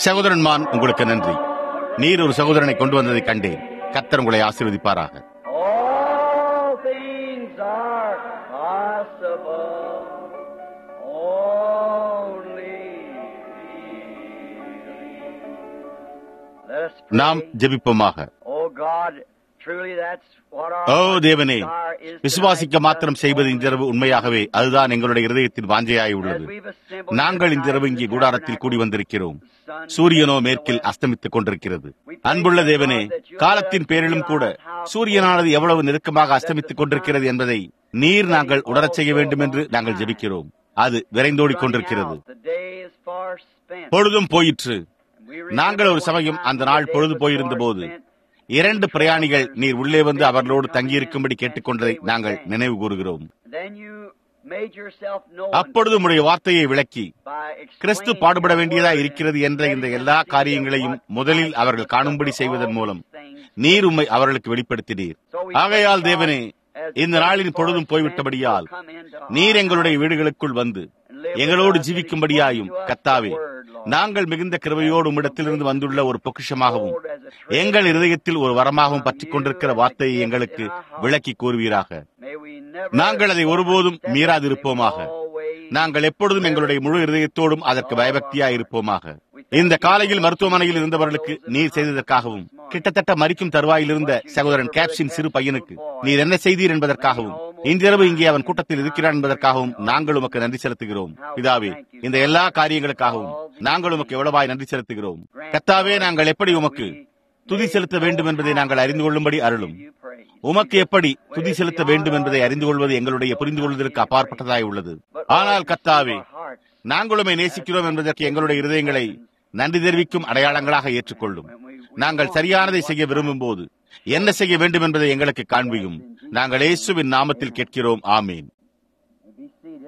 சகோதரன்மான் உங்களுக்கு நன்றி நீர் ஒரு சகோதரனை கொண்டு வந்ததை கண்டேன் கத்தர் உங்களை ஆசீர்வதிப்பாராக All things are possible. Only Let us pray. நாம் ஜெபிப்போமாக Oh God, truly that's what our O heart's தேவனே desire is விசுவாசிக்க tonight. மாத்திரம் செய்வது இன்றிரவு உண்மையாகவே அதுதான் எங்களுடைய இருதயத்தின் வாஞ்சையாய் உள்ளது As we've assembled நாங்கள் tonight இன்றிரவு in இங்கே the கூடாரத்தில் கூடி tabernacle, வந்திருக்கிறோம் the sun சூரியனோ sets மேற்கில் away. அஸ்தமித்துக் கொண்டிருக்கிறது அன்புள்ள தேவனே God, that you காலத்தின் பேரிலும் கூட சூரியனானது எவ்வளவு நெருக்கமாக அஸ்தமித்துக் கொண்டிருக்கிறது என்பதை நீர் நாங்கள் உணரச் செய்ய வேண்டும் என்று நாங்கள் ஜெபிக்கிறோம் அது விரைந்தோடிக் கொண்டிருக்கிறது The day is far spent. பொழுதும் போயிற்று We நாங்கள் ஒரு சமயம் அந்த நாள் பொழுது போயிருந்த போது இரண்டு பிரயாணிகள் நீர் உள்ளே வந்து அவர்களோடு தங்கியிருக்கும்படி கேட்டுக்கொண்டதை நாங்கள் நினைவு கூறுகிறோம் Then you made yourself known அப்பொழுது உம்முடைய வார்த்தையை விளக்கி by கிறிஸ்து explaining பாடுபட your வேண்டியதா word இருக்கிறது and என்ற இந்த letting எல்லா them see காரியங்களையும் what முதலில் Christ அவர்கள் has காணும்படி done செய்வதன் all மூலம் these things. நீர் உம்மை அவர்களுக்கு வெளிப்படுத்தினீர் ஆகையால் தேவனே இந்த நாளின் பொழுதும் போய்விட்டபடியால் நீர் எங்களுடைய வீடுகளுக்குள் வந்து எங்களோடு ஜீவிக்கும்படியாயும் கத்தாவே நாங்கள் மிகுந்த கிருபையோடு உம்மிடத்திலிருந்து வந்துள்ள ஒரு பொக்கிஷமாகவும் எங்கள் இருதயத்தில் ஒரு வரமாகவும் பற்றிக் கொண்டிருக்கிற வார்த்தையை எங்களுக்கு விளக்கி கூறுவீராக நாங்கள் அதை ஒருபோதும் மீறாதிருப்போமாக நாங்கள் எப்பொழுதும் எங்களுடைய முழு இருதயத்தோடும் அதற்கு பயபக்தியாய் இருப்போமாக இந்த காலையில் மருத்துவமனையில் இருந்தவர்களுக்கு நீர் செய்ததற்காகவும் கிட்டத்தட்ட மறிக்கும் தருவாயில் இருந்த சகோதரன் கேப்ஸின் சிறு பையனுக்கு நீர் என்ன செய்தீர் என்பதற்காகவும் இன்றிரவு இங்கே அவன் கூட்டத்தில் இருக்கிறான் என்பதற்காகவும் நாங்கள் உமக்கு நன்றி செலுத்துகிறோம் பிதாவே இந்த எல்லா காரியங்களுக்காகவும் நாங்கள் உமக்கு எவ்வளவாய் நன்றி செலுத்துகிறோம் கத்தாவே நாங்கள் எப்படி உமக்கு துதி செலுத்த வேண்டும் என்பதை நாங்கள் அறிந்து கொள்ளும்படி அருளும் உமக்கு எப்படி துதி செலுத்த வேண்டும் என்பதை அறிந்து கொள்வது எங்களுடைய புரிந்து கொள்வதற்கு அப்பாற்பட்டதாய் உள்ளது ஆனால் கத்தாவே நாங்களுமே நேசிக்கிறோம் என்பதற்கு எங்களுடைய இருதயங்களை நன்றி தெரிவிக்கும் அடையாளங்களாக ஏற்றுக்கொள்ளும் நாங்கள் சரியானதை செய்ய விரும்பும் போது என்ன செய்ய வேண்டும் என்பதை எங்களுக்கு காண்பியும் நாங்கள் இயேசுவின் நாமத்தில் கேட்கிறோம் ஆமீன் Be seated.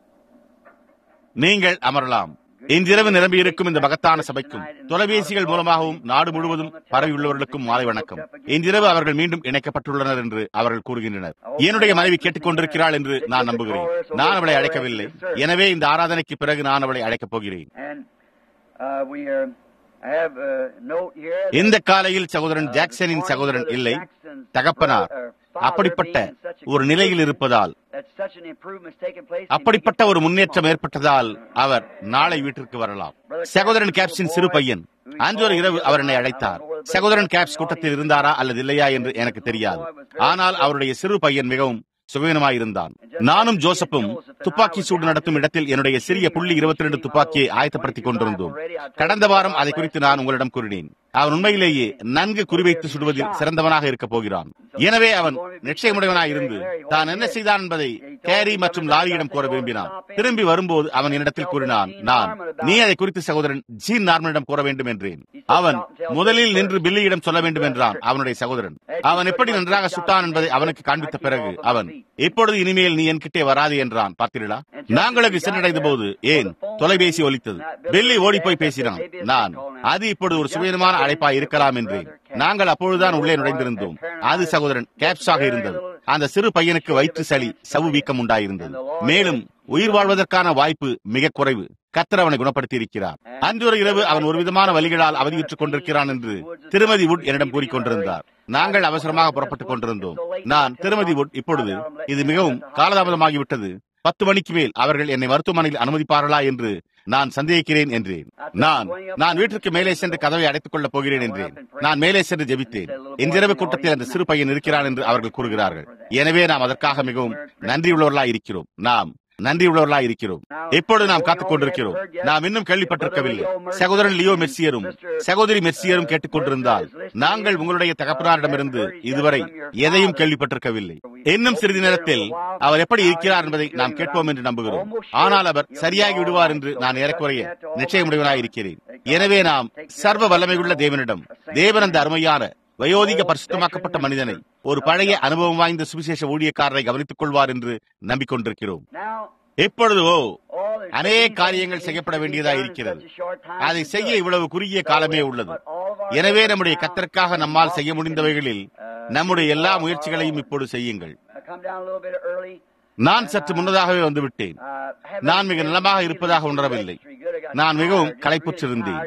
நீங்கள் அமரலாம் இன்றிரவு நிரம்பியிருக்கும் இந்த மகத்தான சபைக்கும் தொலைபேசிகள் மூலமாகவும் நாடு முழுவதும் பரவியுள்ளவர்களுக்கும் மாலை வணக்கம் இன்றிரவு அவர்கள் மீண்டும் இணைக்கப்பட்டுள்ளனர் என்று அவர்கள் கூறுகின்றனர் என்னுடைய மனைவி கேட்டுக்கொண்டிருக்கிறாள் என்று நான் நம்புகிறேன் நான் அவளை அழைக்கவில்லை எனவே இந்த ஆராதனைக்கு பிறகு நான் அவளை அழைக்கப் போகிறேன் And uh, we are, I have a note here. that, இந்த காலையில் சகோதரன் uh, ஜாக்சனின் this morning சகோதரன் Brother இல்லை Jackson's தகப்பனார் brother, or father அப்படிப்பட்ட being in such a ஒரு நிலையில் condition இருப்பதால் that such an improvement's taken place, அப்படிப்பட்ட ஒரு முன்னேற்றம் ஏற்பட்டதால் அவர் நாளை வீட்டிற்கு வரலாம் சகோதரன் கேப்ஸின் சிறு பையன் அன்று ஒரு இரவு அவர் என்னை அழைத்தார் சகோதரன் கேப்ஸ் கூட்டத்தில் இருந்தாரா அல்லது இல்லையா என்று எனக்கு தெரியாது ஆனால் அவருடைய சிறு பையன் மிகவும் சுகவீனமாயிருந்தான் நானும் ஜோசப்பும் துப்பாக்கி சூடு நடத்தும் இடத்தில் என்னுடைய சிறிய புள்ளி இருபத்தி ரெண்டு துப்பாக்கியை ஆயத்தப்படுத்திக் கொண்டிருந்தோம் கடந்த வாரம் அதை குறித்து நான் உங்களிடம் கூறினேன் அவன் உண்மையிலேயே நன்கு குறிவைத்து சுடுவதில் சிறந்தவனாக இருக்க போகிறான் எனவே அவன் நிச்சயமுடையவனாய் இருந்து தான் என்ன செய்தான் என்பதை கேரி மற்றும் லாரியிடம் கூற விரும்பினான் திரும்பி வரும்போது அவன் என்னிடத்தில் கூறினான் நான் நீ அதை குறித்து சகோதரன் ஜீன் நார்மனிடம் கூற வேண்டும் என்றேன் அவன் முதலில் நின்று பில்லியிடம் சொல்ல வேண்டும் என்றான் அவனுடைய சகோதரன் அவன் எப்படி நன்றாக சுட்டான் என்பதை அவனுக்கு காண்பித்த பிறகு அவன் இப்பொழுது இனிமேல் நீ என்கிட்டே வராது என்றான் பார்த்தீர்களா நாங்களுக்கு சென்றடைந்த போது ஏன் தொலைபேசி ஒலித்தது பில்லி ஓடி போய் பேசினான் நான் அது இப்பொழுது ஒரு சுயமான அழைப்பா இருக்கலாம் என்றேன் நாங்கள் அப்பொழுதுதான் உள்ளே நுழைந்திருந்தோம் அது சகோதரன் கேப்ஸாக இருந்தது அந்த சிறு பையனுக்கு வயிற்று சளி சவு வீக்கம் உண்டாயிருந்தது மேலும் உயிர் வாழ்வதற்கான வாய்ப்பு மிக குறைவு கத்தர் அவனை குணப்படுத்தி இருக்கிறார் அன்று ஒரு இரவு அவன் ஒரு விதமான வழிகளால் அவதியுற்றுக் கொண்டிருக்கிறான் என்று திருமதி வுட் என்னிடம் கூறிக்கொண்டிருந்தார் நாங்கள் அவசரமாக புறப்பட்டுக் கொண்டிருந்தோம் நான் திருமதி வுட் இப்பொழுது இது மிகவும் காலதாமதமாகிவிட்டது பத்து மணிக்கு மேல் அவர்கள் என்னை மருத்துவமனையில் அனுமதிப்பார்களா என்று நான் சந்தேகிக்கிறேன் என்றேன் நான் நான் வீட்டிற்கு மேலே சென்று கதவை அடைத்துக் கொள்ளப் போகிறேன் என்றேன் நான் மேலே சென்று ஜெபித்தேன் இன்றிரவு கூட்டத்தில் அந்த சிறு பையன் இருக்கிறான் என்று அவர்கள் கூறுகிறார்கள் எனவே நாம் அதற்காக மிகவும் நன்றியுள்ளவர்களாய் இருக்கிறோம் நாம் நன்றியுள்ளவர்களாய் இருக்கிறோம் இப்பொழுது நாம் காத்துக் கொண்டிருக்கிறோம் நாம் இன்னும் கேள்விப்பட்டிருக்கவில்லை சகோதரன் லியோ மெர்சியரும் சகோதரி மெர்சியரும் கேட்டுக் கொண்டிருந்தால் நாங்கள் உங்களுடைய தகப்பனாரிடமிருந்து இதுவரை எதையும் கேள்விப்பட்டிருக்கவில்லை இன்னும் சிறிது நேரத்தில் அவர் எப்படி இருக்கிறார் என்பதை நாம் கேட்போம் என்று நம்புகிறோம் ஆனால் அவர் சரியாகி விடுவார் என்று நான் ஏறக்குறைய நிச்சயமுடையவனாய் இருக்கிறேன் எனவே நாம் சர்வ வல்லமையுள்ள தேவனிடம் தேவன் அந்த அருமையான வயோதிக பரிசுத்தமாக்கப்பட்ட மனிதனை ஒரு பழைய அனுபவம் வாய்ந்த சுவிசேஷ ஊழியக்காரரை கவனித்துக் கொள்வார் என்று நம்பிக்கொண்டிருக்கிறோம் Now, எப்பொழுதோ all there's அநேக things காரியங்கள் that செய்யப்பட need to be வேண்டியதா done in இருக்கிறது such a short time அதை to செய்ய do it. இவ்வளவு குறுகிய காலமே உள்ளது But all of our எனவே efforts நம்முடைய now கத்தற்காக நம்மால் செய்ய முடிந்தவைகளில் நம்முடைய எல்லா முயற்சிகளையும் இப்போது செய்யுங்கள் I come down a little bit early. நான் சற்று முன்னதாகவே வந்துவிட்டேன் Uh, haven't நான் மிக been நலமாக feeling இருப்பதாக too உணரவில்லை extra good. I got நான் மிகவும் tired, just களைப்புற்றிருந்தேன் really tired.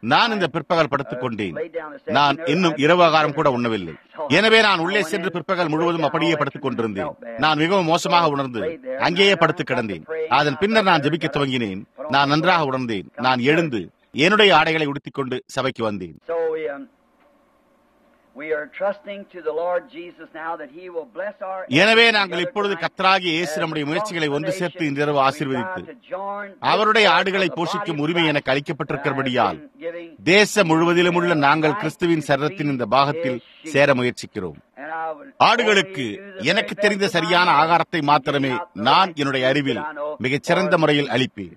நான் இந்த பிற்பகல் படுத்துக் கொண்டேன் நான் இன்னும் இரவு ஆகாரம் கூட உண்ணவில்லை எனவே நான் உள்ளே சென்று பிற்பகல் முழுவதும் அப்படியே படுத்துக் கொண்டிருந்தேன் நான் மிகவும் மோசமாக உணர்ந்து அங்கேயே படுத்து கிடந்தேன் அதன் பின்னர் நான் ஜெபிக்க துவங்கினேன் நான் நன்றாக உணர்ந்தேன் நான் எழுந்து என்னுடைய ஆடைகளை உடுத்திக் கொண்டு சபைக்கு வந்தேன் So we, um, we are trusting to the Lord Jesus now that He will bless our. எனவே நாங்கள் இப்பொழுது கத்தராகிய இயேசு நம்முடைய முயற்சிகளை ஒன்று சேர்த்து இன்றிரவு ஆசீர்வதித்து அவருடைய ஆடுகளை போஷிக்கும் உரிமை எனக்கு அளிக்கப்பட்டிருக்கிறபடியால் தேசம் முழுவதிலும் உள்ள நாங்கள் கிறிஸ்துவின் சரீரத்தின் இந்த பாகத்தில் சேர முயற்சிக்கிறோம் ஆடுகளுக்கு எனக்கு தெரிந்த சரியான ஆகாரத்தை மாத்திரமே நான் என்னுடைய அறிவில் மிகச் சிறந்த முறையில் அளிப்பேன்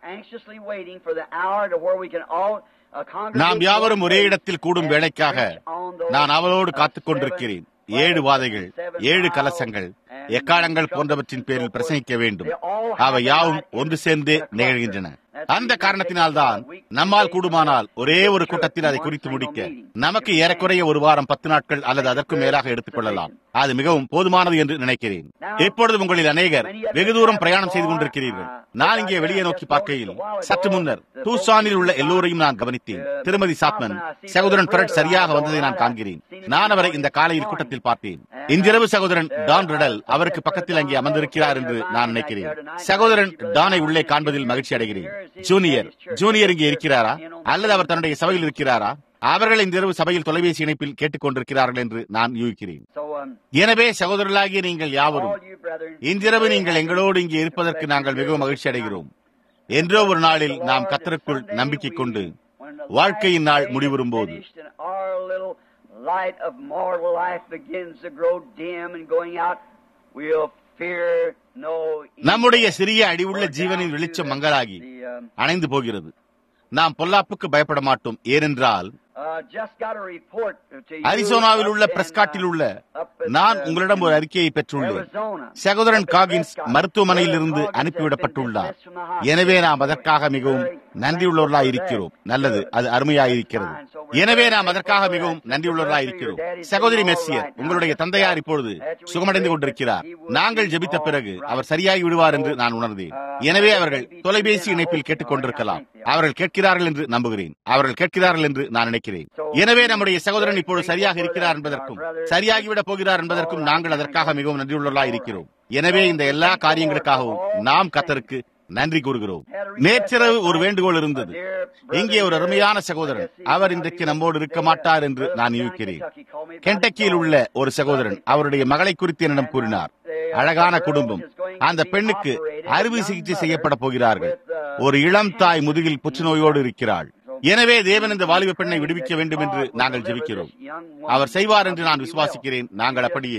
நாம் யாவரும் ஒரே இடத்தில் கூடும் வேலைக்காக நான் அவளோடு காத்துக் கொண்டிருக்கிறேன் ஏழு வாதைகள் ஏழு கலசங்கள் எக்காலங்கள் போன்றவற்றின் பேரில் பிரசங்கிக்க வேண்டும் அவை யாவும் ஒன்று சேர்ந்தே நிகழ்கின்றன அந்த காரணத்தினால்தான் நம்மால் கூடுமானால் ஒரே ஒரு கூட்டத்தில் அதை குறித்து முடிக்க நமக்கு ஏறக்குறைய ஒரு வாரம் பத்து நாட்கள் அல்லது அதற்கும் மேலாக எடுத்துக் கொள்ளலாம் அது மிகவும் போதுமானது என்று நினைக்கிறேன் இப்பொழுது உங்களில் அநேகர் வெகு தூரம் பிரயாணம் செய்து கொண்டிருக்கிறீர்கள் நான் இங்கே வெளியே நோக்கி பார்க்கையில் சற்று முன்னர் டூசானில் உள்ள எல்லோரையும் நான் கவனித்தேன் திருமதி சாத்மன் சகோதரன் பெரட் சரியாக வந்ததை நான் காண்கிறேன் நான் அவரை இந்த காலையில் கூட்டத்தில் பார்த்தேன் இன்றிரவு சகோதரன் டான் ரெடல் அவருக்கு பக்கத்தில் அங்கே அமர்ந்திருக்கிறார் என்று நான் நினைக்கிறேன் சகோதரன் டானை உள்ளே காண்பதில் மகிழ்ச்சி அடைகிறேன் ஜூனியர் ஜூனியர் இங்கே இருக்கிறாரா அல்லது அவர் தன்னுடைய சபையில் இருக்கிறாரா அவர்கள் இந்த இரவு சபையில் தொலைபேசி இணைப்பில் கேட்டுக் கொண்டிருக்கிறார்கள் என்று நான் யூகிக்கிறேன் எனவே சகோதரர்களாகிய நீங்கள் யாவரும் இன்றிரவு நீங்கள் எங்களோடு இங்கே இருப்பதற்கு நாங்கள் மிகவும் மகிழ்ச்சி அடைகிறோம் என்றோ ஒரு நாளில் நாம் கத்தருக்குள் நம்பிக்கை கொண்டு வாழ்க்கையின் நாள் முடிவரும் போது light of mortal life begins to grow dim and going out, we'll fear no நம்முடைய சிறிய அடிவுள்ள ஜீவனின் வெளிச்சம் மங்களாகி அணைந்து போகிறது நாம் பொல்லாப்புக்கு பயப்பட மாட்டோம் ஏனென்றால் அரிசோனாவில் உள்ள பிரஸ்காட்டில் உள்ள நான் உங்களிடம் ஒரு அறிக்கையை பெற்றுள்ளேன் சகோதரன் காகின்ஸ் மருத்துவமனையில் இருந்து அனுப்பிவிடப்பட்டுள்ளார் எனவே நாம் அதற்காக மிகவும் நன்றியுள்ளவர்களாய் இருக்கிறோம் நல்லது அது அருமையாய் இருக்கிறது எனவே நாம் அதற்காக மிகவும் நன்றியுள்ளவர்களாய் இருக்கிறோம் சகோதரி மெஸ்ஸியர் உங்களுடைய தந்தையார் இப்பொழுது சுகமடைந்து கொண்டிருக்கிறார் நாங்கள் ஜெபித்த பிறகு அவர் சரியாகி விடுவார் என்று நான் உணர்ந்தேன் எனவே அவர்கள் தொலைபேசி இணைப்பில் கேட்டுக் கொண்டிருக்கலாம் அவர்கள் கேட்கிறார்கள் என்று நம்புகிறேன் அவர்கள் கேட்கிறார்கள் என்று நான் நினைக்கிறேன் எனவே நம்முடைய சகோதரன் இப்பொழுது சரியாக இருக்கிறார் என்பதற்கும் சரியாகிவிடப் போகிறார் என்பதற்கும் நாங்கள் அதற்காக மிகவும் நன்றியுள்ளவர்களாய் இருக்கிறோம் எனவே இந்த எல்லா காரியங்களுக்காகவும் நாம் கத்தருக்கு நன்றி கூறுகிறோம் நேற்றிரவு ஒரு வேண்டுகோள் இருந்தது இங்கே ஒரு அருமையான சகோதரன் அவர் இன்றைக்கு நம்மோடு இருக்க மாட்டார் என்று நான் யூகிக்கிறேன் கெண்டக்கியில் உள்ள ஒரு சகோதரன் அவருடைய மகளை குறித்து என்னிடம் கூறினார் அழகான குடும்பம் அந்த பெண்ணுக்கு அறுவை சிகிச்சை செய்யப்பட போகிறார்கள் ஒரு இளம் தாய் முதுகில் புற்றுநோயோடு இருக்கிறாள் எனவே தேவன் இந்த வாலிப பெண்ணை விடுவிக்க வேண்டும் என்று நாங்கள் ஜெபிக்கிறோம் அவர் செய்வார் என்று நான் விசுவாசிக்கிறேன் நாங்கள் அப்படியே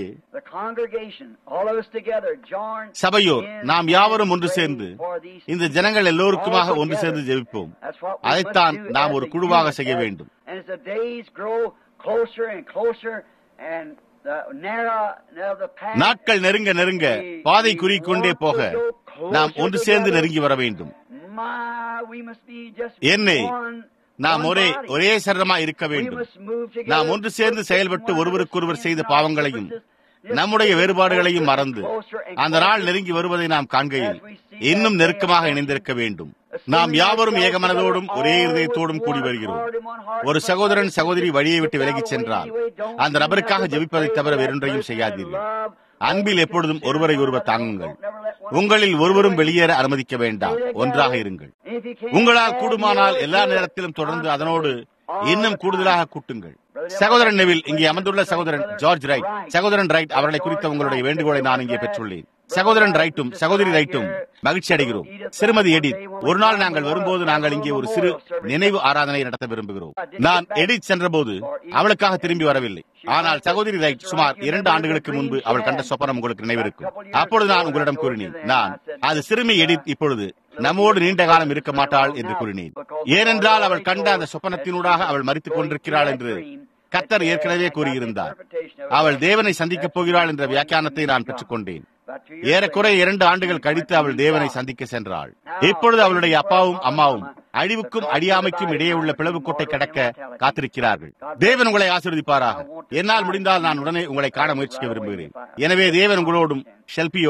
சபையோர் நாம் யாவரும் ஒன்று சேர்ந்து இந்த ஜனங்கள் எல்லோருக்குமாக ஒன்று சேர்ந்து ஜெபிப்போம் அதைத்தான் நாம் ஒரு குழுவாக செய்ய வேண்டும் நாட்கள் நெருங்க நெருங்க பாதை குறிக்கொண்டே போக நாம் ஒன்று சேர்ந்து நெருங்கி வர வேண்டும் என்னை நாம் ஒரே ஒரே சரதமா இருக்க வேண்டும் நாம் ஒன்று சேர்ந்து செயல்பட்டு ஒருவருக்கொருவர் செய்த பாவங்களையும் நம்முடைய வேறுபாடுகளையும் மறந்து அந்த நாள் நெருங்கி வருவதை நாம் காண்கையில் இன்னும் நெருக்கமாக இணைந்திருக்க வேண்டும் நாம் யாவரும் ஏகமனதோடும் ஒரே இருதயத்தோடும் கூடி வருகிறோம் ஒரு சகோதரன் சகோதரி வழியை விட்டு விலகிச் சென்றால் அந்த நபருக்காக ஜெபிப்பதை தவிர வேறொன்றையும் செய்யாதீர்கள் அன்பில் எப்பொழுதும் ஒருவரை ஒருவர் தாங்குங்கள் உங்களில் ஒருவரும் வெளியேற அனுமதிக்க வேண்டாம் ஒன்றாக இருங்கள் உங்களால் கூடுமானால் எல்லா நேரத்திலும் தொடர்ந்து அதனோடு இன்னும் கூடுதலாக கூட்டுங்கள் சகோதரன் நெவில் இங்கே அமர்ந்துள்ள சகோதரன் ஜார்ஜ் ரைட் சகோதரன் ரைட் அவர்களை குறித்த உங்களுடைய வேண்டுகோளை நான் இங்கே பெற்றுள்ளேன் சகோதரன் ரைட்டும் சகோதரி ரைட்டும் மகிழ்ச்சி அடைகிறோம் சிறுமதி எடித் ஒரு நாள் நாங்கள் வரும்போது நாங்கள் இங்கே ஒரு சிறு நினைவு ஆராதனை நடத்த விரும்புகிறோம் நான் எடித் சென்றபோது அவளுக்காக திரும்பி வரவில்லை ஆனால் சகோதரி ரைட் சுமார் இரண்டு ஆண்டுகளுக்கு முன்பு அவள் கண்ட சொப்பனம் உங்களுக்கு நினைவிருக்கும் அப்பொழுது நான் உங்களிடம் கூறினேன் நான் அது சிறுமி எடித் இப்பொழுது நம்மோடு நீண்ட காலம் இருக்க மாட்டாள் என்று கூறினேன் ஏனென்றால் அவள் கண்ட அந்த சொப்பனத்தினூடாக அவள் மறித்துக் கொண்டிருக்கிறாள் என்று கத்தர் ஏற்கனவே கூறியிருந்தார் அவள் தேவனை சந்திக்கப் போகிறாள் என்ற வியாக்கியானத்தை நான் பெற்றுக்கொண்டேன் ஏறக்குறைய இரண்டு ஆண்டுகள் கழித்து அவள் தேவனை சந்திக்க சென்றாள் இப்பொழுது அவளுடைய அப்பாவும் அம்மாவும் அழிவுக்கும் அடியாமைக்கும் இடையே உள்ள பிளவுக்கோட்டை கடக்க காத்திருக்கிறார்கள் தேவன் உங்களை ஆசீர்வதிப்பாராக என்னால் முடிந்தால் நான் உடனே உங்களை காண முயற்சிக்க விரும்புகிறேன் எனவே தேவன் உங்களோடும் ஷெல்பியோடும்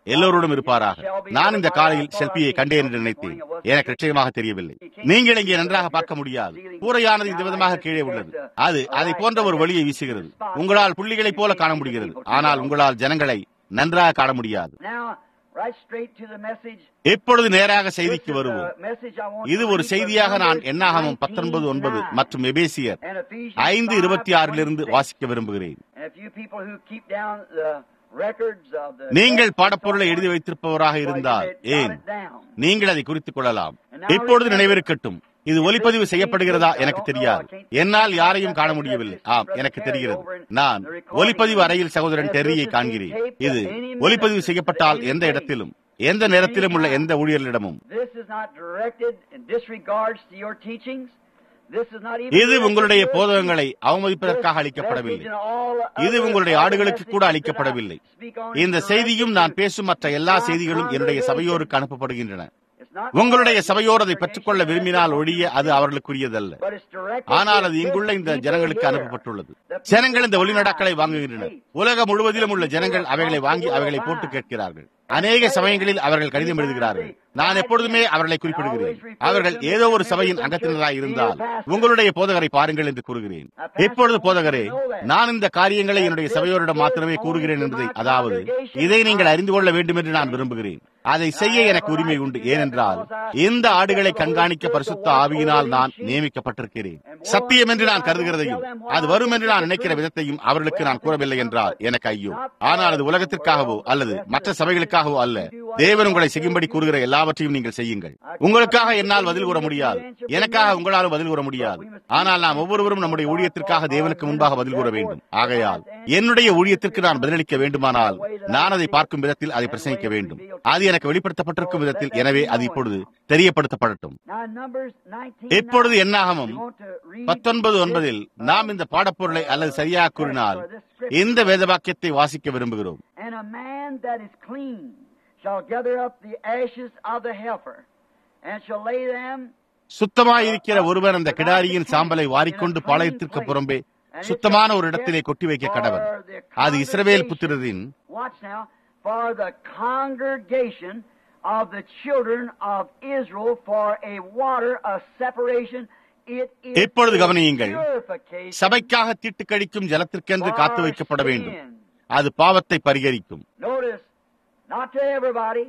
எல்லோரோடும் இருப்பாராக நான் இந்த காலையில் செல்பியை கண்டேன் என்று நினைத்தேன் எனக்கு நிச்சயமாக தெரியவில்லை நீங்கள் இங்கே நன்றாக பார்க்க முடியாது கூரையானது இந்த விதமாக கீழே உள்ளது அது அதை போன்ற ஒரு வழியை வீசுகிறது உங்களால் புள்ளிகளைப் போல காண முடிகிறது ஆனால் உங்களால் ஜனங்களை நன்றாக காண முடியாது Now, right straight to the message. எப்பொழுது நேராக செய்திக்கு This is வருவோம் a message I want இது to ஒரு read செய்தியாக from நான் Numbers எண்ணாகமம் 19:9 பத்தொன்பது ஒன்பது மற்றும் எபேசியர் and Ephesians ஐந்து இருபத்தி ஆறிலிருந்து 5:26. வாசிக்க விரும்புகிறேன் And if you people who keep down the records of the நீங்கள் பாடப்பொருளை எழுதி வைத்திருப்பவராக இருந்தால் ஏன் நீங்கள் அதை குறித்துக் கொள்ளலாம் இப்பொழுது நினைவிருக்கட்டும் இது ஒலிப்பதிவு செய்யப்படுகிறதா எனக்கு தெரியாது என்னால் யாரையும் காண முடியவில்லை ஆம் எனக்கு தெரிகிறது நான் ஒலிப்பதிவு அறையில் சகோதரன் டெர்ரியை காண்கிறேன் இது ஒலிப்பதிவு செய்யப்பட்டால் எந்த இடத்திலும் எந்த நேரத்திலும் உள்ள எந்த ஊழியர்களிடமும் This is not directed in disregards to your teachings. This is not even இது உங்களுடைய directed to போதகங்களை your அவமதிப்பதற்காக This அளிக்கப்படவில்லை message and all இது other உங்களுடைய other ஆடுகளுக்கு கூட messages அளிக்கப்படவில்லை that I speak on இந்த is செய்தியும் directed நான் to பேசும் மற்ற எல்லா my செய்திகளும் என்னுடைய congregation. சபையோருக்கு அனுப்பப்படுகின்றன It's not உங்களுடைய for சபையோர் அதை your பெற்றுக்கொள்ள congregation விரும்பினால் that ஒழிய அது அவர்களுக்குரியதல்ல But it's directed ஆனால் to அது இங்குள்ள this இந்த people ஜனங்களுக்கு here. அனுப்பப்பட்டுள்ளது The people ஜனங்கள் இந்த buy ஒளிநடாக்களை these வாங்குகின்றனர் tapes. உலகம் முழுவதிலும் உள்ள ஜனங்கள் அவைகளை வாங்கி அவைகளை போட்டு கேட்கிறார்கள் அநேக சமயங்களில் அவர்கள் கடிதம் எழுதுகிறார்கள் நான் எப்பொழுதுமே அவர்களை குறிப்பிடுகிறேன் அவர்கள் ஏதோ ஒரு சபையின் அங்கத்தினராய் இருந்தால் உங்களுடைய போதகரை பாருங்கள் என்று கூறுகிறேன் இப்பொழுது போதகரே நான் இந்த காரியங்களை என்னுடைய சபையோரிடம் மாத்திரமே கூறுகிறேன் என்பதை அதாவது இதை நீங்கள் அறிந்து கொள்ள வேண்டும் என்று நான் விரும்புகிறேன் அதை செய்ய எனக்கு உரிமை உண்டு ஏனென்றால் இந்த ஆடுகளை கண்காணிக்க பரிசுத்த ஆவியினால் நான் நியமிக்கப்பட்டிருக்கிறேன் சத்தியம் என்று நான் கருதுகிறதையும் அது வரும் என்று நான் நினைக்கிற விதத்தையும் அவர்களுக்கு நான் கூறவில்லை என்றால் எனக்கு ஐயோ ஆனால் அது உலகத்திற்காகவோ அல்லது மற்ற சபைகளுக்காகவோ அல்ல தேவன் உங்களை செய்யும்படி கூறுகிற எல்லாவற்றையும் நீங்கள் செய்யுங்கள் உங்களுக்காக என்னால் பதில் கூற முடியாது எனக்காக உங்களாலும் பதில் கூற முடியாது ஆனால் நாம் ஒவ்வொருவரும் நம்முடைய ஊழியத்திற்காக தேவனுக்கு முன்பாக பதில் கூற வேண்டும் ஆகையால் என்னுடைய ஊழியத்திற்கு நான் பதிலளிக்க வேண்டுமானால் நான் அதை பார்க்கும் விதத்தில் அதை பிரசங்கிக்க வேண்டும் அது எனக்கு வெளிப்படுத்தப்பட்டிருக்கும் விதத்தில் எனவே அது இப்பொழுது தெரியப்படுத்தப்படட்டும் Now, in Numbers 19, இப்பொழுது என்னாகமம் we want to read பத்தொன்பது this, ஒன்பதில் uh, நாம் இந்த பாடப்பொருளை அல்லது சரியாக கூறினால் இந்த வேதவாக்கியத்தை வாசிக்க விரும்புகிறோம் And a man that is clean shall gather up the ashes of the heifer, and shall lay them சுத்தமாயிருக்கிற ஒருவன் அந்த கிடாரியின் சாம்பலை வாரிக்கொண்டு பாளையத்திற்கு புறம்பே சுத்தமான ஒரு இடத்திலே கொட்டி வைக்க கடவன் அது இஸ்ரவேல் புத்திரரின் Watch now, for the congregation of the children of Israel for a water of separation. It is இப்பொழுது a கவனியுங்கள். purification சபைக்காக தீட்டு கழிக்கும் ஜலத்திற்கென்று for காத்து வைக்கப்பட வேண்டும் sin. அது பாவத்தை பரிகரிக்கும் Notice, not to everybody,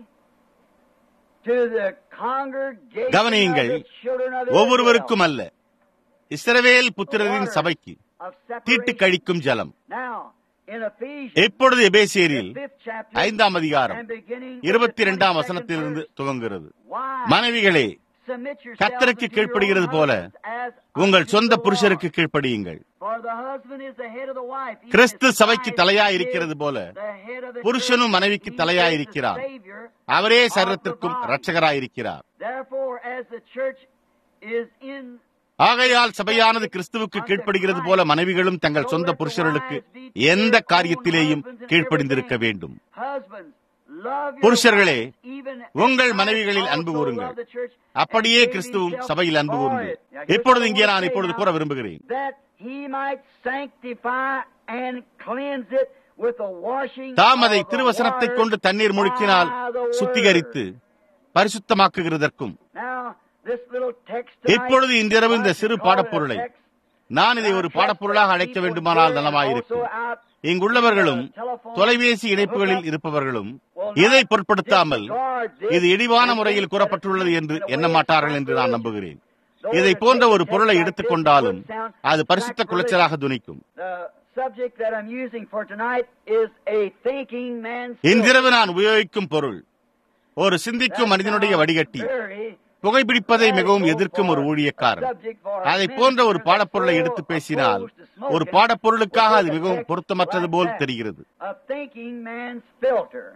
to the congregation கவனியுங்கள். of the children of ஒவ்வொருவருக்கும் Israel அல்ல இஸ்ரவேல் புத்திரரின் சபைக்கு of தீட்டு separation. கழிக்கும் ஜலம் Now, in Ephesians, இப்பொழுது எபேசியரில் the fifth chapter, ஐந்தாம் அதிகாரம் and beginning with இருபத்தி the இரண்டாம் 22nd வசனத்திலிருந்து verse. துவங்குகிறது Why? மனைவிகளே Submit yourselves கர்த்தருக்கு unto your கீழ்ப்படுகிறது own போல husbands as உங்கள் unto சொந்த the புருஷருக்கு Lord. கீழ்ப்படியுங்கள் For the husband is the head of the wife, even Kristu as சபைக்கு Christ தலையாய் is இருக்கிறது போல the head of the புருஷனும் church. மனைவிக்கு He தலையாய் is the இருக்கிறார். Savior அவரே of the சரீரத்திற்கும் body. இரட்சகராயிருக்கிறார் Therefore, as the church is in ஆகையால் சபையானது கிறிஸ்துவுக்கு கீழ்ப்படுகிறது போல மனைவிகளும் தங்கள் சொந்த புருஷர்களுக்கு எந்த காரியத்திலேயும் கீழ்ப்படிந்திருக்க வேண்டும் Husbands, love your புருஷர்களே, wives, even as உங்கள் Christ மனைவிகளில் அன்பு also கூறுங்கள். loved the church அப்படியே and gave கிறிஸ்துவும் himself சபையில் அன்பு for கூர்ந்து it. Now, here's இப்பொழுது what I இங்கே want to நான் say இப்பொழுது now. கூற விரும்புகிறேன் that he might sanctify and cleanse it with the washing தாம் அதை of the திருவசனத்தைக் water கொண்டு தண்ணீர் முழுக்கினால் by the word. சுத்திகரித்து பரிசுத்தமாக்குகிறதற்கும் Now, this little text இப்பொழுது tonight, இன்றிரவு இந்த I சிறு call it a பாடப்பொருளை text. நான் இதை ஒரு பாடப்பொருளாக அழைக்க வேண்டுமானால் நலமாயிருக்கும் இங்குள்ளவர்களும் தொலைபேசி இணைப்புகளில் இருப்பவர்களும் இதை பொருட்படுத்தாமல் இது இழிவான முறையில் கூறப்பட்டுள்ளது என்று எண்ண மாட்டார்கள் என்று நான் நம்புகிறேன் இதை போன்ற ஒரு பொருளை எடுத்துக்கொண்டாலும் அது பரிசுத்த குலைச்சலாக துணிக்கும் The subject that I'm using for tonight is a thinking man's இன்றிரவு நான் உபயோகிக்கும் பொருள் ஒரு சிந்திக்கும் மனிதனுடைய வடிகட்டி புகைப்பிடிப்பதை மிகவும் எதிர்க்கும் ஒரு ஊழியக்காரன் அதை போன்ற ஒரு பாடப்பொருளை எடுத்து பேசினால் ஒரு பாடப்பொருளுக்காக அது மிகவும் பொருத்தமற்றது போல் தெரிகிறது A thinking man's filter.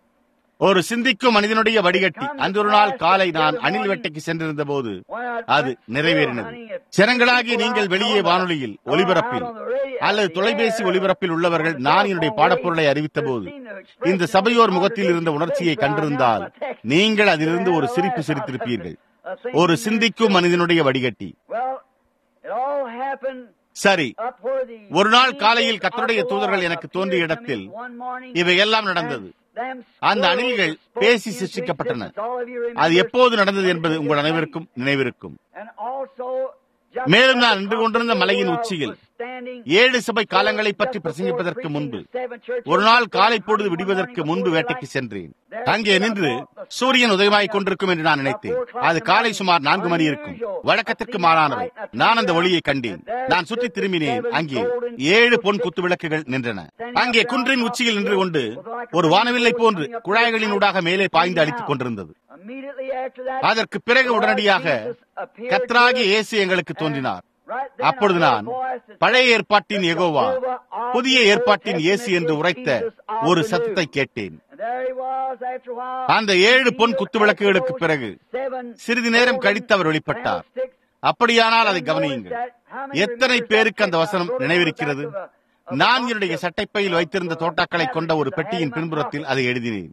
ஒரு சிந்திக்கும் மனிதனுடைய வடிகட்டி அன்று ஒரு நாள் காலை நான் அணில் வேட்டைக்கு சென்றிருந்த போது அது நிறைவேறினது ஜனங்களாகிய நீங்கள் வெளியே வானொலியில் ஒலிபரப்பில் அல்லது தொலைபேசி ஒலிபரப்பில் உள்ளவர்கள் நான் என்னுடைய பாடப்பொருளை அறிவித்த போது இந்த சபையோர் முகத்தில் இருந்த உணர்ச்சியை கண்டிருந்தால் நீங்கள் அதிலிருந்து ஒரு சிரிப்பு சிரித்திருப்பீர்கள் ஒரு சிந்திக்கும் மனிதனுடைய வடிகட்டி Well, it all happened சரி up where the ஒரு நாள் காலையில் கர்த்தருடைய தூதர்கள் எனக்கு தோன்றிய இடத்தில் இவை எல்லாம் நடந்தது அந்த அணில்கள் பேசி சிருஷ்டிக்கப்பட்டன அது எப்போது நடந்தது என்பது உங்கள் அனைவருக்கும் நினைவிருக்கும் மேலும் நான் நின்று கொண்டிருந்த மலையின் உச்சியில் ஏழு சபை காலங்களை பற்றி பிரசங்கிப்பதற்கு முன்பு ஒரு நாள் காலை பொழுது விடுவதற்கு முன்பு வேட்டைக்கு சென்றேன் அங்கே நின்று சூரியன் உதயமாய் கொண்டிருக்கும் என்று நான் நினைத்தேன் அது காலை சுமார் நான்கு மணி இருக்கும் வழக்கத்திற்கு மாறானவை நான் அந்த ஒளியை கண்டேன் நான் சுற்றி திரும்பினேன் அங்கே ஏழு பொன் குத்து விளக்குகள் நின்றன அங்கே குன்றின் உச்சியில் நின்று கொண்டு ஒரு வானவில்லை போன்று குழாய்களின் ஊடாக மேலே பாய்ந்து அடித்துக் கொண்டிருந்தது அதற்கு பிறகு உடனடியாக கத்ராகி இயேசு எங்களுக்கு தோன்றினார் அப்பொழுது நான் பழைய ஏற்பாட்டின் எகோவா புதிய ஏற்பாட்டின் இயேசு என்று உரைத்த ஒரு சத்தத்தை கேட்டேன் அந்த ஏழு பொன் குத்துவிளக்குகளுக்கு பிறகு சிறிது நேரம் கழித்து அவர் வெளிப்பட்டார் அப்படியானால் அதை கவனியுங்கள் எத்தனை பேருக்கு அந்த வசனம் நினைவிருக்கிறது நான் என்னுடைய சட்டைப்பையில் வைத்திருந்த தோட்டாக்களை கொண்ட ஒரு பெட்டியின் பின்புறத்தில் அதை எழுதினேன்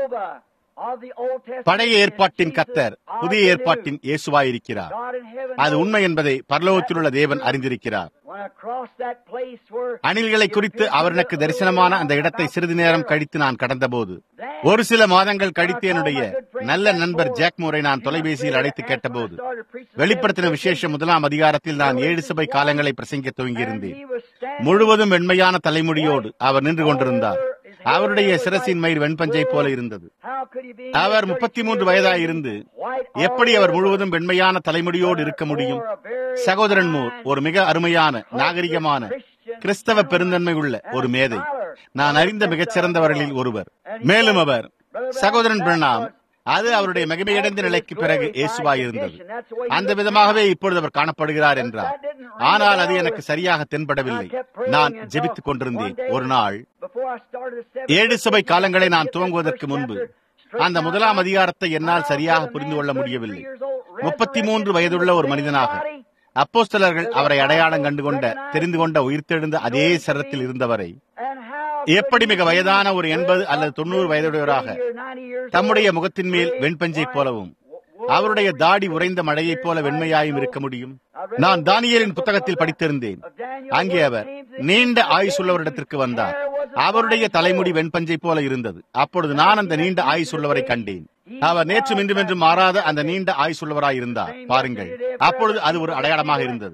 பழைய ஏற்பாட்டின் கத்தர் புதிய ஏற்பாட்டின் இயேசுவாயிருக்கிறார் அது உண்மை என்பதை பரலோகத்தில் உள்ள தேவன் அறிந்திருக்கிறார் அணில்களை குறித்து அவர் எனக்கு தரிசனமான அந்த இடத்தை சிறிது நேரம் கழித்து நான் கடந்தபோது ஒரு சில மாதங்கள் கழித்து என்னுடைய நல்ல நண்பர் ஜாக் மூரை நான் தொலைபேசியில் அழைத்து கேட்டபோது வெளிப்படுத்தின விசேஷ முதலாம் அதிகாரத்தில் நான் ஏழு சபை காலங்களை பிரசங்க துவங்கியிருந்தேன் முழுவதும் வெண்மையான தலைமுடியோடு அவர் நின்று கொண்டிருந்தார் அவருடைய சிரசின் மயிர் வெண்பஞ்சை போல இருந்தது அவர் முப்பத்தி மூன்று வயதாய் இருந்து எப்படி அவர் முழுவதும் வெண்மையான தலைமுடியோடு இருக்க முடியும் சகோதரன் மூர் ஒரு மிக அருமையான நாகரிகமான கிறிஸ்தவ பெருந்தன்மை உள்ள ஒரு மேதை நான் அறிந்த மிகச்சிறந்தவர்களில் ஒருவர் மேலும் அவர் சகோதரன் பிரணாம் அது அவருடைய மகிமையடைந்த நிலைக்கு பிறகு இயேசுவாய் இருந்தது அந்த விதமாகவே இப்பொழுது அவர் காணப்படுகிறார் என்றார் ஆனால் அது எனக்கு சரியாக தென்படவில்லை நான் ஜெபித்துக் கொண்டிருந்தேன் ஒரு நாள் ஏழு சபை காலங்களை நான் துவங்குவதற்கு முன்பு அந்த முதலாம் அதிகாரத்தை என்னால் சரியாக புரிந்து கொள்ள முடியவில்லை முப்பத்தி மூன்று வயதுள்ள ஒரு மனிதனாக அப்போஸ்தலர்கள் அவரை அடையாளம் கண்டுகொண்ட தெரிந்து கொண்ட உயிர்த்தெழுந்த அதே சரத்தில் இருந்தவரை எப்படி மிக வயதான ஒரு எண்பது அல்லது தொண்ணூறு வயதுடையவராக தம்முடைய முகத்தின் மேல் வெண்பஞ்சை போலவும் அவருடைய தாடி உறைந்த மழையைப் போல வெண்மையாயும் இருக்க முடியும் நான் தானியலின் புத்தகத்தில் படித்திருந்தேன் அங்கே அவர் நீண்ட ஆயுசுள்ளவரிடத்திற்கு வந்தார் அவருடைய தலைமுடி வெண்பஞ்சை போல இருந்தது அப்பொழுது நான் அந்த நீண்ட ஆயுசுள்ளவரை கண்டேன் அவர் நேற்று இன்றும் என்றும் மாறாத அந்த நீண்ட ஆயுசுள்ளவராய் இருந்தார் பாருங்கள் அப்பொழுது அது ஒரு அடையாளமாக இருந்தது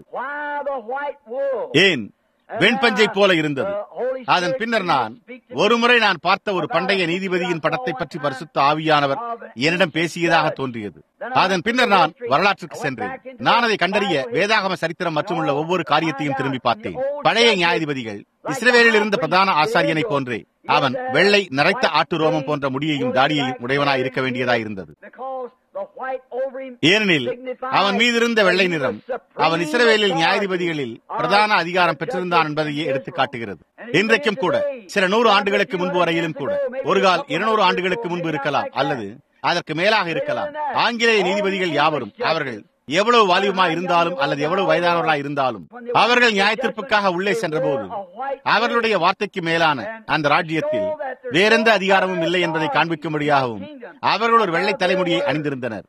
ஏன் வெண்பஞ்சை போல இருந்தது அதன் பின்னர் நான் ஒருமுறை நான் பார்த்த ஒரு பண்டைய நீதிபதியின் படத்தை பற்றி பரிசுத்த ஆவியானவர் என்னிடம் பேசியதாக தோன்றியது அதன் பின்னர் நான் வரலாற்றுக்கு சென்றேன் நான் அதை கண்டறிய வேதாகம சரித்திரம் மற்றும் உள்ள ஒவ்வொரு காரியத்தையும் திரும்பி பார்த்தேன் பழைய நியாயாதிபதிகள் இஸ்ரேலில் இருந்த பிரதான ஆசாரியனை போன்றே அவன் வெள்ளை நரைத்த ஆட்டு ரோமம் போன்ற முடியையும் தாடியையும் உடையவனாய் இருக்க வேண்டியதாய் இருந்தது ஏனெனில் அவன் மீது இருந்த வெள்ளை நிறம் அவன் இஸ்ரவேலில் நியாயாதிபதிகளில் பிரதான அதிகாரம் பெற்றிருந்தான் என்பதையே எடுத்து காட்டுகிறது இன்றைக்கும் கூட சில நூறு ஆண்டுகளுக்கு முன்பு வரையிலும் கூட ஒரு கால் இருநூறு ஆண்டுகளுக்கு முன்பு இருக்கலாம் அல்லது அதற்கு மேலாக இருக்கலாம் ஆங்கிலேய நீதிபதிகள் யாவரும் அவர்கள் எவ்வளவு வாலிபமா இருந்தாலும் அல்லது எவ்வளவு வயதானவர்களா இருந்தாலும் அவர்கள் நியாயத்திற்புக்காக உள்ளே சென்றபோது அவர்களுடைய வார்த்தைக்கு மேலான அந்த ராஜ்யத்தில் வேறெந்த அதிகாரமும் இல்லை என்பதை காண்பிக்கும்படியாகவும் அவர்கள் ஒரு வெள்ளை தலைமுடியை அணிந்திருந்தனர்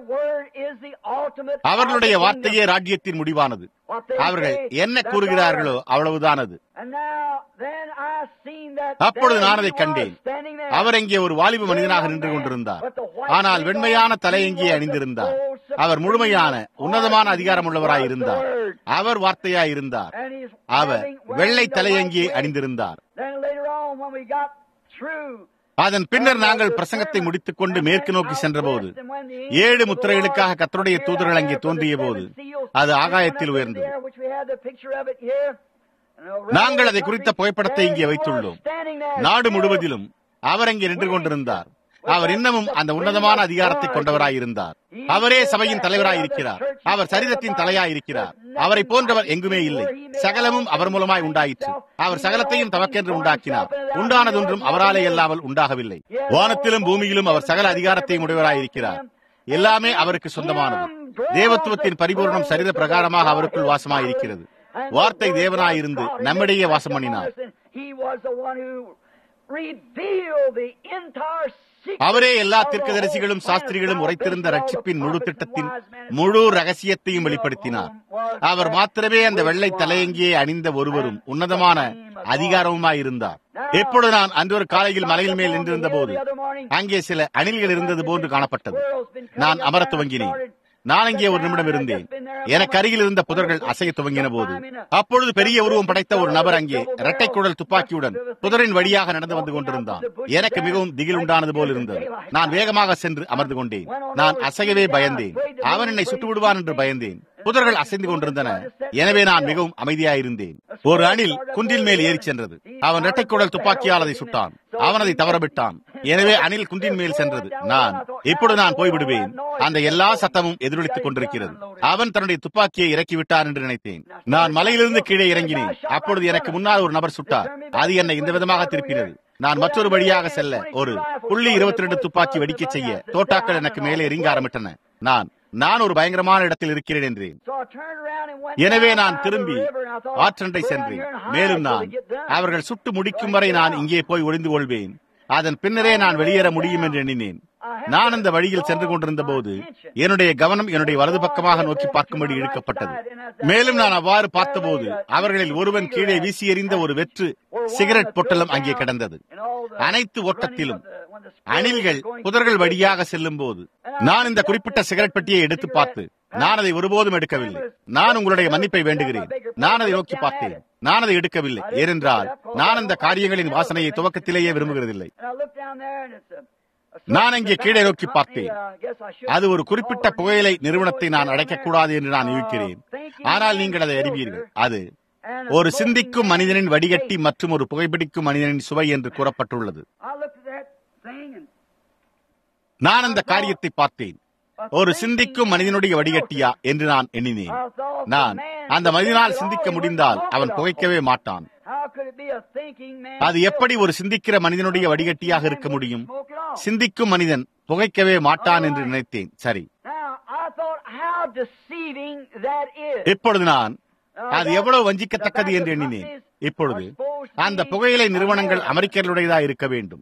அவர்களுடைய வார்த்தையே ராஜ்யத்தின் முடிவானது அவர்கள் என்ன கூறுகிறார்களோ அவ்வளவுதான் அது அப்பொழுது நான் அதை கண்டேன் அவர் இங்கே ஒரு வாலிப மனிதனாக நின்று கொண்டிருந்தார் ஆனால் வெண்மையான தலையங்கியை அணிந்திருந்தார் அவர் முழுமையான உன்னதமான அதிகாரம் உள்ளவராய் இருந்தார் அவர் வார்த்தையாய் இருந்தார் அவர் வெள்ளை தலையங்கியை அணிந்திருந்தார் அதன் பின்னர் நாங்கள் பிரசங்கத்தை முடித்துக் கொண்டு மேற்கு நோக்கி சென்றபோது ஏழு முத்திரைகளுக்காக கத்தருடைய தூதர்கள் அங்கே தோன்றிய போது அது ஆகாயத்தில் உயர்ந்தது நாங்கள் அதை குறித்த புகைப்படத்தை இங்கே வைத்துள்ளோம் நாடு முழுவதிலும் அவர் அங்கே நின்று கொண்டிருந்தார் அவர் இன்னமும் அந்த உன்னதமான அதிகாரத்தை கொண்டவராயிருந்தார் அவரே சபையின் தலைவராயிருக்கிறார் அவர் சரீரத்தின் தலையாயிருக்கிறார் அவரை போன்றவர் எங்குமே இல்லை சகலமும் அவர் மூலமாய் உண்டாயிற்று அவர் சகலத்தையும் தமக்கென்று உண்டாக்கினார் உண்டானதொன்றும் அவராலே இல்லாமல் உண்டாகவில்லை வானத்திலும் பூமியிலும் அவர் சகல அதிகாரத்தையும் உடையவராயிருக்கிறார் எல்லாமே அவருக்கு சொந்தமானது தேவத்துவத்தின் பரிபூர்ணம் சரீர பிரகாரமாக அவருக்குள் வாசமாயிருக்கிறது வார்த்தை தேவனாயிருந்து நம்மிடையே வாசம் பண்ணினார் அவரே எல்லா தீர்க்கதரிசிகளும் சாஸ்திரிகளும் உரைத்திருந்த ரட்சிப்பின் முழு திட்டத்தின் முழு ரகசியத்தையும் வெளிப்படுத்தினார் அவர் மாத்திரமே அந்த வெள்ளை தலையங்கியை அணிந்த ஒருவரும் உன்னதமான அதிகாரமுமாயிருந்தார் எப்பொழுது நான் அன்று ஒரு காலையில் மலையில் மேல் நின்றிருந்த போது அங்கே சில அணில்கள் இருந்தது போன்று காணப்பட்டது நான் அமரத் துவங்கினேன் நான் அங்கே ஒரு நிமிடம் இருந்தேன் எனக்கு அருகில் இருந்த புதர்கள் அசைய துவங்கின போது அப்பொழுது பெரிய உருவம் படைத்த ஒரு நபர் அங்கே இரட்டை குழல் துப்பாக்கியுடன் புதரின் வழியாக நடந்து வந்து கொண்டிருந்தான் எனக்கு மிகவும் திகில் உண்டானது போல் இருந்தது நான் வேகமாக சென்று அமர்ந்து கொண்டேன் நான் அசையவே பயந்தேன் அவன் என்னை சுட்டு விடுவான் என்று பயந்தேன் புதர்கள் அசைந்து கொண்டிருந்தன எனவே நான் மிகவும் அமைதியாயிருந்தேன் ஒரு அணில் குன்றின் மேல் ஏறி சென்றது அவன் இரட்டைக்குடல் துப்பாக்கியால் அதை சுட்டான் அவன் அதை தவறவிட்டான் எனவே அணில் குன்றின் மேல் சென்றது நான் இப்பொழுது நான் போய்விடுவேன் அந்த எல்லா சத்தமும் எதிரொலித்துக் கொண்டிருக்கிறது அவன் தன்னுடைய துப்பாக்கியை இறக்கிவிட்டான் என்று நினைத்தேன் நான் மலையிலிருந்து கீழே இறங்கினேன் அப்பொழுது எனக்கு முன்னால் ஒரு நபர் சுட்டார் அது என்னை இந்த விதமாக திருப்பினது நான் மற்றொரு வழியாக செல்ல ஒரு புள்ளி இருபத்தி ரெண்டு துப்பாக்கி வெடிக்க செய்ய தோட்டாக்கள் எனக்கு மேலே இறங்க ஆரம்பிட்டன நான் நான் ஒரு பயங்கரமான இடத்தில் இருக்கிறேன் என்றேன் எனவே நான் திரும்பி ஆற்றண்டை சென்றேன் மேலும் நான் அவர்கள் சுட்டு முடிக்கும் வரை நான் இங்கே போய் ஒளிந்து கொள்வேன் அதன் பின்னரே நான் வெளியேற முடியும் என்று எண்ணினேன் நான் அந்த வழியில் சென்று கொண்டிருந்த போது என்னுடைய கவனம் என்னுடைய வலது பக்கமாக நோக்கி பார்க்கும்படி இழுக்கப்பட்டது மேலும் நான் அவ்வாறு பார்த்தபோது அவர்களில் ஒருவன் கீழே வீசி எறிந்த ஒரு வெற்று சிகரெட் பொட்டலம் அங்கே கிடந்தது அனைத்து ஓட்டத்திலும் அணில்கள் புதர்கள் வழியாக செல்லும் போது நான் இந்த குறிப்பிட்ட சிகரெட் பெட்டியை எடுத்து பார்த்து நான் அதை ஒருபோதும் எடுக்கவில்லை நான் உங்களுடைய மன்னிப்பை வேண்டுகிறேன் நான் அதை நோக்கி பார்த்தேன் நான் அதை எடுக்கவில்லை ஏனென்றால் நான் அந்த காரியங்களின் வாசனையை துவக்கத்திலேயே விரும்புகிறதில்லை நான் அங்கே கீழே நோக்கி பார்த்தேன் அது ஒரு குறிப்பிட்ட புகையிலை நிறுவனத்தை நான் அடைக்கக்கூடாது என்று நான் யூகிக்கிறேன் ஆனால் நீங்கள் அதை அறிவீர்கள் அது ஒரு சிந்திக்கும் மனிதனின் வடிகட்டி மற்றும் ஒரு புகைப்பிடிக்கும் மனிதனின் சுவை என்று கூறப்பட்டுள்ளது நான் அந்த காரியத்தை பார்த்தேன் ஒரு சிந்திக்கும் மனிதனுடைய வடிகட்டியா என்று நான் எண்ணினேன் நான் அந்த மனிதனால் சிந்திக்க முடிந்தால் அவன் புகைக்கவே மாட்டான் அது எப்படி ஒரு சிந்திக்கிற மனிதனுடைய வடிகட்டியாக இருக்க முடியும் சிந்திக்கும் மனிதன் புகைக்கவே மாட்டான் என்று நினைத்தேன் சரி இப்பொழுது நான் அது எவ்வளவு வஞ்சிக்கத்தக்கது என்று எண்ணினேன் இப்பொழுது அந்த புகையிலை நிறுவனங்கள் அமெரிக்கர்களுடையதா இருக்க வேண்டும்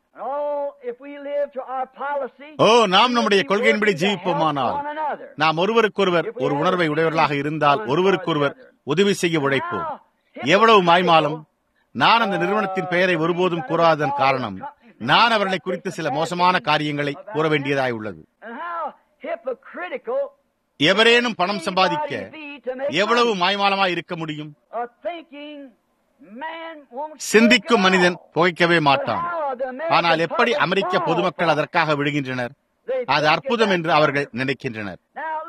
ஓ நாம் நம்முடைய கொள்கையின்படி ஜீவிப்போமானால் நாம் ஒருவருக்கொருவர் ஒரு உணர்வை உடையவர்களாக இருந்தால் ஒருவருக்கொருவர் உதவி செய்ய உழைப்போம் எவ்வளவு மாய்மாலம் நான் அந்த நிறுவனத்தின் பெயரை ஒருபோதும் கூறாததன் காரணம் நான் அவர்களை குறித்து சில மோசமான காரியங்களை கூற வேண்டியதாய் உள்ளது எவரேனும் பணம் சம்பாதிக்க எவ்வளவு மாய்மாலமாய் இருக்க முடியும் சிந்திக்கும் மனிதன் புகைக்கவே மாட்டான் ஆனால் எப்படி அமெரிக்க பொதுமக்கள் அதற்காக விழுகின்றனர் அது அற்புதம் என்று அவர்கள் நினைக்கின்றனர்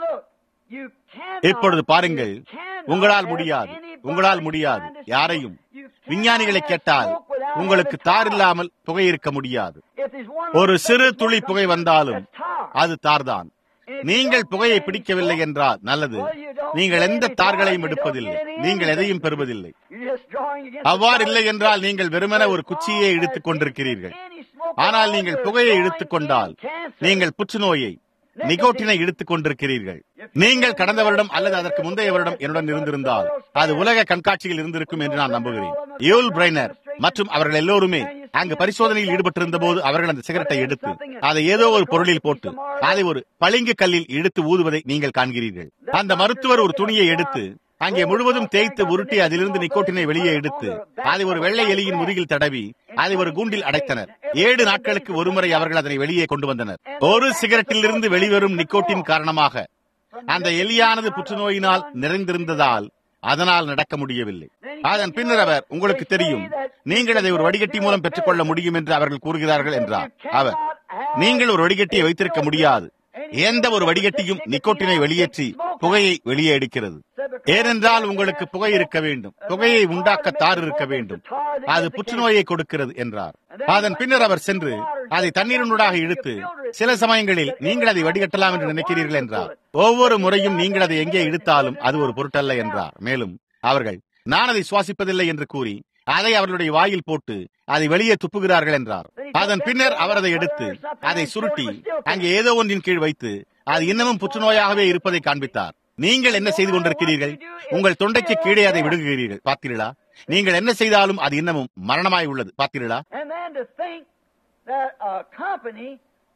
இப்பொழுது பாருங்கள் உங்களால் முடியாது உங்களால் முடியாது யாரையும் விஞ்ஞானிகளை கேட்டால் உங்களுக்கு தார் இல்லாமல் புகை இருக்க முடியாது ஒரு சிறு துளி புகை வந்தாலும் அது தார்தான் நீங்கள் புகையை பிடிக்கவில்லை என்றால் நல்லது நீங்கள் எந்த தார்களையும் எடுப்பதில்லை நீங்கள் எதையும் பெறுவதில்லை அவ்வாறு இல்லை என்றால் நீங்கள் வெறுமன ஒரு குச்சியை இழுத்துக் கொண்டிருக்கிறீர்கள் ஆனால் நீங்கள் புகையை இழுத்துக் கொண்டால் நீங்கள் புற்றுநோயை நிகோட்டினை இழுத்துக் கொண்டிருக்கிறீர்கள் நீங்கள் கடந்த வருடம் அல்லது அதற்கு முந்தைய வருடம் என்னுடன் இருந்திருந்தால் அது உலக கண்காட்சியில் இருந்திருக்கும் என்று நான் நம்புகிறேன் யூல் பிரைனர் மற்றும் அவர்கள் எல்லோருமே அங்கு பரிசோதனையில் ஈடுபட்டிருந்த போது அவர்கள் அந்த சிகரெட்டை எடுத்து அதை ஏதோ ஒரு பொருளில் போட்டு அதை ஒரு பளிங்கு கல்லில் இழுத்து ஊதுவதை நீங்கள் காண்கிறீர்கள் அந்த மருத்துவர் ஒரு துணியை எடுத்து அங்கே முழுவதும் தேய்த்து உருட்டி அதிலிருந்து நிக்கோட்டினை வெளியே எடுத்து அதை ஒரு வெள்ளை எலியின் முதுகில் தடவி அதை ஒரு கூண்டில் அடைத்தனர் ஏழு நாட்களுக்கு ஒருமுறை அவர்கள் அதனை வெளியே கொண்டு வந்தனர் ஒரு சிகரெட்டில் இருந்து வெளிவரும் நிக்கோட்டின் காரணமாக அந்த எலியானது புற்றுநோயினால் நிறைந்திருந்ததால் அதனால் நடக்க முடியவில்லை அதன் பின்னர் அவர் உங்களுக்கு தெரியும் நீங்கள் அதை ஒரு வடிகட்டி மூலம் பெற்றுக்கொள்ள முடியும் என்று அவர்கள் கூறுகிறார்கள் என்றார் அவர் நீங்கள் ஒரு வடிகட்டியை வைத்திருக்க முடியாது எந்த ஒரு வடிகட்டியும் நிக்கோட்டினை வெளியேற்றி புகையை வெளியே எடுக்கிறது ஏனென்றால் உங்களுக்கு புகை இருக்க வேண்டும் புகையை உண்டாக்க தார் இருக்க வேண்டும் அது புற்றுநோயை கொடுக்கிறது என்றார் அதன் பின்னர் அவர் சென்று அதை தண்ணீரினூடாக இழுத்து சில சமயங்களில் நீங்கள் அதை வடிகட்டலாம் என்று நினைக்கிறீர்கள் என்றார் ஒவ்வொரு முறையும் நீங்கள் அதை எங்கே இழுத்தாலும் அது ஒரு பொருட்டல்ல என்றார் மேலும் அவர்கள் நான் அதை சுவாசிப்பதில்லை என்று கூறி அதை அவர்களுடைய வாயில் போட்டு அதை வெளியே துப்புகிறார்கள் என்றார் அதன் பின்னர் அவர் அதை எடுத்து அதை சுருட்டி அங்கே ஏதோ ஒன்றின் கீழ் வைத்து அது இன்னமும் புற்றுநோயாகவே இருப்பதை காண்பித்தார் நீங்கள் என்ன செய்து கொண்டிருக்கிறீர்கள் உங்கள் தொண்டைக்கு கீழே அதை விடுகிறீர்கள் பார்த்தீர்களா நீங்கள் என்ன செய்தாலும் அது இன்னமும் மரணமாய் உள்ளது பார்த்தீர்களா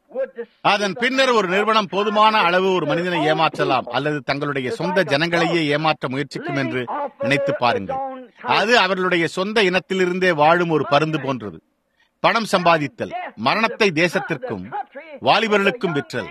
would deceive அதன் a பின்னர் man ஒரு நிறுவனம் போதுமான அளவு ஒரு to மனிதனை own ஏமாற்றலாம் people. அல்லது தங்களுடைய சொந்த ஜனங்களையே ஏமாற்ற முயற்சிக்கும் என்று நினைத்து பாருங்கள் அது அவர்களுடைய சொந்த இனத்திலிருந்தே வாழும் ஒரு பருந்து போன்றது பணம் சம்பாதித்தல் மரணத்தை தேசத்திற்கும் வாலிபர்களுக்கும் விற்றல்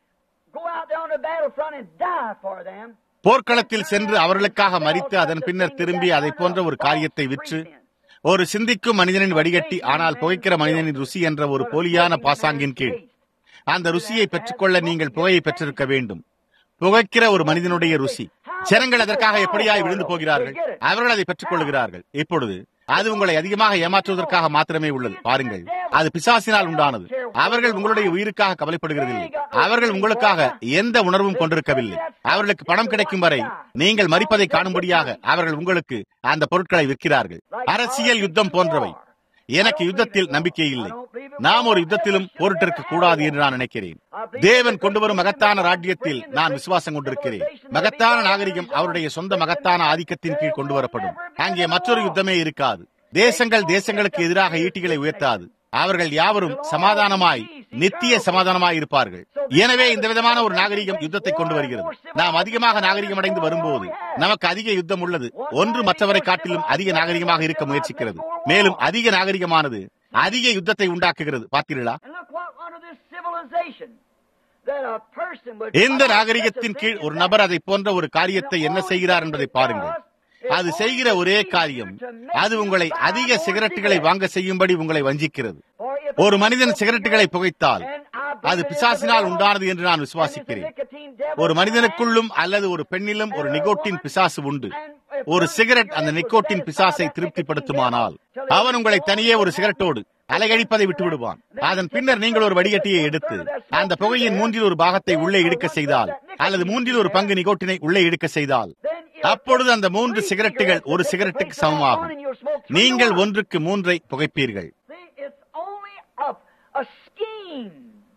Go out there on the battlefront and die for them. போர்க்களத்தில் சென்று அவர்களுக்காக மறித்து அதன் பின்னர் திரும்பி அதை போன்ற ஒரு காரியத்தை விற்று ஒரு சிந்திக்கும் மனிதனின் வடிகட்டி ஆனால் புகைக்கிற மனிதனின் ருசி என்ற ஒரு போலியான பாசாங்கின் கீழ் அந்த ருசியை பெற்றுக்கொள்ள நீங்கள் புகையை பெற்றிருக்க வேண்டும் புகைக்கிற ஒரு மனிதனுடைய ருசி ஜனங்கள் அதற்காக எப்படியாய் விழுந்து போகிறார்கள் அவர்கள் அதை பெற்றுக் கொள்கிறார்கள் இப்பொழுது அது உங்களை அதிகமாக ஏமாற்றுவதற்காக மாத்திரமே உள்ளது பாருங்கள் அது பிசாசினால் உண்டானது அவர்கள் உங்களுடைய உயிருக்காக கவலைப்படுகிறதில்லை அவர்கள் உங்களுக்காக எந்த உணர்வும் கொண்டிருக்கவில்லை அவர்களுக்கு பணம் கிடைக்கும் வரை நீங்கள் மறிப்பதை காணும்படியாக அவர்கள் உங்களுக்கு அந்த பொருட்களை விற்கிறார்கள் அரசியல் யுத்தம் போன்றவை எனக்கு யுத்தத்தில் நம்பிக்கை இல்லை நாம் ஒரு யுத்தத்திலும் போரிட்டிருக்க கூடாது என்று நான் நினைக்கிறேன் தேவன் கொண்டு வரும் மகத்தான ராஜ்யத்தில் நான் விசுவாசம் கொண்டிருக்கிறேன் மகத்தான நாகரிகம் அவருடைய சொந்த மகத்தான ஆதிக்கத்தின் கீழ் கொண்டு வரப்படும் அங்கே மற்றொரு யுத்தமே இருக்காது தேசங்கள் தேசங்களுக்கு எதிராக ஈட்டிகளை உயர்த்தாது அவர்கள் யாவரும் சமாதானமாய் நித்திய சமாதானமாய் இருப்பார்கள் எனவே இந்த விதமான ஒரு நாகரிகம் யுத்தத்தை கொண்டு வருகிறது நாம் அதிகமாக நாகரிகம் அடைந்து வரும்போது நமக்கு அதிக யுத்தம் உள்ளது ஒன்று மற்றவரை காட்டிலும் அதிக நாகரிகமாக இருக்க முயற்சிக்கிறது மேலும் அதிக நாகரிகமானது அதிக யுத்தத்தை உண்டாக்குகிறது பார்த்தீர்களா And look what under this civilization that a person would எந்த நாகரிகத்தின் கீழ் ஒரு நபர் அதை போன்ற ஒரு காரியத்தை என்ன செய்கிறார் என்பதை பாருங்கள் அது செய்கிற ஒரே காரியம் அது உங்களை அதிக சிகரெட்டுகளை வாங்க செய்யும்படி உங்களை வஞ்சிக்கிறது ஒரு மனிதன் சிகரெட்டுகளை புகைத்தால் அது பிசாசினால் உண்டானது என்று நான் விசுவாசிக்கிறேன் ஒரு மனிதனுக்குள்ளும் அல்லது ஒரு பெண்ணிலும் ஒரு நிகோட்டின் பிசாசு உண்டு ஒரு சிகரெட் அந்த நிக்கோட்டின் பிசாசை திருப்திப்படுத்துமானால் அவன் உங்களை தனியே ஒரு சிகரெட்டோடு அலைகழிப்பதை விட்டு விடுவான் அதன் பின்னர் நீங்கள் ஒரு வடிகட்டியை எடுத்து அந்த புகையின் மூன்றில் ஒரு பாகத்தை உள்ளே இழுக்க செய்தால் அல்லது மூன்றில் ஒரு பங்கு நிகோட்டினை உள்ளே இழுக்க செய்தால் அப்பொழுது அந்த மூன்று சிகரெட்டுகள் ஒரு சிகரெட்டுக்கு சமமாகும் நீங்கள் ஒன்றுக்கு மூன்றை புகைப்பீர்கள் See, it's only a, a scheme,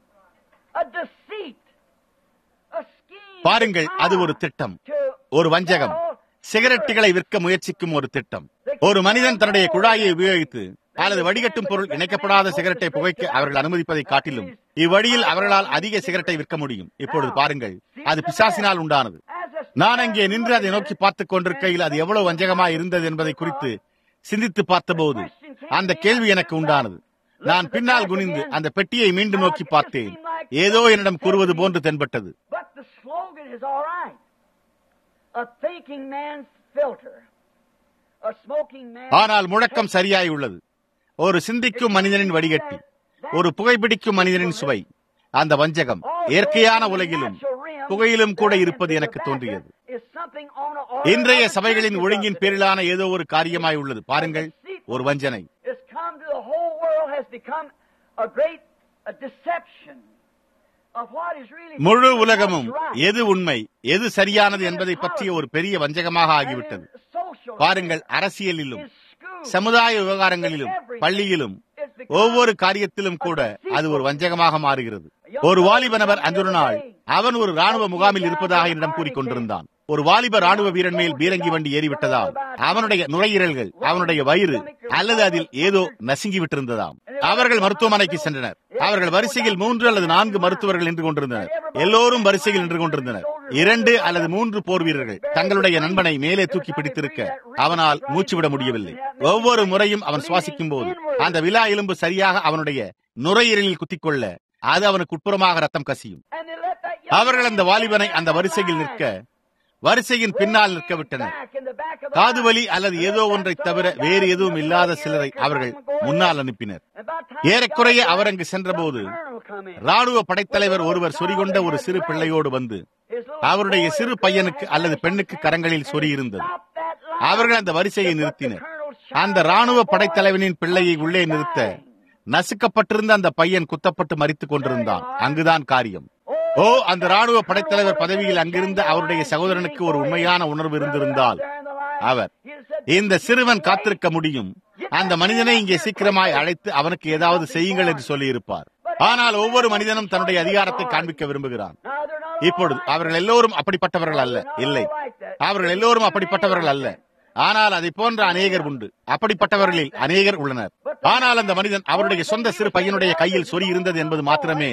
a deceit, a scheme. பாருங்கள் அது ஒரு திட்டம் to ஒரு வஞ்சகம் சிகரெட்டுகளை விற்க முயற்சிக்கும் ஒரு திட்டம் ஒரு மனிதன் தன்னுடைய குழாயை உபயோகித்து அல்லது வடிகட்டும் பொருள் இணைக்கப்படாத சிகரெட்டை புகைக்க அவர்கள் அனுமதிப்பதை காட்டிலும் இவ்வழியில் அவர்களால் அதிக சிகரெட்டை விற்க முடியும் இப்பொழுது பாருங்கள் அது பிசாசினால் உண்டானது as a நான் அங்கே நின்று அதை நோக்கி பார்த்துக் கொண்டிருக்கையில் அது எவ்வளவு வஞ்சகமாய் இருந்தது என்பதை குறித்து சிந்தித்து பார்த்தபோது அந்த கேள்வி எனக்கு உண்டானது நான் பின்னால் குனிந்து அந்த பெட்டியை மீண்டும் நோக்கி பார்த்தேன் ஏதோ என்னிடம் கூறுவது போன்று தென்பட்டது But the slogan is all right. A thinking man's filter. A smoking man's ஆனால் முழக்கம் சரியாய் உள்ளது ஒரு சிந்திக்கும் மனிதனின் வடிகட்டி ஒரு புகைப்பிடிக்கும் மனிதனின் சுவை அந்த வஞ்சகம் இயற்கையான உலகிலும் புகையிலும் கூட இருப்பது எனக்கு தோன்றியது is something on a இன்றைய சபைகளின் ஒழுங்கின் பேரிலான ஏதோ ஒரு காரியமாய் உள்ளது பாருங்கள் ஒரு வஞ்சனை It's come to the whole world has become a great a deception of what is really முழு உலகமும் what's right. எது உண்மை எது சரியானது என்பதை பற்றிய ஒரு பெரிய வஞ்சகமாக ஆகிவிட்டது And in social பாருங்கள் அரசியலிலும் is school. சமுதாய விவகாரங்களிலும் பள்ளியிலும் ஒவ்வொரு காரியத்திலும் கூட அது ஒரு வஞ்சகமாக மாறுகிறது ஒரு வாலிப நபர் அன்று ஒரு நாள் அவன் ஒரு ராணுவ முகாமில் இருப்பதாக என்னிடம் கூறிக்கொண்டிருந்தான் ஒரு வாலிப ராணுவ வீரன் மேல் பீரங்கி வண்டி ஏறிவிட்டதால் அவனுடைய நுரையீரல்கள் அவனுடைய வயிறு அல்லது அதில் ஏதோ நசுங்கி விட்டிருந்ததாம் அவர்கள் மருத்துவமனைக்கு சென்றனர் அவர்கள் வரிசையில் மூன்று அல்லது நான்கு மருத்துவர்கள் நின்று கொண்டிருந்தனர் எல்லோரும் வரிசையில் நின்று கொண்டிருந்தனர் இரண்டு அல்லது மூன்று போர் வீரர்கள் தங்களுடைய நண்பனை மேலே தூக்கி பிடித்திருக்க அவனால் மூச்சுவிட முடியவில்லை ஒவ்வொரு முறையும் அவன் சுவாசிக்கும் போது அந்த விழா எலும்பு சரியாக அவனுடைய நுரையீரலில் குத்திக்கொள்ள அது அவனுக்கு உட்புறமாக ரத்தம் கசியும் And they let that young அவர்கள் அந்த man வாலிபனை stand அந்த வரிசையில் back. நிற்க வரிசையின் பின்னால் நிற்க விட்டனர் Back in the back of the காதுவலி line. அல்லது And ஏதோ let ஒன்றை that தவிர fellow வேறு down எதுவும் in the இல்லாத ear சிலரை could அவர்கள் come and go முன்னால் in. அனுப்பினர் And by the time ஏறக்குறைய he got அவர் there, அங்கு சென்றபோது the colonel come in. ராணுவ படைத்தலைவர் ஒருவர் சொறிகொண்ட ஒரு சிறு பிள்ளையோடு வந்து His little அவருடைய boy சிறு or girl பையனுக்கு had அல்லது flashed பெண்ணுக்கு on கரங்களில் his சொறி hand and இருந்தது stopped that line. அவர்கள் அந்த வரிசையை Just let the நிறுத்தினர் colonel's அந்த child ராணுவ boy படைத்தலைவனின் பிள்ளையை உள்ளே was நிறுத்த dying. நசுக்கப்பட்டிருந்த அந்த பையன் குத்தப்பட்டு மறித்துக் கொண்டிருந்தான் அங்குதான் காரியம் ஓ அந்த ராணுவ படைத்தலைவர் பதவியில் அங்கிருந்த அவருடைய சகோதரனுக்கு ஒரு உண்மையான உணர்வு இருந்திருந்தால் அவர் இந்த சிறுவன் காத்திருக்க முடியும் அந்த மனிதனை இங்கே சீக்கிரமாய் அழைத்து அவனுக்கு ஏதாவது செய்யுங்கள் என்று சொல்லியிருப்பார் ஆனால் ஒவ்வொரு மனிதனும் தன்னுடைய அதிகாரத்தை காண்பிக்க விரும்புகிறான் இப்பொழுது அவர்கள் எல்லோரும் அப்படிப்பட்டவர்கள் அல்ல இல்லை அவர்கள் எல்லோரும் அப்படிப்பட்டவர்கள் அல்ல ஆனால் அதை போன்ற அநேகர் உண்டு அப்படிப்பட்டவர்களில் அநேகர் உள்ளனர் ஆனால் அந்த மனிதன் அவருடைய சொந்த சிறு பையனுடைய கையில் சொறி இருந்தது என்பது மாத்திரமே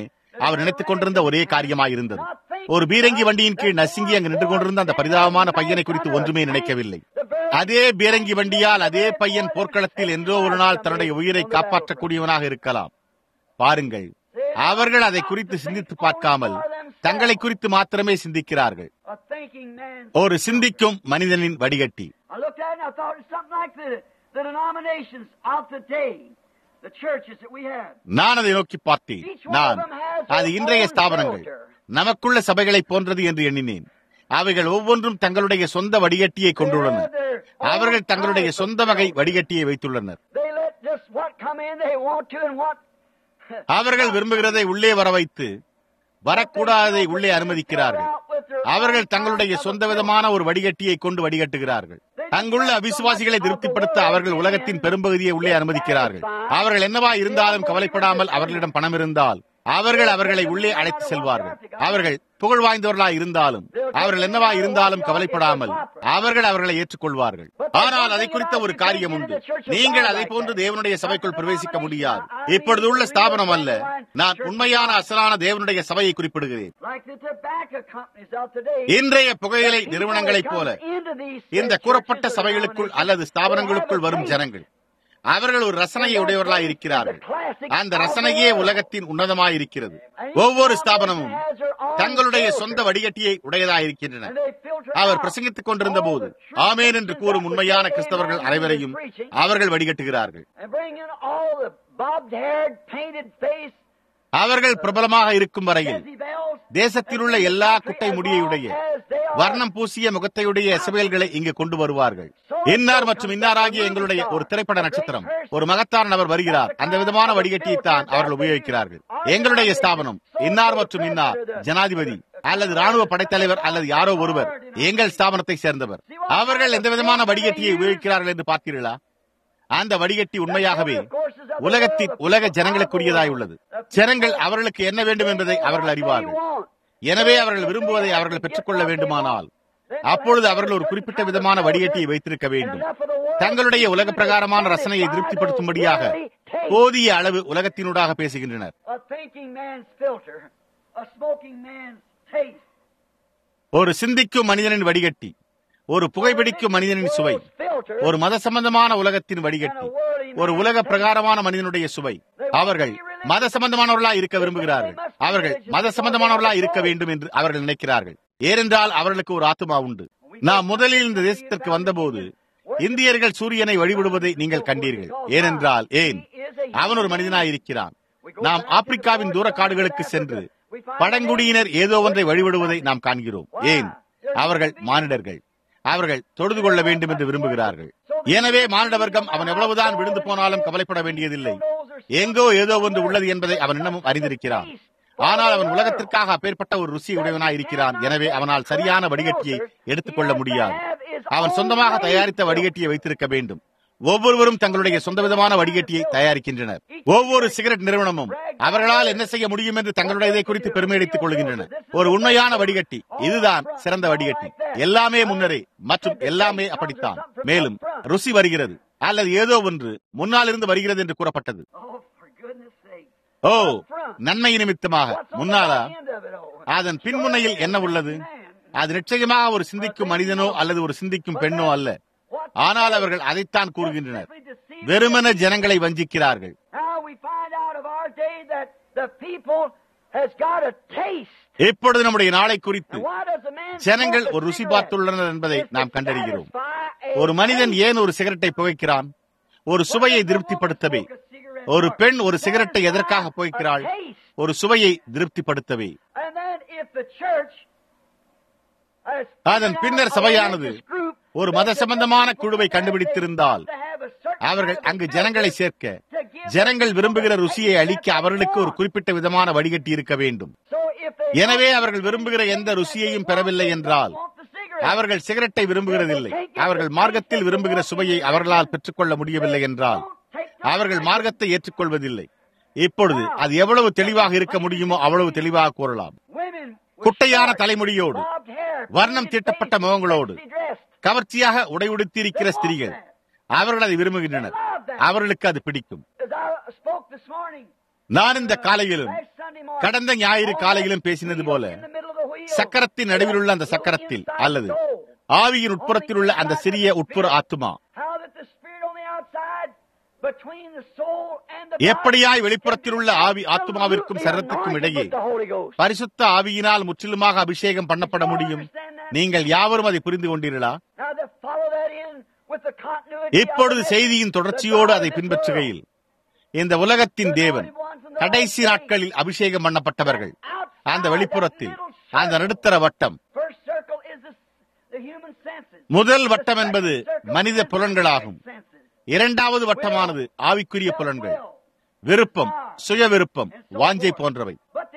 அவர் நினைத்துக் கொண்டிருந்த ஒரே காரியமாயிருந்தது ஒரு பீரங்கி வண்டியின் கீழ் நசுங்கி அங்கு நின்று கொண்டிருந்த அந்த பரிதாபமான பையனை குறித்து ஒன்றுமே நினைக்கவில்லை அதே பீரங்கி வண்டியால் அதே பையன் போர்க்களத்தில் என்றோ ஒரு நாள் தன்னுடைய உயிரை காப்பாற்றக்கூடியவனாக இருக்கலாம் பாருங்கள் அவர்கள் அதை குறித்து சிந்தித்து பார்க்காமல் தங்களை குறித்து மாத்திரமே சிந்திக்கிறார்கள் A thinking man. ஒரு சிந்திக்கும் மனிதனின் வடிகட்டி I looked at it and I thought it's something like the, the denominations of today, the churches that we have. நான் அதை நோக்கி பார்த்தேன் நான் அது இன்றைய ஸ்தாபனங்கள் நமக்குள்ள சபைகளைப் போன்றது என்று எண்ணினேன் அவைகள் ஒவ்வொன்றும் தங்களுடைய சொந்த வடிகட்டியை கொண்டுள்ளன அவர்கள் தங்களுடைய சொந்த வகை வடிகட்டியை வைத்துள்ளனர் They let just what come in they want to and what. அவர்கள் விரும்புகிறதை உள்ளே வர வைத்து வரக்கூடாததை உள்ளே அனுமதிக்கிறார்கள் அவர்கள் தங்களுடைய சொந்த விதமான ஒரு வடிகட்டியை கொண்டு வடிகட்டுகிறார்கள் அங்குள்ள அவிசுவாசிகளை திருப்திப்படுத்த அவர்கள் உலகத்தின் பெரும்பகுதியை உள்ளே அனுமதிக்கிறார்கள் அவர்கள் என்னவா இருந்தாலும் கவலைப்படாமல் அவர்களிடம் பணம் இருந்தால் அவர்கள் அவர்களை உள்ளே அழைத்து செல்வார்கள் அவர்கள் புகழ் வாய்ந்தவர்களாய் இருந்தாலும் அவர்கள் என்னவா இருந்தாலும் கவலைப்படாமல் அவர்கள் அவர்களை ஏற்றுக்கொள்வார்கள் ஆனால் அதை குறித்த ஒரு காரியம் உண்டு நீங்கள் அதை போன்று தேவனுடைய சபைக்குள் பிரவேசிக்க முடியாது இப்பொழுது உள்ள ஸ்தாபனம் அல்ல நான் உண்மையான அசலான தேவனுடைய சபையை குறிப்பிடுகிறேன் Like the tobacco companies of today. இன்றைய புகையிலை நிறுவனங்களைப் போல Into these இந்த கூறப்பட்ட சபைகளுக்குள் அல்லது ஸ்தாபனங்களுக்குள் வரும் ஜனங்கள் அவர்கள் ஒரு ரசனையை உடையவர்களாய் இருக்கிறார்கள் அந்த ரசனையே உலகத்தின் உன்னதமாய் இருக்கிறது ஒவ்வொரு ஸ்தாபனமும் தங்களுடைய சொந்த வடிகட்டியை உடையதாயிருக்கின்றன And they filter our out பிரசங்கித்துக் கொண்டிருந்த போது ஆமேன் என்று கூறும் உண்மையான கிறிஸ்தவர்கள் அனைவரையும் அவர்கள் வடிகட்டுகிறார்கள் and bring in all the bobbed haired, painted face, அவர்கள் பிரபலமாக இருக்கும் வரையில் Jezebels, தேசத்தில் உள்ள எல்லா குட்டை முடியையுடைய வர்ணம் பூசிய முகத்தையுடைய எசபேல்களை இங்கு கொண்டு வருவார்கள் இன்னார் மற்றும் இன்னாராகிய எங்களுடைய ஒரு திரைப்பட நட்சத்திரம் ஒரு மகத்தான நபர் வருகிறார் அந்த விதமான வடிகட்டியைத்தான் அவர்கள் உபயோகிக்கிறார்கள் எங்களுடைய ஸ்தாபனம் இன்னார் மற்றும் இன்னார் ஜனாதிபதி அல்லது ராணுவ படைத்தலைவர் அல்லது யாரோ ஒருவர் எங்கள் ஸ்தாபனத்தை சேர்ந்தவர் அவர்கள் எந்த விதமான வடிகட்டியை உபயோகிக்கிறார்கள் என்று பார்த்தீர்களா அந்த வடிகட்டி உண்மையாகவே உலகத்தின் உலக ஜனங்களுக்குரியதாய் உள்ளது ஜனங்கள் அவர்களுக்கு என்ன வேண்டும் என்பதை அவர்கள் அறிவார்கள் எனவே அவர்கள் விரும்புவதை அவர்கள் பெற்றுக்கொள்ள வேண்டுமானால் அப்பொழுது அவர்கள் ஒரு குறிப்பிட்ட விதமான வடிகட்டியை வைத்திருக்க வேண்டும் தங்களுடைய உலக பிரகாரமான ரசனையை திருப்திப்படுத்தும்படியாக போதிய அளவு உலகத்தினூடாக பேசுகின்றனர் a thinking man's filter, a smoking man's taste. ஒரு சிந்திக்கும் மனிதனின் வடிகட்டி ஒரு புகைப்பிடிக்கும் மனிதனின் சுவை ஒரு மத சம்பந்தமான உலகத்தின் வடிகட்டி ஒரு உலக பிரகாரமான மனிதனுடைய சுவை அவர்கள் மத சம்பந்தமானவர்களா இருக்க விரும்புகிறார்கள் அவர்கள் மத சம்பந்தமானவர்களா இருக்க வேண்டும் என்று அவர்கள் நினைக்கிறார்கள் ஏனென்றால் அவர்களுக்கு ஒரு ஆத்மா உண்டு நாம் முதலில் இந்த தேசத்திற்கு வந்தபோது இந்தியர்கள் சூரியனை வழிபடுவதை நீங்கள் கண்டீர்கள் ஏனென்றால் ஏன் அவன் ஒரு மனிதனாய் இருக்கிறான் நாம் ஆப்பிரிக்காவின் தூர காடுகளுக்கு சென்று பழங்குடியினர் ஏதோ ஒன்றை வழிபடுவதை நாம் காண்கிறோம் ஏன் அவர்கள் மானிடர்கள் அவர்கள் தொழுது கொள்ள வேண்டும் என்று விரும்புகிறார்கள் எனவே மானிட வர்க்கம் அவன் எவ்வளவுதான் விழுந்து போனாலும் கவலைப்பட வேண்டியதில்லை எங்கோ ஏதோ ஒன்று உள்ளது என்பதை அவன் இன்னமும் அறிந்திருக்கிறான் ஆனால் அவன் உலகத்திற்காக அப்பேற்பட்ட ஒரு ருசி உடையவனாய் இருக்கிறான் எனவே அவனால் சரியான வடிகட்டியை எடுத்துக்கொள்ள முடியாது அவன் சொந்தமாக தயாரித்த வடிகட்டியை வைத்திருக்க வேண்டும் ஒவ்வொருவரும் தங்களுடைய சொந்த விதமான வடிகட்டியை தயாரிக்கின்றனர் ஒவ்வொரு சிகரெட் நிறுவனமும் அவர்களால் என்ன செய்ய முடியும் என்று தங்களுடைய குறித்து பெருமையடித்துக் கொள்கின்றன ஒரு உண்மையான வடிகட்டி இதுதான் சிறந்த வடிகட்டி எல்லாமே முன்னரே மற்றும் எல்லாமே அப்படித்தான் மேலும் ருசி வருகிறது அல்லது ஏதோ ஒன்று முன்னால் இருந்து வருகிறது என்று கூறப்பட்டது Oh, for goodness sake. ஓ நன்மை நிமித்தமாக What's on முன்னாலா the end of it all? அதன் பின்முனையில் என்ன உள்ளது அது நிச்சயமாக ஒரு சிந்திக்கும் மனிதனோ அல்லது ஒரு சிந்திக்கும் பெண்ணோ அல்ல ஆனால் அவர்கள் அதைத்தான் கூறுகின்றனர் வெறுமன ஜனங்களை வஞ்சிக்கிறார்கள் Now we find out of our day that the people has got a taste. இப்பொழுது நம்முடைய நாளை குறித்து And why does a man ஜனங்கள் smoke a ஒரு ருசி cigarette? பார்த்துள்ளனர் என்பதை It's to நாம் கண்டறிகிறோம் satisfy a ஒரு மனிதன் taste. ஏன் ஒரு சிகரெட்டை புகைக்கிறான் ஒரு சுவையை திருப்திப்படுத்தவே ஒரு பெண் ஒரு சிகரெட்டை எதற்காக புகைக்கிறாள் ஒரு சுவையை திருப்திப்படுத்தவே And then if the church has அதன் பின்னர் சபையானது ஒரு மத சம்பந்தமான குழுவை கண்டுபிடித்திருந்தால் அவர்கள் அங்கு ஜனங்களை சேர்க்க ஜனங்கள் விரும்புகிற ருசியை அளிக்க அவர்களுக்கு ஒரு குறிப்பிட்ட விதமான வடிகட்டி இருக்க வேண்டும் எனவே அவர்கள் விரும்புகிற எந்த ருசியையும் பெறவில்லை என்றால் அவர்கள் சிகரெட்டை விரும்புகிறதில்லை அவர்கள் மார்க்கத்தில் விரும்புகிற சுவையை அவர்களால் பெற்றுக்கொள்ள முடியவில்லை என்றால் அவர்கள் மார்க்கத்தை ஏற்றுக்கொள்வதில்லை இப்பொழுது அது எவ்வளவு தெளிவாக இருக்க முடியுமோ அவ்வளவு தெளிவாக கூறலாம் குட்டையான தலைமுடியோடு வர்ணம் தீட்டப்பட்ட முகங்களோடு கவர்ச்சியாக உடை உடுத்தியிருக்கிற ஸ்திரீகள் அவர்கள் அதை விரும்புகின்றனர் அவர்களுக்கு அது பிடிக்கும் நான் இந்த காலையிலும் Sunday morning. கடந்த ஞாயிறு காலையிலும் பேசினது போல In the middle of the wheel. சக்கரத்தின் நடுவில் உள்ள அந்த சக்கரத்தில் அல்லது ஆவியின் உட்புறத்தில் உள்ள அந்த சிறிய உட்புற ஆத்துமா How that the spirit on the outside between the soul and the எப்படியாய் வெளிப்புறத்தில் உள்ள ஆவி ஆத்துமாவிற்கும் சரத்துக்கும் இடையே பரிசுத்த ஆவியினால் முற்றிலுமாக அபிஷேகம் பண்ணப்பட முடியும் நீங்கள் யாவரும் அதை புரிந்து கொண்டீர்களா இப்பொழுது செய்தியின் தொடர்ச்சியோடு அதை பின்பற்றுகையில் இந்த உலகத்தின் தேவன் கடைசி நாட்களில் அபிஷேகம் பண்ணப்பட்டவர்கள் அந்த வெளிப்புறத்தில் அந்த நடுத்தர வட்டம் முதல் வட்டம் என்பது மனித புலன்களாகும் இரண்டாவது வட்டமானது ஆவிக்குரிய புலன்கள் விருப்பம் சுய விருப்பம் வாஞ்சை போன்றவை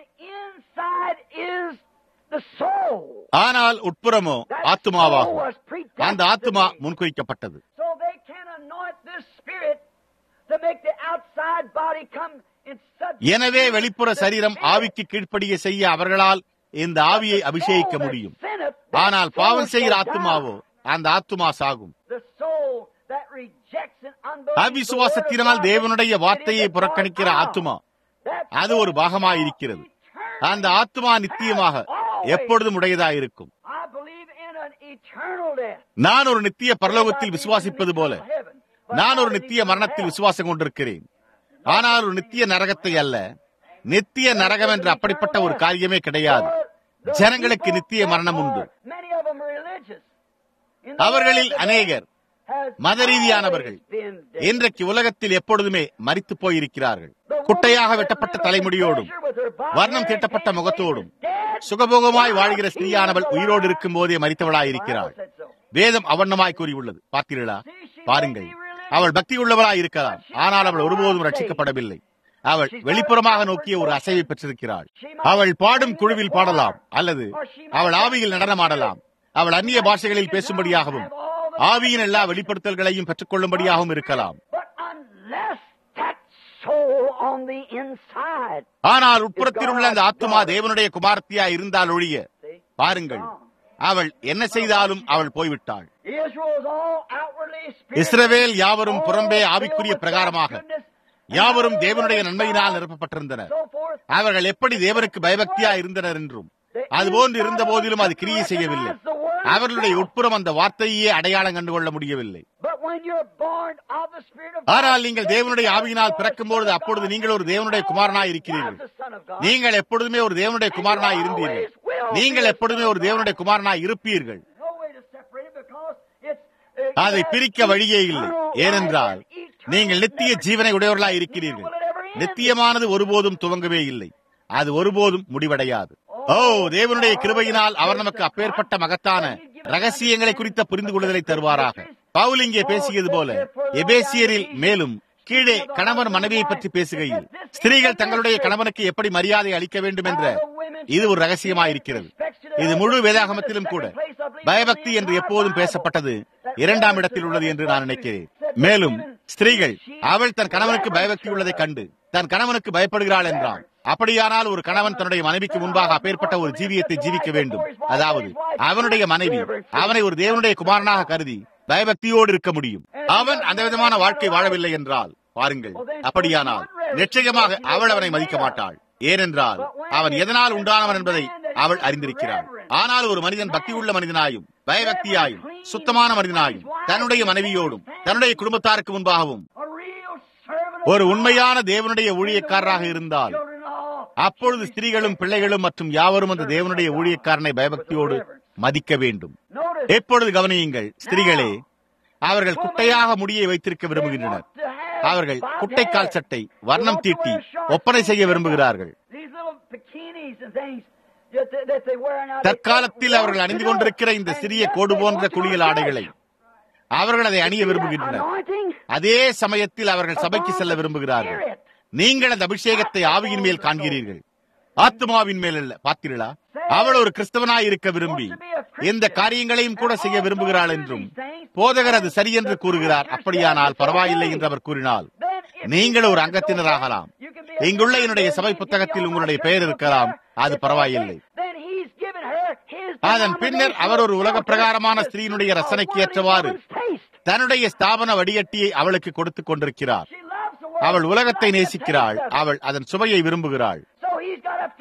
ஆனால் உட்புறமோ ஆத்துமாவாகும் அந்த ஆத்துமா முன்குறிக்கப்பட்டது So they can anoint this spirit to make the outside body come in subject. எனவே வெளிப்புற சரீரம் ஆவிக்கு கீழ்ப்படிய செய்ய அவர்களால் இந்த ஆவியை அபிஷேகிக்க முடியும் ஆனால் பாவம் செய்கிற ஆத்துமாவோ அந்த ஆத்துமா சாகும் The soul that rejects and unbelieves அவிசுவாசத்தினால் தேவனுடைய வார்த்தையை புறக்கணிக்கிற ஆத்துமா அது ஒரு பாகமாயிருக்கிறது அந்த ஆத்துமா நித்தியமாக எப்பொழுதும் உடையதாயிருக்கும் I believe in an eternal death. நான் ஒரு நித்திய பரலோகத்தில் விசுவாசிப்பது போல நான் ஒரு நித்திய மரணத்தில் விசுவாசம் கொண்டிருக்கிறேன் ஆனால் ஒரு நித்திய நரகத்தை அல்ல நித்திய நரகம் என்ற அப்படிப்பட்ட ஒரு காரியமே கிடையாது ஜனங்களுக்கு நித்திய மரணம் உண்டு Many of them are religious. In the அவர்களில் world அநேகர் has மத ரீதியானவர்கள் always been dead. இன்றைக்கு உலகத்தில் எப்பொழுதுமே மரித்து போயிருக்கிறார்கள் குட்டையாக வெட்டப்பட்ட தலைமுடியோடும் வர்ணம் தீட்டப்பட்ட முகத்தோடும் சுகபோகமாய் வாழ்கிற ஸ்திரீயானவள் உயிரோடு இருக்கும் போதே மறித்தவளாயிருக்கிறாள் வேதம் அவண்ணமாய் கூறியுள்ளது பார்த்தீர்களா பாருங்கள் அவள் பக்தி உள்ளவளாய் இருக்கலாம் ஆனால் அவள் ஒருபோதும் ரட்சிக்கப்படவில்லை அவள் வெளிப்புறமாக நோக்கிய ஒரு அசைவை பெற்றிருக்கிறாள் அவள் பாடும் குழுவில் பாடலாம் அல்லது அவள் ஆவியில் நடனமாடலாம் அவள் அந்நிய பாஷைகளில் பேசும்படியாகவும் ஆவியின் எல்லா வெளிப்படுத்தல்களையும் பெற்றுக்கொள்ளும்படியாகவும் இருக்கலாம் But unless that soul on the inside ஆனால் உட்புறத்தில் உள்ள அந்த ஆத்துமா தேவனுடைய குமாரத்தியா இருந்தால் ஒழிய see, பாருங்கள் அவள் என்ன செய்தாலும் அவள் போய்விட்டாள் Israel is all outwardly spiritual. இஸ்ரவேல் யாவரும் புறம்பே all ஆவிக்குரிய filled with பிரகாரமாக God's goodness, யாவரும் and தேவனுடைய all நன்மையினால் God, நிரப்பப்பட்டிருந்தனர் so forth. அவர்கள் எப்படி தேவனுக்கு பயபக்தியா இருந்தனர் என்றும் அதுபோன்று இருந்த போதிலும் அது கிரியை செய்யவில்லை அவர்களுடைய உட்புறம் அந்த வார்த்தையே அடையாளம் கண்டுகொள்ள முடியவில்லை But when you're born of the Spirit of ஆனால் God, நீங்கள் தேவனுடைய ஆவியினால் பிறக்கும்பொழுது அப்பொழுது நீங்கள் ஒரு தேவனுடைய குமாரனாய் இருக்கிறீர்கள் the Son of God, நீங்கள் எப்பொழுதுமே ஒரு தேவனுடைய குமாரனாய் இருந்தீர்கள் நீங்கள் எப்பொழுதுமே ஒரு தேவனுடைய குமாரனாய் இருப்பீர்கள் no way to separate it because it's uh, அதை you have பிரிக்க வழியே இல்லை eternal ஏனென்றால் life and eternal நீங்கள் நித்திய liberty. ஜீவனை உடையவர்களாய் இருக்கிறீர்கள் Neither will it ever end. நித்தியமானது ஒருபோதும் துவங்கவே இல்லை அது ஒருபோதும் முடிவடையாது ஓ தேவனுடைய கிருபையினால் அவர் நமக்கு அப்பேற்பட்ட மகத்தான ரகசியங்களை குறித்த புரிந்து கொள்ளுதலை தருவாராக பவுல் இங்கே பேசியது போல எபேசியரில் மேலும் கீழே கணவன் மனைவியை பற்றி பேசுகையில் ஸ்திரீகள் தங்களுடைய கணவனுக்கு எப்படி மரியாதை அளிக்க வேண்டும் என்ற இது ஒரு ரகசியமாயிருக்கிறது இது முழு வேதாகமத்திலும் கூட பயபக்தி என்று எப்போதும் பேசப்பட்டது இரண்டாம் இடத்தில் உள்ளது என்று நான் நினைக்கிறேன் மேலும் ஸ்திரீகள் அவள் தன் கணவனுக்கு பயபக்தி உள்ளதைக் கண்டு தன் கணவனுக்கு பயப்படுகிறாள் என்றான் அப்படியானால் ஒரு கணவன் தன்னுடைய மனைவிக்கு முன்பாக அப்பேற்பட்ட ஒரு ஜீவியத்தை ஜீவிக்க வேண்டும் அதாவது அவனுடைய மனைவி அவனை ஒரு தேவனுடைய குமாரனாக கருதி பயபக்தியோடு இருக்க முடியும் அவன் அந்த விதமான வாழ்க்கை வாழவில்லை என்றால் பாருங்கள் அப்படியானால் நிச்சயமாக அவள் அவனை மதிக்க மாட்டாள் ஏனென்றால் அவன் எதனால் உண்டானவன் என்பதை அவள் அறிந்திருக்கிறாள் ஆனால் ஒரு மனிதன் பக்தி உள்ள மனிதனாயும் பயபக்தியாயும் சுத்தமான மனிதனாயும் தன்னுடைய மனைவியோடும் தன்னுடைய குடும்பத்தாருக்கு முன்பாகவும் A real servant of ஒரு உண்மையான தேவனுடைய ஊழியக்காரராக இருந்தால் children-in-law. அப்பொழுது ஸ்திரீகளும் பிள்ளைகளும் மற்றும் யாவரும் அந்த தேவனுடைய ஊழியக்காரனை பயபக்தியோடு மதிக்க வேண்டும் Notice, எப்பொழுது கவனியுங்கள் ஸ்திரீகளே அவர்கள் குட்டையாக முடியை வைத்திருக்க விரும்புகின்றனர் to have அவர்கள் bobbed குட்டைக்கால் hair. சட்டை வர்ணம் தீட்டி ஒப்பனை செய்ய விரும்புகிறார்கள் These little bikinis and things that, that, that they wear now. தற்காலத்தில் அவர்கள் அணிந்து கொண்டிருக்கிற இந்த சிறிய கோடு போன்ற குளியல் ஆடைகளை அவர்கள் அதை அணிய விரும்புகின்றனர் Anointing அதே சமயத்தில் அவர்கள் சபைக்கு செல்ல விரும்புகிறார்கள் நீங்கள் அந்த அபிஷேகத்தை ஆவியின் மேல் காண்கிறீர்கள் ஆத்மாவின் மேல் அல்ல பார்த்தீர்களா அவள் ஒரு கிறிஸ்தவனாய் இருக்க விரும்பி இந்த காரியங்களையும் கூட செய்ய விரும்புகிறாள் என்றும் போதகர் அது சரி என்று கூறுகிறார் அப்படியானால் பரவாயில்லை என்று அவர் கூறினால் நீங்கள் ஒரு அங்கத்தினராகலாம் இங்குள்ள என்னுடைய சபை புத்தகத்தில் உங்களுடைய பெயர் இருக்கலாம் அது பரவாயில்லை Then he's given her his அதன் பின்னர் அவர் ஒரு உலக பிரகாரமான ஸ்திரீனுடைய ரசனைக்கு ஏற்றவாறு தன்னுடைய ஸ்தாபன வடிகட்டியை அவளுக்கு கொடுத்துக் கொண்டிருக்கிறார் She loves the world. அவள் உலகத்தை நேசிக்கிறாள் அவள் அதன் சுவையை விரும்புகிறாள் So he's got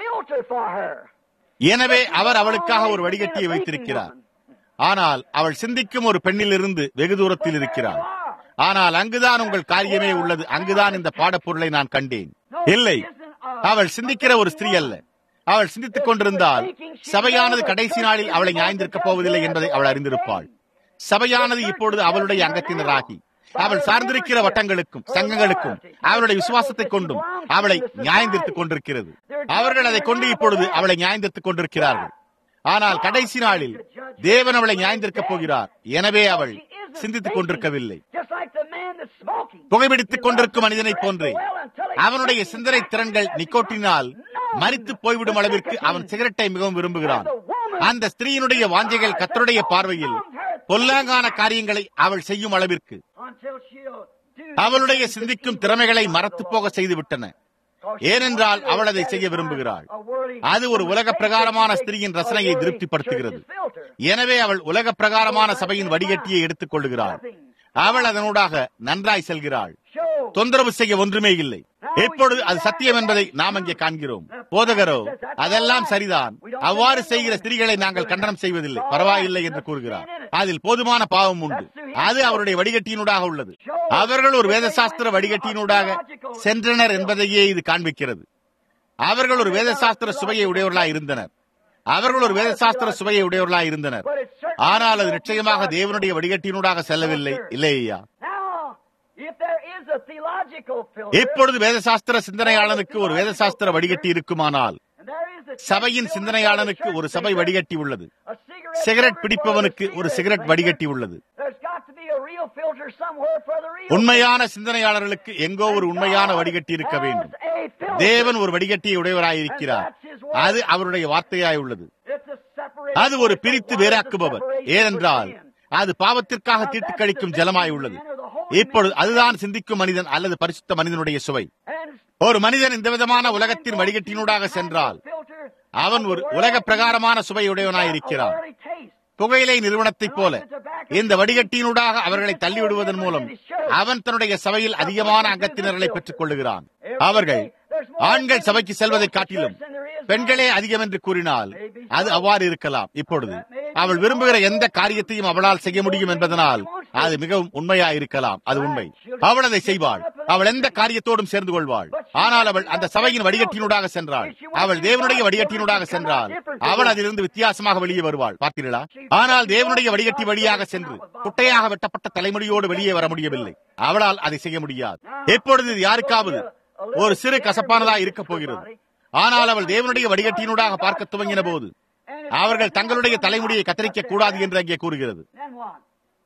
filter for her. எனவே அவர் அவளுக்காக ஒரு வடிகட்டியை வைத்திருக்கிறார் ஆனால் அவள் சிந்திக்கும் ஒரு பெண்ணிலிருந்து வெகு தூரத்தில் இருக்கிறார் ஆனால் அங்குதான் உங்கள் காரியமே உள்ளது அங்குதான் இந்த பாடப்பொருளை நான் கண்டேன் இல்லை அவள் சிந்திக்கிற ஒரு ஸ்திரீ அல்ல அவள் சிந்தித்துக் கொண்டிருந்தால் சபையானது கடைசி நாளில் அவளை நியாய்ந்திருக்கப் போவதில்லை என்பதை அவள் அறிந்திருப்பாள் சபையானது இப்பொழுது அவளுடைய அங்கத்தினராகி அவள் சார்ந்திருக்கிற வட்டங்களுக்கும் சங்கங்களுக்கும் அவளுடைய விசுவாசத்தை கொண்டும் அவளை நியாயந்திருத்துக் கொண்டிருக்கிறது அவர்கள் அதை கொண்டு இப்பொழுது அவளை நியாயந்திருத்துக் கொண்டிருக்கிறார்கள் ஆனால் கடைசி நாளில் தேவன் அவளை நியாயந்திருக்கப் போகிறார் எனவே அவள் சிந்தித்துக் கொண்டிருக்கவில்லை Just like the man that's smoking. புகைப்பிடித்துக் கொண்டிருக்கும் மனிதனைப் போன்றே அவனுடைய சிந்தனை திறன்கள் நிக்கோட்டினால் மறித்து போய்விடும் அளவிற்கு அவன் சிகரெட்டை மிகவும் விரும்புகிறான் அந்த ஸ்திரீயினுடைய வாஞ்சைகள் கத்தருடைய பார்வையில் பொல்லாங்கான காரியங்களை அவள் செய்யும் அளவிற்கு Until she'll do அவளுடைய சிந்திக்கும் திறமைகளை மறத்து போக செய்து விட்டன ஏனென்றால் அவள் அதை செய்ய விரும்புகிறாள் அது ஒரு உலக பிரகாரமான ஸ்திரீயின் ரசனையை திருப்திப்படுத்துகிறது எனவே அவள் உலக பிரகாரமான சபையின் வடிகட்டியை எடுத்துக் கொள்ளுகிறாள் அவள் அதனூடாக நன்றாய் செல்கிறாள் தொந்தரவு செய்ய ஒன்றுமே இல்லை எப்பொழுது அது சத்தியம் என்பதை நாம் அங்கே காண்கிறோம் போதகரோ அதெல்லாம் சரிதான் அவ்வாறு செய்கிற ஸ்திரீகளை நாங்கள் கண்டனம் செய்வதில்லை பரவாயில்லை என்று கூறுகிறார் அதில் போதுமான பாவம் உண்டு அது அவருடைய வடிகட்டியினூடாக உள்ளது அவர்கள் ஒரு வேதசாஸ்திர வடிகட்டியினூடாக சென்றனர் என்பதையே இது காண்பிக்கிறது அவர்கள் ஒரு வேதசாஸ்திர சுவையை உடையவர்களாய் இருந்தனர் அவர்கள் ஒரு வேதசாஸ்திர சுவையை உடையவர்களாய் இருந்தனர் ஆனால் அது நிச்சயமாக தேவனுடைய வடிகட்டியினூடாக செல்லவில்லை இல்லையா Now, if there is a theological filter, இப்பொழுது வேதசாஸ்திர சிந்தனையாளனுக்கு ஒரு வேதசாஸ்திர வடிகட்டி இருக்குமானால் and there is a சபையின் filter சிந்தனையாளனுக்கு for the ஒரு church சபை thinker, வடிகட்டி உள்ளது a cigarette சிகரெட் filter பிடிப்பவனுக்கு for the ஒரு cigarette சிகரெட் drinker. வடிகட்டி உள்ளது There's got to be a real filter somewhere for the real உண்மையான சிந்தனையாளர்களுக்கு எங்கோ ஒரு உண்மையான வடிகட்டி இருக்க வேண்டும் Has a filter. தேவன் ஒரு வடிகட்டியை உடையவராயிருக்கிறார் அது அவருடைய வார்த்தையாய் உள்ளது It's a separation. அது ஒரு பிரித்து வேறாக்குபவர் ஏனென்றால் அது பாவத்திற்காக தீட்டு கழிக்கும் ஜலமாய் உள்ளது இப்பொழுது அதுதான் சிந்திக்கும் மனிதன் அல்லது பரிசுத்த மனிதனுடைய சுவை And ஒரு மனிதன் இந்த விதமான உலகத்தின் வடிகட்டினூடாக சென்றால் filter அவன் ஒரு உலக பிரகாரமான சுவையுடையவனாயிருக்கிறான் a worldly taste. புகையிலை நிறுவனத்தைப் போல இந்த வடிகட்டியினூடாக அவர்களை தள்ளிவிடுவதன் மூலம் அவன் தன்னுடைய சபையில் அதிகமான அங்கத்தினர்களை பெற்றுக் கொள்ளுகிறான் அவர்கள் ஆண்கள் சபைக்கு செல்வதை காட்டிலும் பெண்களே அதிகம் என்று கூறினால் அது அவ்வாறு இருக்கலாம் இப்பொழுது அவள் விரும்புகிற எந்த காரியத்தையும் அவளால் செய்ய முடியும் என்பதனால் அது மிகவும் உண்மையா இருக்கலாம் அது உண்மை அவள் அதை செய்வாள் அவள் எந்த காரியத்தோடும் சேர்ந்து கொள்வாள் ஆனால் அவள் அந்த சபையின் வடிகட்டினூடாக சென்றாள் அவள் தேவனுடைய வடிகட்டினூடாக சென்றால் அவள் அதிலிருந்து வித்தியாசமாக வெளியே வருவாள் பார்த்தீர்களா ஆனால் தேவனுடைய வடிகட்டி வழியாக சென்று குட்டையாக வெட்டப்பட்ட தலைமுடியோடு வெளியே வர முடியவில்லை அவளால் அதை செய்ய முடியாது எப்பொழுது இது யாருக்காவது ஒரு சிறு கசப்பானதா இருக்க போகிறது ஆனால் அவள் தேவனுடைய வடிகட்டினூடாக பார்க்க துவங்கின போது அவர்கள் தங்களுடைய தலைமுடியை கத்தரிக்க கூடாது என்று அங்கே கூறுகிறது Then what?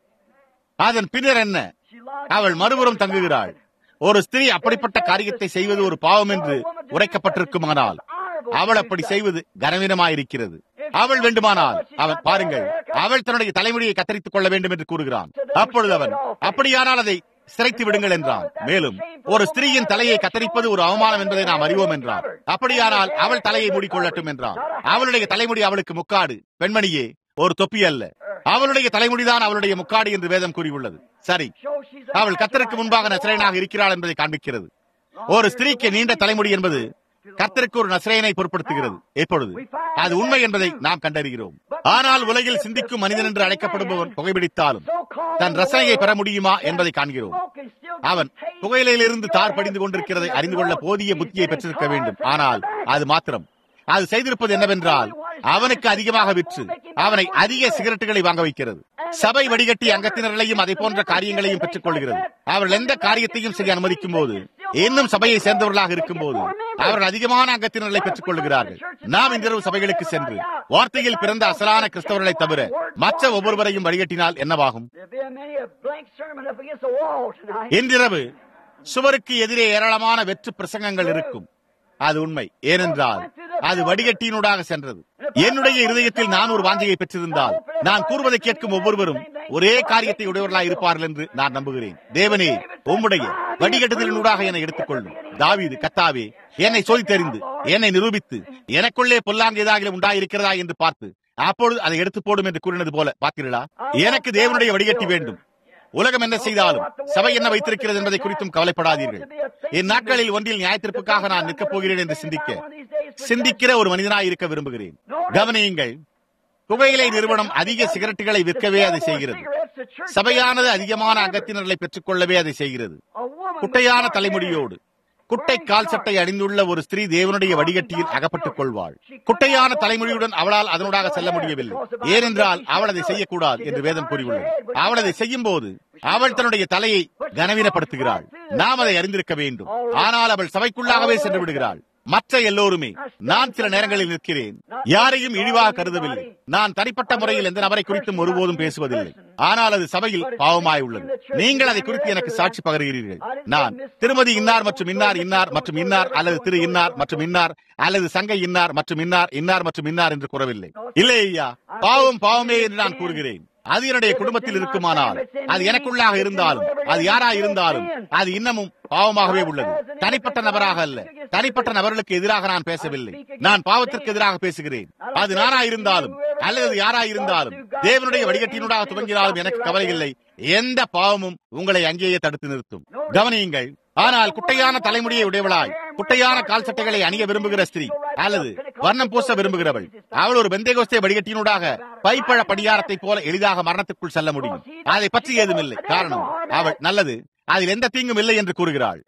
அதன் பின்னர் என்ன She lost அவள் மறுபுறம் தங்குகிறாள் ஒரு ஸ்திரீ அப்படிப்பட்ட காரியத்தை செய்வது ஒரு பாவம் என்று உரைக்கப்பட்டிருக்குமானால் அவள் அப்படி செய்வது கனவீனமாயிருக்கிறது அவள் வேண்டுமானால் அவன் பாருங்கள் அவள் தன்னுடைய தலைமுடியை கத்தரித்துக் கொள்ள வேண்டும் என்று கூறுகிறான் அப்பொழுது அவன் அப்படியானால் அதை சிரைத்து விடுங்கள் என்றான் மேலும் ஒரு ஸ்திரீயின் தலையை கத்தரிப்பது ஒரு அவமானம் என்பதை நாம் அறிவோம் என்றான் அப்படியானால் அவள் தலையை மூடிக்கொள்ளட்டும் என்றான் அவளுடைய தலைமுடி அவளுக்கு முக்காடு பெண்மணியே ஒரு தொப்பி அல்ல அவளுடைய தலைமுடிதான் அவளுடைய முக்காடு என்று வேதம் கூறியுள்ளது சரி shows she's a அவள் கத்தருக்கு முன்பாக நசரேனாக இருக்கிறாள் என்பதை காண்பிக்கிறது ஒரு ஸ்திரீக்கு நீண்ட தலைமுடி என்பது கர்த்தருக்கு ஒரு நசரேனை பொருட்படுத்துகிறது எப்பொழுது அது உண்மை என்பதை நாம் கண்டறிகிறோம் ஆனால் உலகில் சிந்திக்கும் மனிதன் என்று அழைக்கப்படுபவன் புகைப்பிடித்தாலும் தன் ரசனையை பெற முடியுமா என்பதை காண்கிறோம் smoking still அவன் புகையிலிருந்து தார் படிந்து கொண்டிருக்கிறதை அறிந்து கொள்ள போதிய புத்தியை பெற்றிருக்க வேண்டும் ஆனால் அது மாத்திரம் அது செய்திருப்பது என்னவென்றால் அவனுக்கு அதிகமாக விற்று அவனை அதிக சிகரெட்டுகளை வாங்க வைக்கிறது சபை வடிகட்டி அங்கத்தினர்களையும் அதை போன்ற காரியங்களையும் பெற்றுக் கொள்கிறது அவர்கள் எந்த காரியத்தையும் செய்ய அனுமதிக்கும் போது இன்னும் சபையை சேர்ந்தவர்களாக இருக்கும் போது அவர்கள் அதிகமான அங்கத்தினர்களை பெற்றுக் கொள்கிறார்கள் நாம் இன்றிரவு சபைகளுக்கு சென்று வார்த்தையில் பிறந்த அசலான கிறிஸ்தவர்களை தவிர மற்ற ஒவ்வொருவரையும் வடிகட்டினால் என்னவாகும் There'll be a many a blank sermon up against the wall tonight. இன்றிரவு சுவருக்கு எதிரே ஏராளமான வெற்று பிரசங்கங்கள் இருக்கும் அது உண்மை ஏனென்றால் அது வடிகட்டியினூடாக சென்றது என்னுடைய இருதயத்தில் நான் ஒரு வாஞ்சையை பெற்றிருந்தால் நான் கூறுவதை கேட்கும் ஒவ்வொருவரும் ஒரே காரியத்தை உடையவர்களாக இருப்பார்கள் என்று நான் நம்புகிறேன் தேவனே உம்முடைய வடிகட்டுதலினூடாக என்னை எடுத்துக்கொள்ளும் தாவீது கத்தாவே என்னை சோதித்தறிந்து என்னை நிரூபித்து எனக்குள்ளே பொல்லாங்கு ஏதாவது உண்டாயிருக்கிறதா என்று பார்த்து அப்பொழுது அதை எடுத்து போடும் என்று கூறினது போல பார்த்தீர்களா எனக்கு தேவனுடைய வடிகட்டி வேண்டும் உலகம் என்ன செய்தாலும் சபை என்ன வைத்திருக்கிறது என்பதை குறித்தும் கவலைப்படாதீர்கள் இந்நாட்களில் ஒன்றில் நியாயத்திற்காக நான் நிற்கப் போகிறேன் என்று சிந்திக்க சிந்திக்கிற ஒரு மனிதனாய் இருக்க விரும்புகிறேன் கவனியுங்கள் புகையிலை நிறுவனம் அதிக சிகரெட்டுகளை விற்கவே அதை செய்கிறது சபையானது அதிகமான அங்கத்தினர்களை பெற்றுக்கொள்ளவே அதை செய்கிறது குட்டையான தலைமுடியோடு குட்டை கால் சட்டை அணிந்துள்ள ஒரு ஸ்திரீ தேவனுடைய வடிகட்டியில் அகப்பட்டுக் கொள்வாள் குட்டையான தலைமொழியுடன் அவளால் அதனூடாக செல்ல முடியவில்லை ஏனென்றால் அவள் அதை செய்யக்கூடாது என்று வேதம் கூறியுள்ளது அவள் அதை செய்யும் போது அவள் தன்னுடைய தலையை கனவீனப்படுத்துகிறாள் நாம் அதை அறிந்திருக்க வேண்டும் ஆனால் அவள் சபைக்குள்ளாகவே சென்று விடுகிறாள் மற்ற எல்லோருமே நான் சில நேரங்களில் நிற்கிறேன் யாரையும் இழிவாக கருதவில்லை நான் தனிப்பட்ட முறையில் எந்த நபரை குறித்தும் ஒருபோதும் பேசுவதில்லை ஆனால் அது சபையில் பாவமாய் உள்ளது நீங்கள் அதை குறித்து எனக்கு சாட்சி பகர்கிறீர்கள் நான் திருமதி இன்னார் மற்றும் இன்னார் இன்னார் மற்றும் இன்னார் அல்லது திரு இன்னார் மற்றும் இன்னார் அல்லது சங்கை இன்னார் மற்றும் இன்னார் இன்னார் மற்றும் இன்னார் என்று கூறவில்லை இல்லை ஐயா பாவம் பாவமே என்று நான் கூறுகிறேன் அது என்னுடைய குடும்பத்தில் இருக்குமானால் அது எனக்குள்ளாக இருந்தாலும் அது யாரா இருந்தாலும் அது இன்னமும் பாவமாகவே உள்ளது தனிப்பட்ட நபராக அல்ல தனிப்பட்ட நபர்களுக்கு எதிராக நான் பேசவில்லை நான் பாவத்திற்கு எதிராக பேசுகிறேன் அது நானா இருந்தாலும் அல்லது யாரா இருந்தாலும் தேவனுடைய வடிகட்டினூடாக துவங்கினாலும் எனக்கு கவலை இல்லை எந்த பாவமும் உங்களை அங்கேயே தடுத்து நிறுத்தும் கவனியுங்கள் ஆனால் குட்டையான தலைமுடியை உடையவளாய் குட்டையான கால் சட்டைகளை அணிய விரும்புகிற ஸ்திரீ அல்லது வர்ணம் பூச விரும்புகிறவள் அவள் ஒரு பெந்தேகோஸ்தே வடிகட்டினூடாக பைப்பழ படியாரத்தை போல எளிதாக மரணத்திற்குள் செல்ல முடியும் அதை பற்றி ஏதுமில்லை காரணம் அவள் நல்லது அதில் எந்த தீங்கும் இல்லை என்று கூறுகிறாள்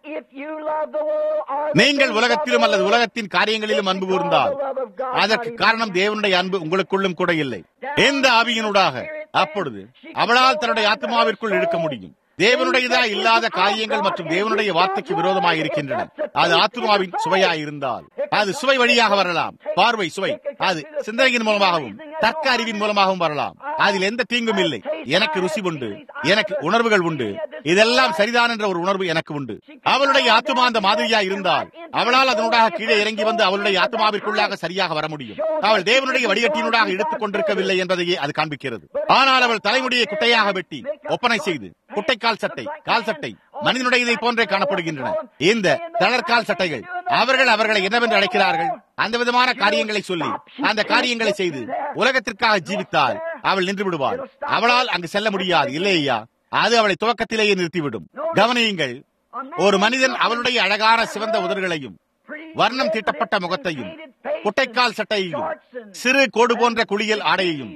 நீங்கள் உலகத்திலும் அல்லது உலகத்தின் காரியங்களிலும் அன்பு கூர்ந்தால் அதற்கு காரணம் தேவனுடைய அன்பு உங்களுக்குள்ளும் கூட இல்லை எந்த ஆவியினூடாக அப்பொழுது அவளால் தன்னுடைய ஆத்மாவிற்குள் இழுக்க முடியும் தேவனுடையதா இல்லாத காரியங்கள் மற்றும் தேவனுடைய வார்த்தைக்கு விரோதமாக இருக்கின்றன அது ஆத்மாவின் சுவையாய் இருந்தால் அது சுவை வழியாக வரலாம் பார்வை சுவை அது சிந்தனையின் மூலமாகவும் தர்க்க அறிவின் மூலமாகவும் வரலாம் அதில் எந்த தீங்கும் இல்லை எனக்கு ருசி உண்டு எனக்கு உணர்வுகள் உண்டு இதெல்லாம் சரிதான் என்ற ஒரு உணர்வு எனக்கு உண்டு அவளுடைய ஆத்மா அந்த மாதிரியா இருந்தால் அவளால் அதனூடாக கீழே இறங்கி வந்து அவளுடைய ஆத்மாவிற்குள்ளாக சரியாக வர முடியும் அவள் தேவனுடைய வடிகட்டினூடாக இழுத்துக் கொண்டிருக்கவில்லை என்பதையே அது காண்பிக்கிறது ஆனால் அவள் தலைமுடியை குட்டையாக வெட்டி ஒப்பனை செய்து குட்டை கால் சட்டை கால் சட்டை மனிதனுடையதை போன்றே காணப்படுகின்றன இந்த தளர்கால் சட்டைகள் அவர்கள் அவர்களை என்னவென்று அழைக்கிறார்கள் அந்த விதமான காரியங்களை சொல்லி அந்த காரியங்களை செய்து உலகத்திற்காக ஜீவித்தால் அவள் நின்று விடுவாள் அவளால் அங்கு செல்ல முடியாது இல்லையா அது அவளை துவக்கத்திலேயே நிறுத்திவிடும் கவனியுங்கள் ஒரு மனிதன் அவளுடைய அழகான சிவந்த உதடுகளையும் வர்ணம் தீட்டப்பட்ட முகத்தையும் குட்டைக்கால் சட்டையையும் சிறு கோடு போன்ற குளியல் ஆடையையும்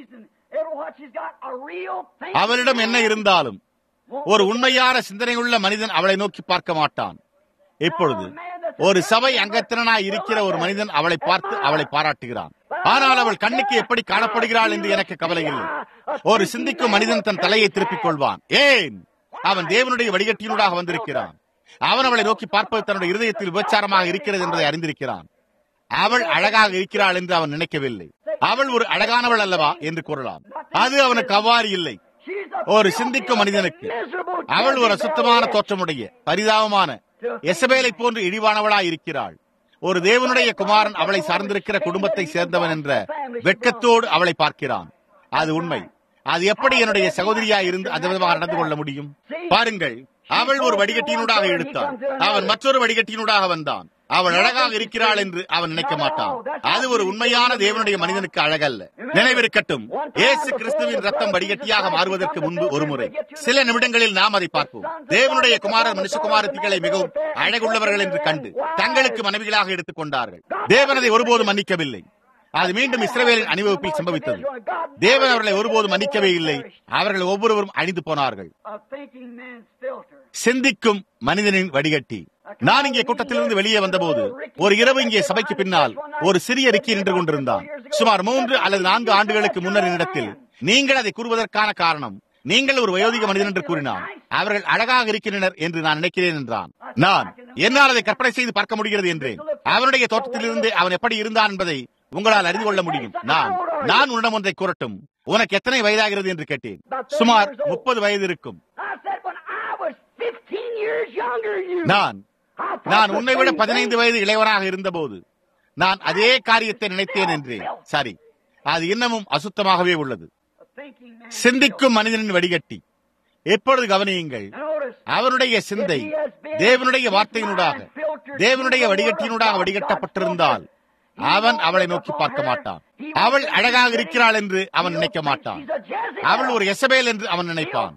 அவளிடம் என்ன இருந்தாலும் ஒரு உண்மையான சிந்தனையுள்ள மனிதன் அவளை நோக்கி பார்க்க மாட்டான் இப்பொழுது ஒரு சபை அங்கத்தினனாய் இருக்கிற ஒரு மனிதன் அவளை பார்த்து அவளை பாராட்டுகிறான் ஆனால் அவள் கண்ணுக்கு எப்படி காணப்படுகிறாள் என்று எனக்கு கவலை இல்லை ஒரு சிந்திக்கும் மனிதன் தன் தலையை திருப்பிக் கொள்வான் ஏன் அவன் தேவனுடைய வடிகட்டினூடாக வந்திருக்கிறான் அவன் அவளை நோக்கி பார்ப்பது தன்னுடைய இருதயத்தில் விபச்சாரமாக இருக்கிறது என்பதை அறிந்திருக்கிறான் அவள் அழகாக இருக்கிறாள் என்று அவன் நினைக்கவில்லை அவள் ஒரு அழகானவள் அல்லவா என்று கூறலாம் அது அவனுக்கு அவ்வாறு இல்லை ஒரு சிந்திக்கும் மனிதனுக்கு அவள் ஒரு அசுத்தமான தோற்றமுடைய பரிதாபமான எசபேலை போன்று இழிவானவளாய் இருக்கிறாள் ஒரு தேவனுடைய குமாரன் அவளை சார்ந்திருக்கிற குடும்பத்தை சேர்ந்தவன் என்ற வெட்கத்தோடு அவளை பார்க்கிறான் அது உண்மை அது எப்படி என்னுடைய சகோதரியா இருந்து அந்த விதமாக நடந்து கொள்ள முடியும் பாருங்கள் அவள் ஒரு வடிகட்டியினூடாக எடுத்தாள் அவன் மற்றொரு வடிகட்டியினூடாக வந்தான் அவள் அழகாக இருக்கிறாள் என்று அவன் நினைக்க மாட்டான் அது ஒரு உண்மையான தேவனுடைய மனிதனுக்கு அழகல்ல நினைவிருக்கட்டும் ஏசு கிறிஸ்துவின் ரத்தம் வடிகட்டியாக மாறுவதற்கு முன்பு ஒரு முறை சில நிமிடங்களில் நாம் அதை பார்ப்போம் தேவனுடைய குமாரர் மனுஷகுமாரத்திகளை மிகவும் அழகுள்ளவர்கள் என்று கண்டு தங்களுக்கு மனைவிகளாக எடுத்துக் கொண்டார்கள் தேவனதை ஒருபோதும் மன்னிக்கவில்லை அது மீண்டும் இஸ்ரவேலின் அணிவகுப்பில் சம்பவித்தது தேவன் அவர்களை ஒருபோதும் மன்னிக்கவே இல்லை அவர்கள் ஒவ்வொருவரும் அழிந்து போனார்கள் சிந்திக்கும் மனிதனின் வடிகட்டி நான் இங்கே கூட்டத்திலிருந்து வெளியே வந்தபோது ஒரு இரவு இங்கே சபைக்கு பின்னால் ஒரு சிறிய ரிக்கி நின்று கொண்டிருந்தான் சுமார் மூன்று அல்லது நான்கு ஆண்டுகளுக்கு முன்னர் இடத்தில் நீங்கள் அதை கூறுவதற்கான காரணம் நீங்கள் ஒரு வயோதிக மனிதன் என்று கூறினான் அவர்கள் அழகாக இருக்கின்றனர் என்று நான் நினைக்கிறேன் என்றான் நான் என்னால் அதை கற்பனை செய்து பார்க்க முடிகிறது என்றேன் அவனுடைய தோட்டத்திலிருந்து அவன் எப்படி இருந்தான் என்பதை உங்களால் அறிந்து கொள்ள முடியும் நான் நான் உன்னிடம் ஒன்றை கூறட்டும் உனக்கு எத்தனை வயதாகிறது என்று கேட்டேன் சுமார் முப்பது வயது இருக்கும் நான் நான் உன்னை விட பதினைந்து வயது இளைவராக இருந்தபோது நான் அதே காரியத்தை நினைத்தேன் என்றேன் சரி அது இன்னமும் அசுத்தமாகவே உள்ளது சிந்திக்கும் மனிதனின் வடிகட்டி எப்பொழுது கவனியுங்கள் அவனுடைய சிந்தை தேவனுடைய வார்த்தையினூடாக தேவனுடைய வடிகட்டியினூடாக வடிகட்டப்பட்டிருந்தால் அவன் அவளை நோக்கி பார்க்க மாட்டான் அவள் அழகாக இருக்கிறாள் என்று அவன் நினைக்க மாட்டான் அவள் ஒரு எசபேல் என்று அவன் நினைப்பான்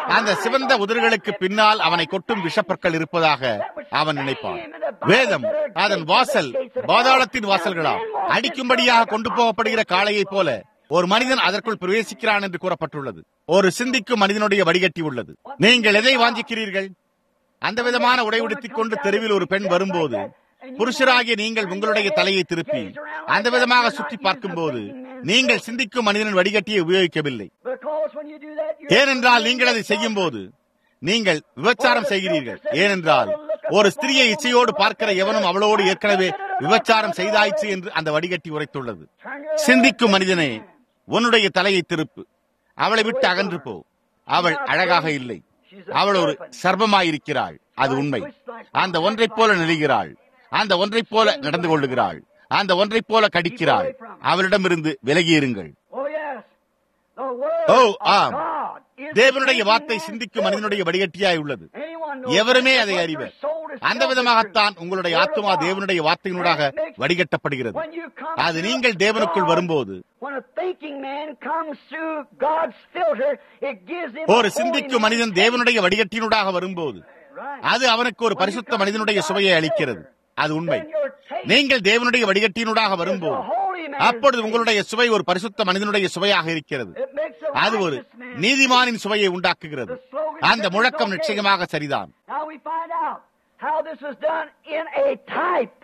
அந்த சிவந்த உதடுகளுக்கு பின்னால் அவனை கொட்டும் விஷப்பற்கள் இருப்பதாக அவன் நினைப்பான் வேதம் அதன் வாசல் பாதாளத்தின் வாசல்களாம் அடிக்கும்படியாக கொண்டு போகப்படுகிற காளையைப் போல ஒரு மனிதன் அதற்குள் பிரவேசிக்கிறான் என்று கூறப்பட்டுள்ளது ஒரு சிந்திக்கும் மனிதனுடைய வடிகட்டி உள்ளது நீங்கள் எதை வாஞ்சிக்கிறீர்கள் அந்த விதமான உடை உடுத்திக் கொண்டு தெருவில் ஒரு பெண் வரும்போது புருஷராகிய நீங்கள் உங்களுடைய தலையை திருப்பி அந்த விதமாக சுற்றி பார்க்கும்போது நீங்கள் சிந்திக்கும் மனிதனின் வடிகட்டியை உபயோகிக்கவில்லை Because when you do that, you're ஏனென்றால் நீங்கள் அதை செய்யும் போது நீங்கள் விபச்சாரம் செய்கிறீர்கள் ஏனென்றால் ஒரு ஸ்திரியை இச்சையோடு பார்க்கிற எவனும் அவளோடு ஏற்கனவே விபச்சாரம் செய்தாயிற்று என்று அந்த வடிகட்டி உரைத்துள்ளது சிந்திக்கும் மனிதனே உன்னுடைய தலையை திருப்பு அவளை விட்டு அகன்று போ அவள் அழகாக இல்லை அவள் ஒரு சர்ப்பமாயிருக்கிறாள் அது உண்மை அந்த ஒன்றைப் போல நெளிகிறாள் அந்த ஒன்றைப் போல நடந்து கொள்ளுகிறாள் அந்த ஒன்றைப் போல கடிக்கிறாள் அவளிடமிருந்து விலகியிருங்கள் Oh, yes. The word O of ஆம் God is தேவனுடைய the வார்த்தை man's சிந்திக்கும் மனிதனுடைய வடிகட்டியாய் உள்ளது Anyone knows எவருமே that அதை what அறிவர் your soul is அந்த filled விதமாகத்தான் with உங்களுடைய the word ஆத்மா of God. தேவனுடைய வார்த்தையினூடாக வடிகட்டப்படுகிறது When you come அது to நீங்கள் தேவனுக்குள் God, வரும்போது when a thinking man comes through God's filter, it gives him ஒரு a சிந்திக்கும் holy மனிதன் தேவனுடைய வடிகட்டினூடாக வரும்போது Right. அது அவனுக்கு ஒரு பரிசுத்த மனிதனுடைய சுவையை அளிக்கிறது அது உண்மை Then your taste நீங்கள் தேவனுடைய வடிகட்டினூடாக is a வரும்போது holy man's அப்பொழுது taste. உங்களுடைய சுவை ஒரு பரிசுத்த மனிதனுடைய சுவையாக இருக்கிறது It makes a அது ஒரு righteous man. நீதிமானின் சுவையை உண்டாக்குகிறது அந்த முழக்கம் நிச்சயமாக சரிதான் Now we find out how this was done in a type.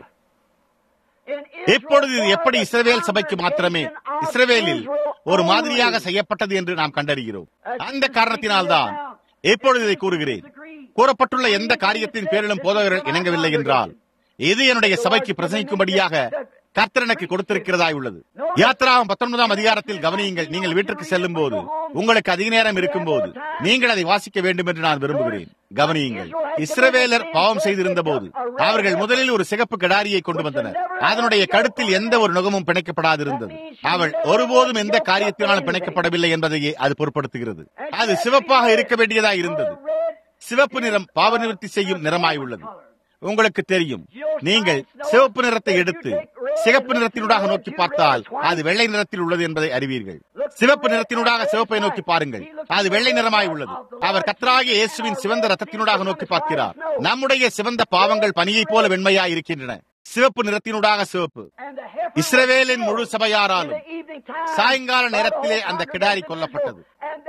In Israel, இப்பொழுது இது for எப்படி the இஸ்ரவேல் சபைக்கு மாத்திரமே congregation of இஸ்ரவேலில் Israel ஒரு only. மாதிரியாக செய்யப்பட்டது என்று நாம் கண்டறிகிறோம் அந்த காரணத்தினால்தான் இப்பொழுது இதை கூறுகிறேன் கூறப்பட்டுள்ள எந்த காரியத்தின் பேரிலும் போதகர்கள் இணங்கவில்லை என்றால் இது என்னுடைய சபைக்கு பிரசங்கிக்கும்படியாக கர்த்தர் எனக்கு கொடுத்திருக்கிறதாய் உள்ளது யாத்திராவும் பத்தொன்பதாம் அதிகாரத்தில் கவனியுங்கள் நீங்கள் வீட்டிற்கு செல்லும் போது உங்களுக்கு அதிக நேரம் இருக்கும் போது நீங்கள் அதை வாசிக்க வேண்டும் என்று நான் விரும்புகிறேன் கவனியுங்கள் இஸ்ரவேலர் பாவம் செய்திருந்த போது அவர்கள் முதலில் ஒரு சிகப்பு கிடாரியை கொண்டு வந்தனர் அதனுடைய கழுத்தில் எந்த ஒரு நுகமும் பிணைக்கப்படாதிருந்தது அவள் ஒருபோதும் எந்த காரியத்தினாலும் பிணைக்கப்படவில்லை என்பதையே அது பொருட்படுத்துகிறது அது சிவப்பாக இருக்க வேண்டியதாய் இருந்தது சிவப்பு நிறம் பாவ நிவர்த்தி செய்யும் நிறமாய் உள்ளது உங்களுக்கு தெரியும் நீங்கள் சிவப்பு நிறத்தை எடுத்து சிகப்பு நிறத்தினூடாக நோக்கி பார்த்தால் அது வெள்ளை நிறத்தில் உள்ளது என்பதை அறிவீர்கள் சிவப்பு நிறத்தினூடாக சிவப்பை நோக்கி பாருங்கள் அது வெள்ளை நிறமாய் உள்ளது அவர் கத்தராகிய இயேசுவின் சிவந்த ரத்தத்தினூடாக நோக்கி பார்க்கிறார் நம்முடைய சிவந்த பாவங்கள் பனியைப் போல வெண்மையாய் இருக்கின்றன சிவப்பு நிறத்தினூடாக சிவப்பு இஸ்ரவேலின் முழு சபையாராலும் சாயங்கால நேரத்திலே அந்த கிடாரி கொல்லப்பட்டது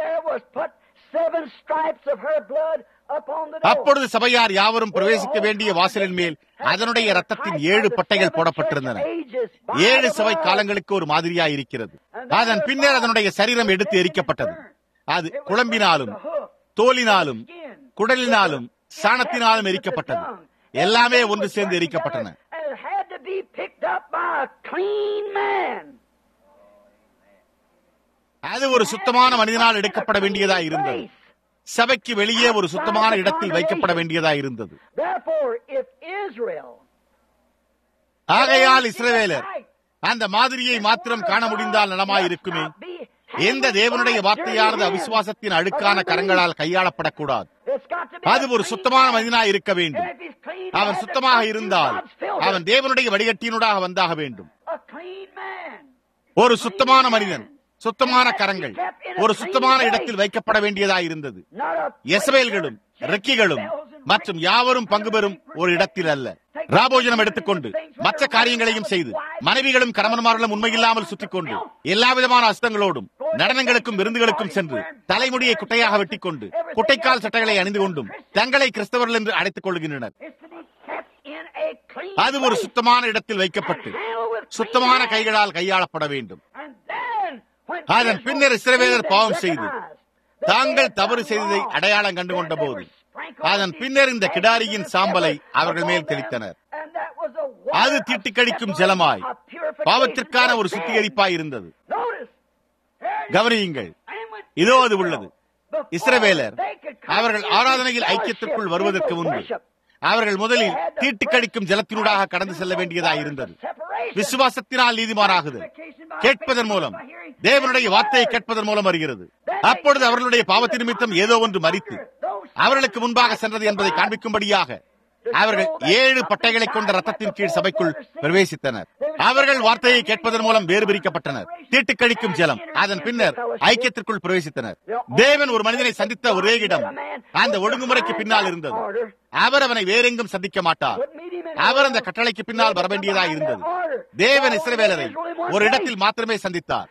அப்பொழுது சபையார் யாவரும் பிரவேசிக்க வேண்டிய வாசலின் மேல் அதனுடைய ரத்தத்தின் ஏழு பட்டைகள் போடப்பட்டிருந்தன ஏழு சபை காலங்களுக்கு ஒரு மாதிரியாய் இருக்கிறது அதன் பின்னர் அதனுடைய சரீரம் எடுத்து எரிக்கப்பட்டது அது குழம்பினாலும் தோலினாலும் குடலினாலும் சாணத்தினாலும் எரிக்கப்பட்டது எல்லாமே ஒன்று சேர்ந்து எரிக்கப்பட்டன அது ஒரு சுத்தமான மனிதனால் எடுக்கப்பட வேண்டியதா இருந்தது சபைக்கு வெளியே ஒரு சுத்தமான இடத்தில் வைக்கப்பட வேண்டியதா இருந்தது ஆகையால் இஸ்ரவேலர் அந்த மாதிரியை மாத்திரம் காண முடிந்தால் நலமாயிருக்குமே எந்த தேவனுடைய வார்த்தையானது அவிசுவாசத்தின் அழுக்கான கரங்களால் கையாளப்படக்கூடாது அது ஒரு சுத்தமான மனிதனாய் இருக்க வேண்டும் அவன் சுத்தமாக இருந்தால் அவன் தேவனுடைய வடிகட்டியினூடாக வந்தாக வேண்டும் ஒரு சுத்தமான மனிதன் சுத்தமான கரங்கள் ஒரு சுத்தமான இடத்தில் வைக்கப்பட வேண்டியதாய் இருந்தது எசவேல்களும் ரெக்கிகளும் மற்றும் யாவரும் பங்கு பெறும் ஒரு இடத்தில் அல்ல ராபோஜனம் எடுத்துக்கொண்டு மற்ற காரியங்களையும் செய்து மனைவிகளும் கணவன்மார்களும் உண்மையில்லாமல் சுற்றிக் கொண்டு எல்லா விதமான அஸ்தங்களோடும் நடனங்களுக்கும் விருந்துகளுக்கும் சென்று தலைமுடியை குட்டையாக வெட்டிக் கொண்டு குட்டைக்கால் சட்டைகளை அணிந்து கொண்டும் தங்களை கிறிஸ்தவர்கள் என்று அழைத்துக் கொள்கின்றனர் அது ஒரு சுத்தமான இடத்தில் வைக்கப்பட்டு சுத்தமான கைகளால் கையாளப்பட வேண்டும் அதன் பின்னர் இஸ்ரவேலர் பாவம் செய்து தாங்கள் தவறு செய்ததை அடையாளம் கண்டு கொண்ட போது அதன் பின்னர் இந்த கிடாரியின் சாம்பலை அவர்கள் மேல் தெளித்தனர் அது திட்டிக்கடிக்கும் ஜலமாய் பாவத்திற்கான ஒரு சுத்திகரிப்பாய் இருந்தது கவனியுங்கள் இதோ அது உள்ளது இஸ்ரவேலர் அவர்கள் ஆராதனையில் ஐக்கியத்திற்குள் வருவதற்கு முன்பு அவர்கள் முதலில் தீட்டுக்கடிக்கும் ஜலத்தினூடாக கடந்து செல்ல வேண்டியதாக இருந்தது விசுவாசத்தினால் நீதிமானாகுது கேட்பதன் மூலம் தேவனுடைய வார்த்தையை கேட்பதன் மூலம் வருகிறது அப்பொழுது அவர்களுடைய பாவத்தின் நிமித்தம் ஏதோ ஒன்று மறித்து அவர்களுக்கு முன்பாக சென்றது என்பதை காண்பிக்கும்படியாக அவர்கள் ஏழு பட்டைகளை கொண்ட ரத்தத்தின் கீழ் சபைக்குள் பிரவேசித்தனர் அவர்கள் வார்த்தையை கேட்பதன் மூலம் வேறு பிரிக்கப்பட்டனர் தீட்டு கழிக்கும் ஜலம் அதன் பின்னர் ஐக்கியத்திற்குள் பிரவேசித்தனர் தேவன் ஒரு மனிதனை சந்தித்த ஒரே இடம் அந்த ஒழுங்குமுறைக்கு பின்னால் இருந்தது அவர் அவனை வேறெங்கும் சந்திக்க மாட்டார் அவர் அந்த கட்டளைக்கு பின்னால் வர வேண்டியதாக இருந்தது தேவன் இஸ்ரவேலரை ஒரு இடத்தில் மாத்திரமே சந்தித்தார்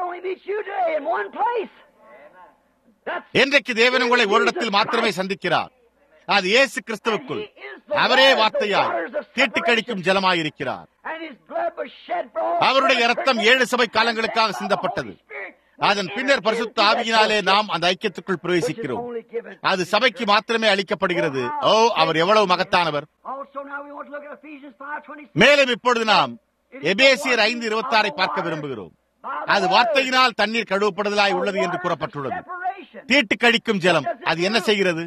இன்றைக்கு தேவன் உங்களை ஒரு இடத்தில் மாத்திரமே சந்திக்கிறார் அது இயேசு கிறிஸ்துவுக்குள் அவரே வார்த்தையாய் தீட்டு கழிக்கும் ஜலமாயிருக்கிறார் அவருடைய ரத்தம் ஏழு சபை காலங்களுக்காக சிந்தப்பட்டது அதன் பின்னர் பரிசுத்த ஆவியினாலே நாம் அந்த ஐக்கியத்துக்குள் பிரவேசிக்கிறோம் அது சபைக்கு மாத்திரமே அளிக்கப்படுகிறது ஓ அவர் எவ்வளவு மகத்தானவர் மேலும் இப்பொழுது நாம் எபேசியர் ஐந்து இருபத்தி ஆறை பார்க்க விரும்புகிறோம் அது வார்த்தையினால் தண்ணீர் கழுவப்படுதலாய் உள்ளது என்று கூறப்பட்டுள்ளது தீட்டு கழிக்கும் ஜலம் அது என்ன செய்கிறது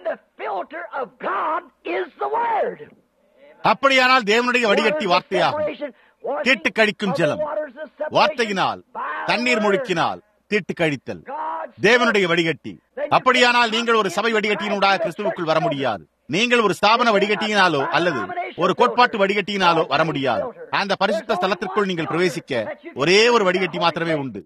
அப்படியானால் தேவனுடைய வடிகட்டி வார்த்தையாகும் தீட்டு கழிக்கும் ஜலம் வார்த்தையினால் தண்ணீர் முழுக்கினால் தீட்டு கழித்தல் தேவனுடைய வடிகட்டி அப்படியானால் நீங்கள் ஒரு சபை வடிகட்டியினூடாக கிறிஸ்துவுக்குள் வர முடியாது நீங்கள் ஒரு ஸ்தாபன வடிகட்டியினாலோ அல்லது ஒரு கோட்பாட்டு வடிகட்டியினாலோ வர முடியாது அந்த பரிசுத்த ஸ்தலத்திற்குள் நீங்கள் பிரவேசிக்க ஒரே ஒரு வடிகட்டி மாத்திரமே உண்டு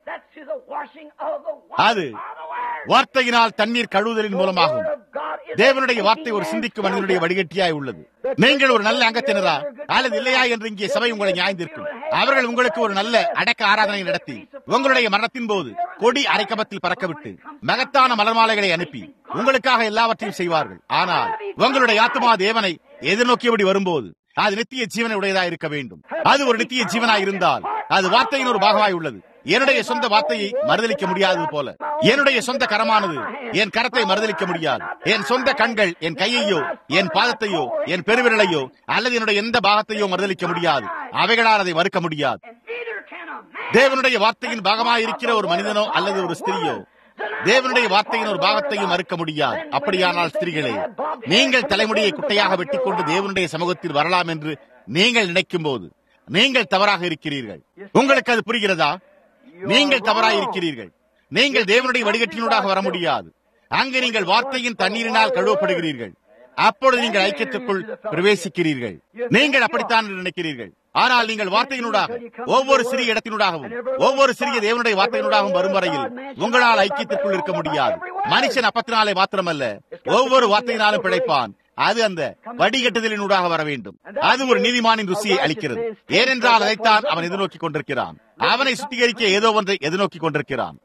அது வார்த்தையினால் தண்ணீர் கழுவுதலின் மூலமாகும் தேவனுடைய வார்த்தை ஒரு சிந்திக்கும் மனிதனுடைய வடிகட்டியாய் உள்ளது நீங்கள் ஒரு நல்ல அங்கத்தினரா அல்லது இல்லையா என்று இங்கே சபை உங்களை நியாய்ந்திருக்கும் அவர்கள் உங்களுக்கு ஒரு நல்ல அடக்க ஆராதனை நடத்தி உங்களுடைய மரணத்தின் போது கொடி அரைக்கபத்தில் பறக்கவிட்டு மகத்தான மலர்மாலைகளை அனுப்பி உங்களுக்காக எல்லாவற்றையும் செய்வார்கள் ஆனால் உங்களுடைய ஆத்மா தேவனை எதிர்நோக்கியபடி வரும்போது அது நித்திய ஜீவனை உடையதாக இருக்க வேண்டும் அது ஒரு நித்திய ஜீவனாய் இருந்தால் அது வார்த்தையின் ஒரு பாகமாய் உள்ளது என்னுடைய சொந்த வார்த்தையை மறுதளிக்க முடியாதது போல என்னுடைய சொந்த கரமானது என் கரத்தை மறுதளிக்க முடியாது என் சொந்த கண்கள் என் கையையோ என் பாதத்தையோ என் பெருவிரலையோ அல்லது என்னுடைய எந்த பாகத்தையோ மறுதளிக்க முடியாது அவைகளால் அதை மறுக்க முடியாது தேவனுடைய வார்த்தையின் பாகமாய் இருக்கிற ஒரு மனிதனோ அல்லது ஒரு ஸ்திரியோ தேவனுடைய வார்த்தையின் ஒரு பாகத்தையும் மறுக்க முடியாது அப்படியானால் ஸ்திரீகளே நீங்கள் தலைமுடியை குட்டையாக வெட்டிக் கொண்டு தேவனுடைய சமூகத்தில் வரலாம் என்று நீங்கள் நினைக்கும் போது நீங்கள் தவறாக இருக்கிறீர்கள் உங்களுக்கு அது புரிகிறதா நீங்கள் தவறாக இருக்கிறீர்கள் நீங்கள் தேவனுடைய வடிகட்டினூடாக வர முடியாது அங்கு நீங்கள் வார்த்தையின் தண்ணீரினால் கழுவப்படுகிறீர்கள் அப்பொழுது நீங்கள் ஐக்கியத்திற்குள் பிரவேசிக்கிறீர்கள் நீங்கள் அப்படித்தான் நினைக்கிறீர்கள் ஆனால் நீங்கள் வார்த்தையினூடாக ஒவ்வொரு சிறிய இடத்தினூடாகவும் ஒவ்வொரு சிறிய தேவனுடைய வார்த்தையினூடாகவும் வரும் வரையில் உங்களால் ஐக்கியத்திற்குள் இருக்க முடியாது மனுஷன் அப்பத்தினாலே மாத்திரமல்ல ஒவ்வொரு வார்த்தையினாலும் பிழைப்பான் அது அந்த வடிகட்டுதலினூடாக வர வேண்டும் அது ஒரு நீதிமானின் ருசியை அளிக்கிறது ஏனென்றால் அதைத்தான் அவன் எதிர்நோக்கி கொண்டிருக்கிறான் அவனை சுத்திகரிக்க ஏதோ ஒன்றை எதிர்நோக்கி கொண்டிருக்கிறான்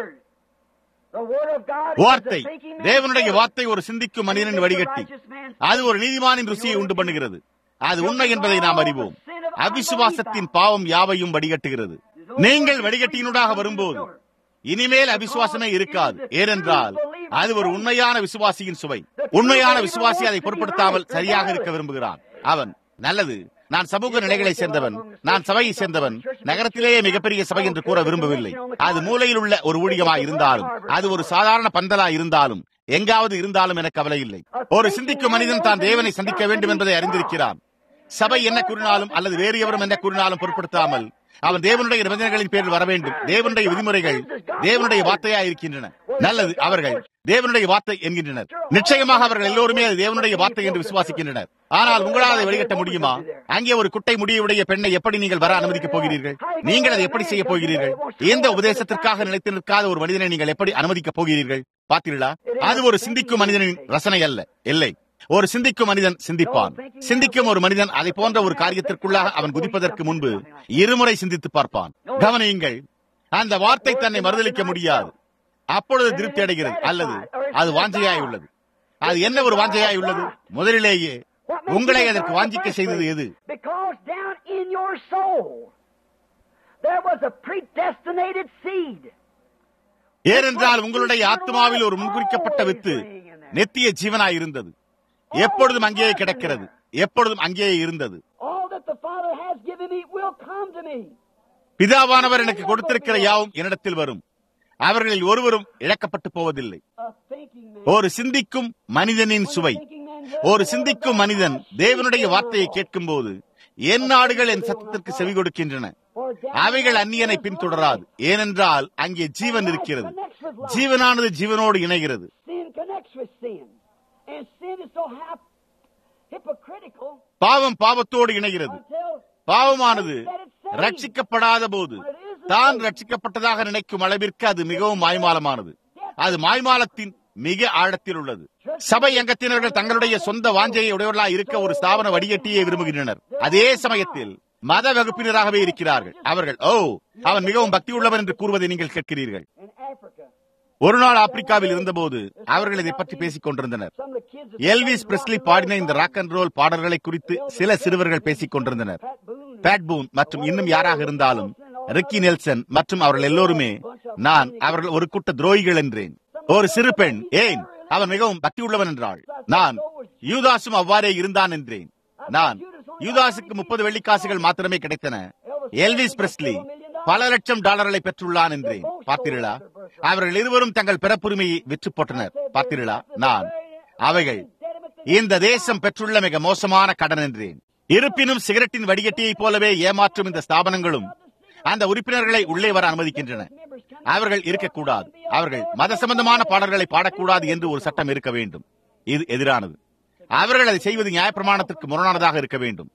வார்த்தை தேவனுடைய வார்த்தை ஒரு சிந்திக்கும் மனிதனின் வடிகட்டி அது ஒரு நீதிமானின் ருசியை உண்டு பண்ணுகிறது அது உண்மை என்பதை நாம் அறிவோம் அவிசுவாசத்தின் பாவம் யாவையும் வடிகட்டுகிறது நீங்கள் வடிகட்டியினூடாக வரும்போது இனிமேல் அவிசுவாசமே இருக்காது ஏனென்றால் அது ஒரு உண்மையான விசுவாசியின் சுவை உண்மையான விசுவாசி அதை பொருட்படுத்தாமல் சரியாக இருக்க விரும்புகிறான் அவன் நல்லது நான் சமூக நிலைகளை சேர்ந்தவன் நான் சபையை சேர்ந்தவன் நகரத்திலேயே மிகப்பெரிய சபை என்று கூற விரும்பவில்லை அது மூலையில் உள்ள ஒரு ஊழியமா இருந்தாலும் அது ஒரு சாதாரண பந்தலா இருந்தாலும் எங்காவது இருந்தாலும் எனக்கு கவலை இல்லை ஒரு சிந்திக்கும் மனிதன் தான் தேவனை சந்திக்க வேண்டும் என்பதை அறிந்திருக்கிறான் சபை என்ன கூறினாலும் அல்லது வேறு எவரும் என்ன கூறினாலும் பொருட்படுத்தாமல் அவன் தேவனுடைய நிபந்தனைகளின் பேரில் வர வேண்டும் தேவனுடைய விதிமுறைகள் தேவனுடைய வார்த்தையா இருக்கின்றன நல்லது அவர்கள் தேவனுடைய வார்த்தை என்கின்றனர் நிச்சயமாக அவர்கள் எல்லோருமே அது தேவனுடைய வார்த்தை என்று விசுவாசிக்கின்றனர் ஆனால் உங்களால் அதை வெளியிட்ட முடியுமா அங்கே ஒரு குட்டை முடியுடைய பெண்ணை எப்படி நீங்கள் வர அனுமதிக்கப் போகிறீர்கள் நீங்கள் அதை எப்படி செய்ய போகிறீர்கள் எந்த உபதேசத்திற்காக நிலைத்து நிற்காத ஒரு மனிதனை நீங்கள் எப்படி அனுமதிக்கப் போகிறீர்கள் பார்த்தீர்களா அது ஒரு சிந்திக்கும் மனிதனின் ரசனை அல்ல இல்லை ஒரு சிந்திக்கும் மனிதன் சிந்திப்பான் சிந்திக்கும் ஒரு மனிதன் அதை போன்ற ஒரு காரியத்திற்குள்ளாக அவன் குதிப்பதற்கு முன்பு இருமுறை சிந்தித்து பார்ப்பான் கவனியுங்கள் அந்த வார்த்தை தன்னை மறுதளிக்க முடியாது அப்பொழுது திருப்தி அடைகிறது அல்லது அது வாஞ்சையாய் உள்ளது அது என்ன ஒரு வாஞ்சையாய் உள்ளது முதலிலேயே உங்களை அதற்கு வாஞ்சிக்க செய்தது எது Because down in your soul there was a predestinated seed. ஏனென்றால் உங்களுடைய ஆத்மாவில் ஒரு முன்குறிக்கப்பட்ட வித்து நெத்திய ஜீவனாய் இருந்தது எப்பொழுதும் அங்கேயே கிடக்கிறது எப்பொழுதும் அங்கேயே இருந்தது All that the Father has given me will come to me. பிதாவானவர் எனக்கு கொடுத்திருக்கிற யாவும் என்னிடத்தில் வரும் அவர்களில் ஒருவரும் இழக்கப்பட்டு போவதில்லை A thinking man. ஒரு சிந்திக்கும் மனிதனின் சுவை ஒரு சிந்திக்கும் மனிதன் தேவனுடைய வார்த்தையை கேட்கும்போது என் நாடுகள் என் சத்தத்திற்கு செவி கொடுக்கின்றன For down அவைகள் அந்நியனை பின்தொடராது ஏனென்றால் அங்கே ஜீவன் இருக்கிறது ஜீவனானது ஜீவனோடு இணைகிறது sin connects with sin. And sin is so hap- hypocritical. பாவம் பாவத்தோடு இணைகிறது பாவமானது ரட்சிக்கப்படாத போது தான் ரட்சிக்கப்பட்டதாக நினைக்கும் அளவிற்கு அது மிகவும் மாய்மாலமானது அது மாய்மாலத்தின் மிக ஆழத்தில் உள்ளது சபை அங்கத்தினர்கள் தங்களுடைய சொந்த வாஞ்சையை உடையவர்களாக இருக்க ஒரு ஸ்தாபன வடிகட்டியை விரும்புகின்றனர் அதே சமயத்தில் மத வகுப்பினராகவே இருக்கிறார்கள் அவர்கள் ஓ அவன் மிகவும் பக்தி உள்ளவன் என்று கூறுவதை நீங்கள் கேட்கிறீர்கள் ஒரு நாள் ஆப்பிரிக்காவில் இருந்தபோது அவர்கள் இதை பற்றி பேசிக் கொண்டிருந்தனர் எல்விஸ் பிரெஸ்லி பாடின இந்த ராக் அண்ட் ரோல் பாடல்களை குறித்து சில சிறுவர்கள் பேசிக் கொண்டிருந்தனர் பேட் பூன் மற்றும் இன்னும் யாராக இருந்தாலும் ரிக்கி நெல்சன் மற்றும் அவர்கள் எல்லோருமே நான் அவர்கள் ஒரு கூட்ட துரோகிகள் என்றேன் ஒரு சிறு பெண் ஏன் அவன் மிகவும் பக்தி உள்ளவன் என்றாள் நான் யூதாசும் அவ்வாறே இருந்தான் என்றேன் நான் யூதாசுக்கு முப்பது வெள்ளிக்காசுகள் மாத்திரமே கிடைத்தன எல்விஸ் பிரெஸ்லி பல லட்சம் டாலர்களை பெற்றுள்ளான் என்றேன் பார்த்தீர்களா அவர்கள் இருவரும் தங்கள் பிறப்புரிமையை விற்று போட்டனர் பார்த்தீர்களா நான் அவைகள் இந்த தேசம் பெற்றுள்ள மிக மோசமான கடன் என்றேன் இருப்பினும் சிகரெட்டின் வடிகட்டியைப் போலவே ஏமாற்றும் இந்த ஸ்தாபனங்களும் அந்த உறுப்பினர்களை உள்ளே வர அனுமதிக்கின்றன அவர்கள் இருக்கக்கூடாது அவர்கள் மத சம்பந்தமான பாடல்களை பாடக்கூடாது என்று ஒரு சட்டம் இருக்க வேண்டும் இது எதிரானது அவர்கள் அதை செய்வது நியாயப்பிரமாணத்திற்கு முரணானதாக இருக்க வேண்டும்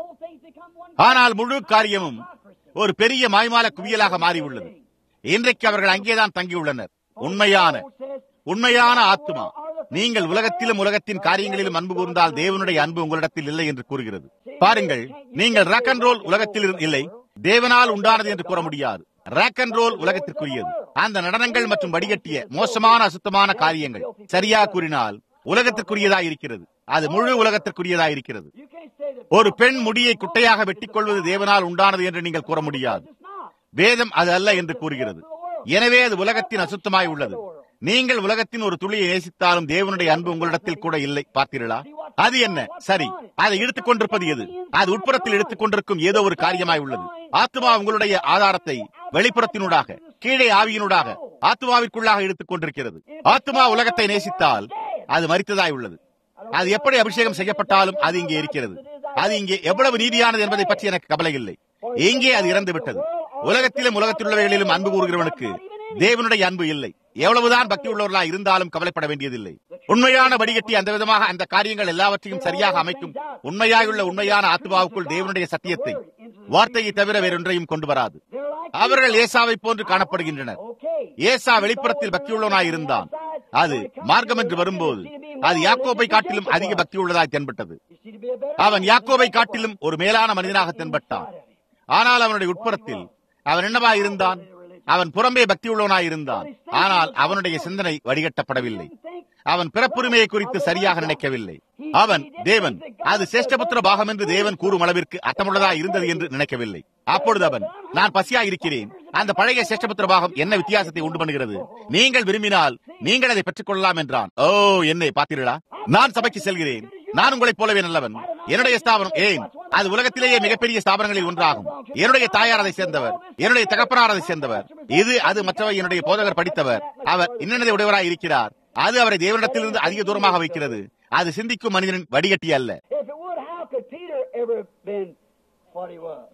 ஆனால் முழு காரியமும் ஒரு பெரிய மாய்மால குவியலாக மாறியுள்ளது இன்றைக்கு அவர்கள் அங்கேதான் தங்கியுள்ளனர் உண்மையான உண்மையான ஆத்மா நீங்கள் உலகத்திலும் உலகத்தின் காரியங்களிலும் அன்பு கூர்ந்தால் தேவனுடைய அன்பு உங்களிடத்தில் இல்லை என்று கூறுகிறது பாருங்கள் நீங்கள் ராக் அண்ட் ரோல் உலகத்தில் இல்லை தேவனால் உண்டானது என்று கூற முடியாது ராக் அண்ட் ரோல் உலகத்திற்குரியது அந்த நடனங்கள் மற்றும் வடிகட்டிய மோசமான அசுத்தமான காரியங்கள் சரியா கூறினால் உலகத்திற்குரியதா இருக்கிறது அது முழு உலகத்திற்குரியதா இருக்கிறது ஒரு பெண் முடியை குட்டையாக வெட்டிக் கொள்வது தேவனால் உண்டானது என்று நீங்கள் கூற முடியாது வேதம் அது அல்ல என்று கூறுகிறது எனவே அது உலகத்தின் அசுத்தமாய் உள்ளது நீங்கள் உலகத்தின் ஒரு துளியை நேசித்தாலும் தேவனுடைய அன்பு உங்களிடத்தில் கூட இல்லை பார்த்தீர்களா அது என்ன சரி அதை இழுத்துக் கொண்டிருப்பது எது அது உட்புறத்தில் எடுத்துக் கொண்டிருக்கும் ஏதோ ஒரு காரியமாய் உள்ளது ஆத்மா உங்களுடைய ஆதாரத்தை வெளிப்புறத்தினூடாக கீழே ஆவியினூடாக ஆத்மாவிற்குள்ளாக எடுத்துக் கொண்டிருக்கிறது ஆத்மா உலகத்தை நேசித்தால் அது மறித்ததாய் உள்ளது அது எப்படி அபிஷேகம் செய்யப்பட்டாலும் அது இங்கே இருக்கிறது அது இங்கே எவ்வளவு நீதியானது என்பதை பற்றி எனக்கு கவலை இல்லை எங்கே அது இறந்து விட்டது உலகத்திலும் உலகத்தில் உள்ளவைகளிலும் அன்பு கூறுகிறவனுக்கு தேவனுடைய அன்பு இல்லை எவ்வளவுதான் பக்தி உள்ளவர்களா இருந்தாலும் கவலைப்பட வேண்டியதில்லை உண்மையான வடிகட்டி அந்த விதமாக அந்த காரியங்கள் எல்லாவற்றையும் சரியாக அமைக்கும் உண்மையாயுள்ள உண்மையான ஆத்மாவுக்குள் தேவனுடைய சத்தியத்தை வார்த்தையை தவிர வேறொன்றையும் கொண்டு வராது அவர்கள் ஏசாவை போன்று காணப்படுகின்றனர் ஏசா வெளிப்புறத்தில் பக்தியுள்ளவனாய் இருந்தான் அது மார்க்கம் என்று வரும்போது அது யாக்கோபை காட்டிலும் அதிக பக்தி உள்ளதாய் தென்பட்டது அவன் யாக்கோபை காட்டிலும் ஒரு மேலான மனிதனாக தென்பட்டான் ஆனால் அவனுடைய உட்புறத்தில் அவன் என்னவாய் இருந்தான் அவன் புறம்பே பக்தி உள்ளவனாய் இருந்தான் ஆனால் அவனுடைய சிந்தனை வடிகட்டப்படவில்லை அவன் பிறப்புரிமையை குறித்து சரியாக நினைக்கவில்லை அவன் தேவன் அது சேஷ்டபுத்திர பாகம் என்று தேவன் கூறும் அளவிற்கு அர்த்தமுள்ளதா இருந்தது என்று நினைக்கவில்லை அப்பொழுது அவன் நான் பசியா இருக்கிறேன் அந்த பழைய சேஷ்டபுத்திர பாகம் என்ன வித்தியாசத்தை உண்டு பண்ணுகிறது நீங்கள் விரும்பினால் நீங்கள் அதை பெற்றுக் கொள்ளலாம் என்றான் ஓ என்னை பார்த்தீர்களா நான் சபைக்கு செல்கிறேன் நான் உங்களைப் போலவே நல்லவன் என்னுடைய ஸ்தாபனம் ஏன் அது உலகத்திலேயே மிகப்பெரிய ஸ்தாபனங்களில் ஒன்றாகும் என்னுடைய தாயார் அதை சேர்ந்தவர் என்னுடைய தகப்பனார் அதை சேர்ந்தவர் இது அது மற்றவை என்னுடைய போதகர் படித்தவர் அவர் இன்னதை உடையவராய் இருக்கிறார் அது அவரை தேவனிடத்திலிருந்து அதிக தூரமாக வைக்கிறது அது சிந்திக்கும் மனிதனின் வடிகட்டி அல்ல If it would, how could Peter ever been what he was?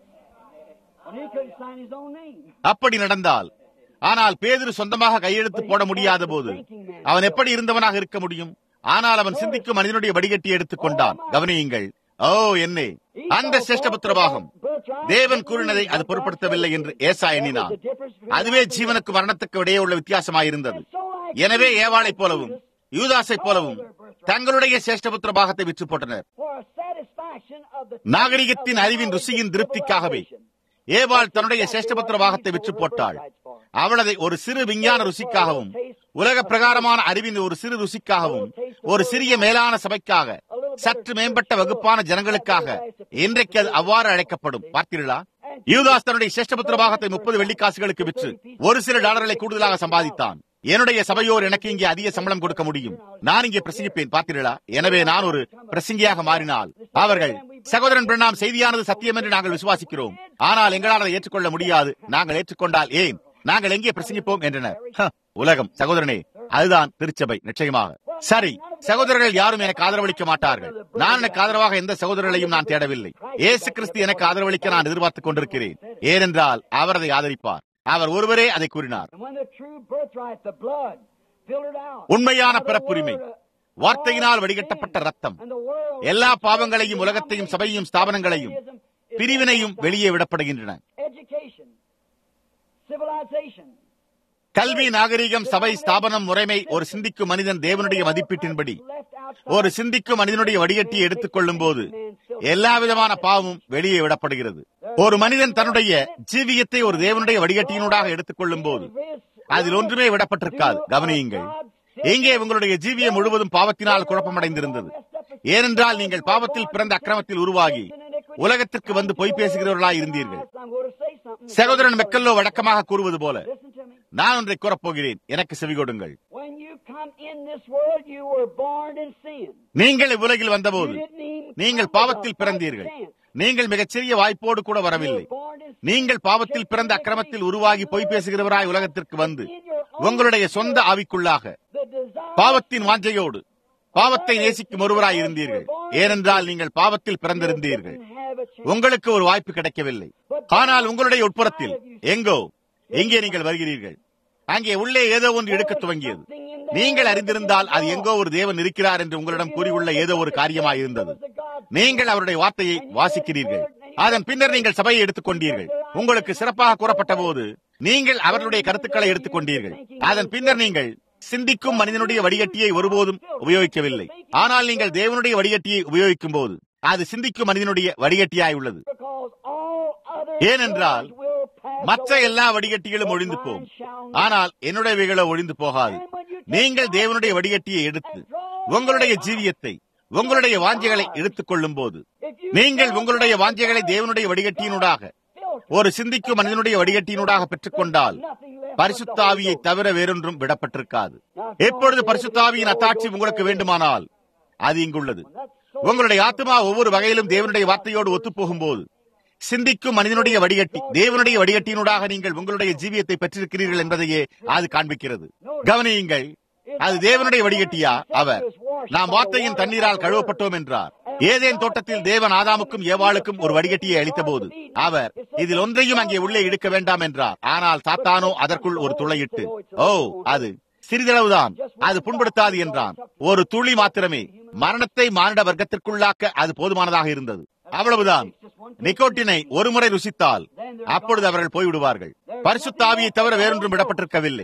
When he couldn't sign his own name. அப்படி நடந்தால் ஆனால் பேதுரு சொந்தமாக கையெழுத்து போட முடியாத போது அவன் எப்படி இருந்தவனாக இருக்க முடியும் ஆனால் அவன் சிந்திக்கும் மனிதனுடைய வடிகட்டி எடுத்துக் கொண்டான் கவனியுங்கள் ஓ என்னே அந்த சிரேஷ்டபுத்திரபாகம் தேவன் கூறினதை அது பொருட்படுத்தவில்லை என்று ஏசா எண்ணினான் அதுவே ஜீவனுக்கு மரணத்துக்கு இடையே உள்ள வித்தியாசமாயிருந்தது எனவே ஏவாளைப் போலவும் யூதாசைப் போலவும் தங்களுடைய சிரேஷ்டபுத்திர பாகத்தை விற்று போட்டனர் For a satisfaction of the நாகரிகத்தின் அறிவின் ருசியின் திருப்திக்காகவே ஏவாள் தன்னுடைய சிரேஷ்டபுத்திர பாகத்தை விற்று போட்டாள் அவள் அதை ஒரு சிறு விஞ்ஞான ருசிக்காகவும் உலக பிரகாரமான அறிவின் ஒரு சிறு ருசிக்காகவும் ஒரு சிறிய மேலான சபைக்காக சற்று மேம்பட்ட வகுப்பான ஜனங்களுக்காக இன்றைக்கு அது அவ்வாறு அழைக்கப்படும் பார்த்தீர்களா யூதாஸ் தன்னுடைய சிரேஷ்டபுத்திர பாகத்தை முப்பது வெள்ளிக்காசுகளுக்கு விற்று ஒரு சில டாலர்களை கூடுதலாக சம்பாதித்தான் என்னுடைய சபையோர் எனக்கு இங்கே அதிக சம்பளம் கொடுக்க முடியும் நான் இங்கே பிரசங்கிப்பேன் பார்த்தீர்களா எனவே நான் ஒரு பிரசங்கியாக மாறினால் அவர்கள் சகோதரன் பிரணாம் செய்தியானது சத்தியம் என்று நாங்கள் விசுவாசிக்கிறோம் ஆனால் எங்களால் அதை ஏற்றுக்கொள்ள முடியாது நாங்கள் ஏற்றுக்கொண்டால் ஏன் நாங்கள் எங்கே பிரசங்கிப்போம் என்றனர் ஹ, உலகம் சகோதரனே அதுதான் திருச்சபை நிச்சயமாக சரி சகோதரர்கள் யாரும் எனக்கு ஆதரவளிக்க மாட்டார்கள் நான் எனக்கு ஆதரவாக எந்த சகோதரர்களையும் நான் தேடவில்லை ஏசு கிறிஸ்து எனக்கு ஆதரவளிக்க நான் எதிர்பார்த்துக் கொண்டிருக்கிறேன் ஏனென்றால் அவர் அதை ஆதரிப்பார் அவர் ஒருவரே அதை கூறினார் And when the true birthright, the blood, filtered out. உண்மையான பிறப்புரிமை வார்த்தையினால் வடிகட்டப்பட்ட ரத்தம் எல்லா பாவங்களையும் உலகத்தையும் சபையும் ஸ்தாபனங்களையும் பிரிவினையும் வெளியே விடப்படுகின்றன கல்வி நாகரிகம் சபை ஸ்தாபனம் முறைமை ஒரு சிந்திக்கும் மனிதன் தேவனுடைய மதிப்பீட்டின்படி ஒரு சிந்திக்கும் மனிதனுடைய வடிகட்டியை எடுத்துக் கொள்ளும் போது எல்லா விதமான பாவமும் வெளியே விடப்படுகிறது ஒரு மனிதன் தன்னுடைய ஜீவியத்தை ஒரு தேவனுடைய வடிகட்டியினூடாக எடுத்துக் கொள்ளும் போது அதில் ஒன்றுமே விடப்பட்டிருக்காது கவனியுங்கள் எங்கே உங்களுடைய ஜீவியம் முழுவதும் பாவத்தினால் குழப்பமடைந்திருந்தது ஏனென்றால் நீங்கள் பாவத்தில் பிறந்த அக்கிரமத்தில் உருவாகி உலகத்திற்கு வந்து பொய் பேசுகிறவர்களாய் இருந்தீர்கள் சகோதரன் மெக்கல்லோ வழக்கமாக கூறுவது போல நான் ஒன்றை கூறப்போகிறேன் எனக்கு செவி கொடுங்கள் நீங்கள் இவ்வுலகில் வந்தபோது நீங்கள் பாவத்தில் பிறந்தீர்கள் நீங்கள் மிகச்சிறிய வாய்ப்போடு கூட வரவில்லை நீங்கள் பாவத்தில் பிறந்த அக்கிரமத்தில் உருவாகி பொய் பேசுகிறவராய் உலகத்திற்கு வந்து உங்களுடைய சொந்த ஆவிக்குள்ளாக பாவத்தின் வாஞ்சையோடு பாவத்தை நேசிக்கும் ஒருவராய் இருந்தீர்கள் ஏனென்றால் நீங்கள் பாவத்தில் பிறந்திருந்தீர்கள் உங்களுக்கு ஒரு வாய்ப்பு கிடைக்கவில்லை ஆனால் உங்களுடைய உட்புறத்தில் எங்கோ எங்கே நீங்கள் வருகிறீர்கள் அங்கே உள்ளே ஏதோ ஒன்று எடுக்க துவங்கியது நீங்கள் அறிந்திருந்தால் அது எங்கோ ஒரு தேவன் இருக்கிறார் என்று உங்களிடம் கூறியுள்ள ஏதோ ஒரு காரியமாய் இருந்தது நீங்கள் அவருடைய வார்த்தையை வாசிக்கிறீர்கள் அதன் பின்னர் நீங்கள் சபையை எடுத்துக்கொண்டீர்கள் உங்களுக்கு சிறப்பாக கூறப்பட்ட போது நீங்கள் அவர்களுடைய கருத்துக்களை எடுத்துக்கொண்டீர்கள் அதன் பின்னர் நீங்கள் சிந்திக்கும் மனிதனுடைய வடிகட்டியை ஒருபோதும் உபயோகிக்கவில்லை ஆனால் நீங்கள் தேவனுடைய வடிகட்டியை உபயோகிக்கும் போது அது சிந்திக்கும் மனிதனுடைய வடிகட்டியாய் உள்ளது ஏனென்றால் மற்ற எல்லா வடிகட்டிகளும் ஒழிந்து போகும் ஆனால் என்னுடையவைகளோ ஒழிந்து போகாது நீங்கள் தேவனுடைய வடிகட்டியை எடுத்து உங்களுடைய ஜீவியத்தை உங்களுடைய வாஞ்சைகளை எடுத்துக் கொள்ளும் போது நீங்கள் உங்களுடைய வாஞ்சைகளை தேவனுடைய வடிகட்டியினூடாக ஒரு சிந்திக்கும் மனிதனுடைய வடிகட்டியினூடாக பெற்றுக்கொண்டால் பரிசுத்தாவியை தவிர வேறொன்றும் விடப்பட்டிருக்காது எப்பொழுது பரிசுத்தாவியின் அத்தாட்சி உங்களுக்கு வேண்டுமானால் அது இங்குள்ளது உங்களுடைய ஆத்மா ஒவ்வொரு வகையிலும் தேவனுடைய வார்த்தையோடு ஒத்துப்போகும் போது சிந்திக்கும் மனிதனுடைய வடிகட்டி தேவனுடைய வடிகட்டியினூடாக நீங்கள் உங்களுடைய ஜீவியத்தை பெற்றிருக்கிறீர்கள் என்பதையே அது காண்பிக்கிறது கவனியுங்கள் அது தேவனுடைய வடிகட்டியா அவர் நாம் வார்த்தையின் தண்ணீரால் கழுவப்பட்டோம் என்றார் ஏதேன் தோட்டத்தில் தேவன் ஆதாமுக்கும் ஏவாளுக்கும் ஒரு வடிகட்டியை அளித்த போது அவர் இதில் ஒன்றையும் அங்கே உள்ளே இழுக்க வேண்டாம் என்றார் ஆனால் சாத்தானோ அதற்குள் ஒரு துளையிட்டு ஓ அது சிறிதளவுதான் அது புண்படுத்தாது என்றான் ஒரு துளி மாத்திரமே மரணத்தை மானிட வர்க்கத்திற்குள்ளாக்க அது போதுமானதாக இருந்தது அவ்வளவுதான் நிக்கோட்டினை ஒருமுறை ருசித்தால் அப்பொழுது அவர்கள் போய்விடுவார்கள் பரிசுத்தாவியை தவிர வேறொன்றும் விடப்பட்டிருக்கவில்லை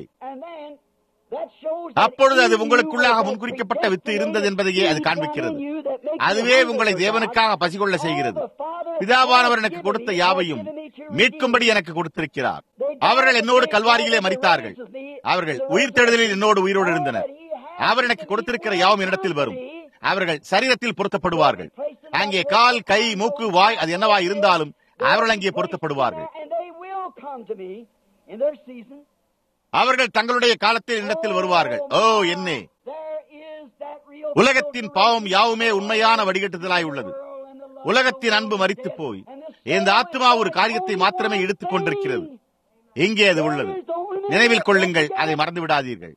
அப்பொழுது அது உங்களுக்குள்ளாக முன்குறிக்கப்பட்ட வித்து இருந்தது என்பதையே அது காண்பிக்கிறது அதுவே உங்களை தேவனுக்காக பசிகொள்ள செய்கிறது பிதாவானவர் எனக்கு கொடுத்த யாவையும் மீட்கும்படி எனக்கு கொடுத்திருக்கிறார் அவர்கள் என்னோடு கல்வாரியிலே மறித்தார்கள் அவர்கள் உயிர்த்தெழுதலில் என்னோடு உயிரோடு இருந்தனர் அவர் எனக்கு கொடுத்திருக்கிற யாவும் என்னிடத்தில் வரும் அவர்கள் சரீரத்தில் பொருத்தப்படுவார்கள் அங்கே கால் கை மூக்கு வாய் அது என்னவா இருந்தாலும் அவர்கள் அங்கே பொருத்தப்படுவார்கள் அவர்கள் தங்களுடைய காலத்தில் இடத்தில் வருவார்கள் ஓ என்னே உலகத்தின் பாவம் யாவுமே உண்மையான வடிகட்டுதலாய் உள்ளது உலகத்தின் அன்பு மறித்து போய் இந்த ஆத்மா ஒரு காரியத்தை மாத்திரமே எடுத்துக் கொண்டிருக்கிறது எங்கே அது உள்ளது நினைவில் கொள்ளுங்கள் அதை மறந்து விடாதீர்கள்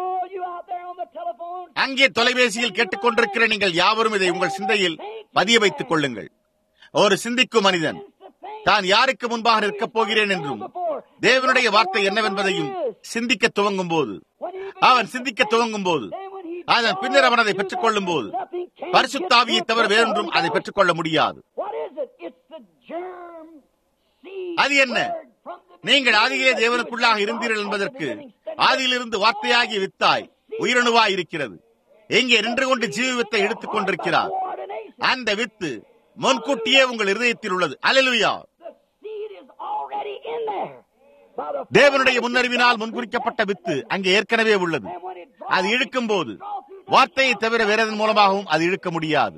அங்கே தொலைபேசியில் கேட்டுக்கொண்டிருக்கிற நீங்கள் யாவரும் இதை உங்கள் சிந்தையில் பதிய வைத்துக் கொள்ளுங்கள் ஒரு சிந்திக்கும் மனிதன் தான் யாருக்கு முன்பாக நிற்கப் போகிறேன் என்றும் தேவனுடைய வார்த்தை என்னவென்பதையும் சிந்திக்க துவங்கும் போது அவன் சிந்திக்க துவங்கும் போது அதன் பின்னர் அவன் அதை பெற்றுக் கொள்ளும் போது பரிசுத்தாவியை தவிர வேறொன்றும் அதை பெற்றுக்கொள்ள முடியாது அது என்ன நீங்கள் ஆதியிலே தேவனுக்குள்ளாக இருந்தீர்கள் என்பதற்கு ஆதியிலிருந்து வார்த்தையாகிய வித்தாய் உயிரணுவாய் இருக்கிறது எங்கே நின்று கொண்டு ஜீவித்தை எடுத்துக் கொண்டிருக்கிறார் அந்த வித்து முன்கூட்டியே உங்கள் இருதயத்தில் உள்ளது அலலுயா தேவனுடைய முன்னறிவினால் முன்குறிக்கப்பட்ட வித்து அங்கே ஏற்கனவே உள்ளது அது இழுக்கும் போது வார்த்தையை தவிர வேறதன் மூலமாகவும் அது இழுக்க முடியாது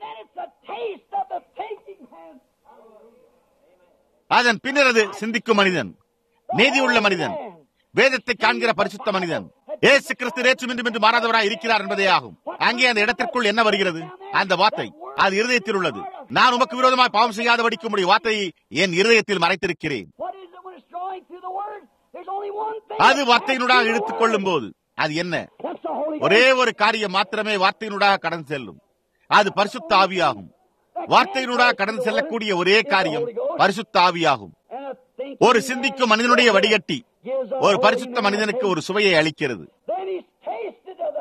அதன் பின்னர் அது சிந்திக்கும் மனிதன் நீதி உள்ள மனிதன் வேதத்தை காண்கிற பரிசுத்த மனிதன் ஏசு கிறிஸ்து நேற்றும் இன்றும் என்று மாறாதவராய் இருக்கிறார் என்பதே ஆகும் அங்கே அந்த இடத்திற்குள் என்ன வருகிறது அந்த வார்த்தை அது இருதயத்தில் உள்ளது நான் உமக்கு விரோதமாய் பாவம் செய்யாத வடிக்கும் முடிய வார்த்தையை என் இருதயத்தில் மறைத்திருக்கிறேன் அது வார்த்தையினூடாக இழுத்துக் கொள்ளும் போது அது என்ன ஒரே ஒரு காரியம் மாத்திரமே வார்த்தையினூடாக கடந்து செல்லும் அது பரிசுத்த ஆவியாகும் வார்த்தையினூடாக கடந்து செல்லக்கூடிய ஒரே காரியம் பரிசுத்த ஆவியாகும் ஒரு சிந்திக்கும் மனிதனுடைய வடிகட்டி ஒரு பரிசுத்த மனிதனுக்கு ஒரு சுவையை அளிக்கிறது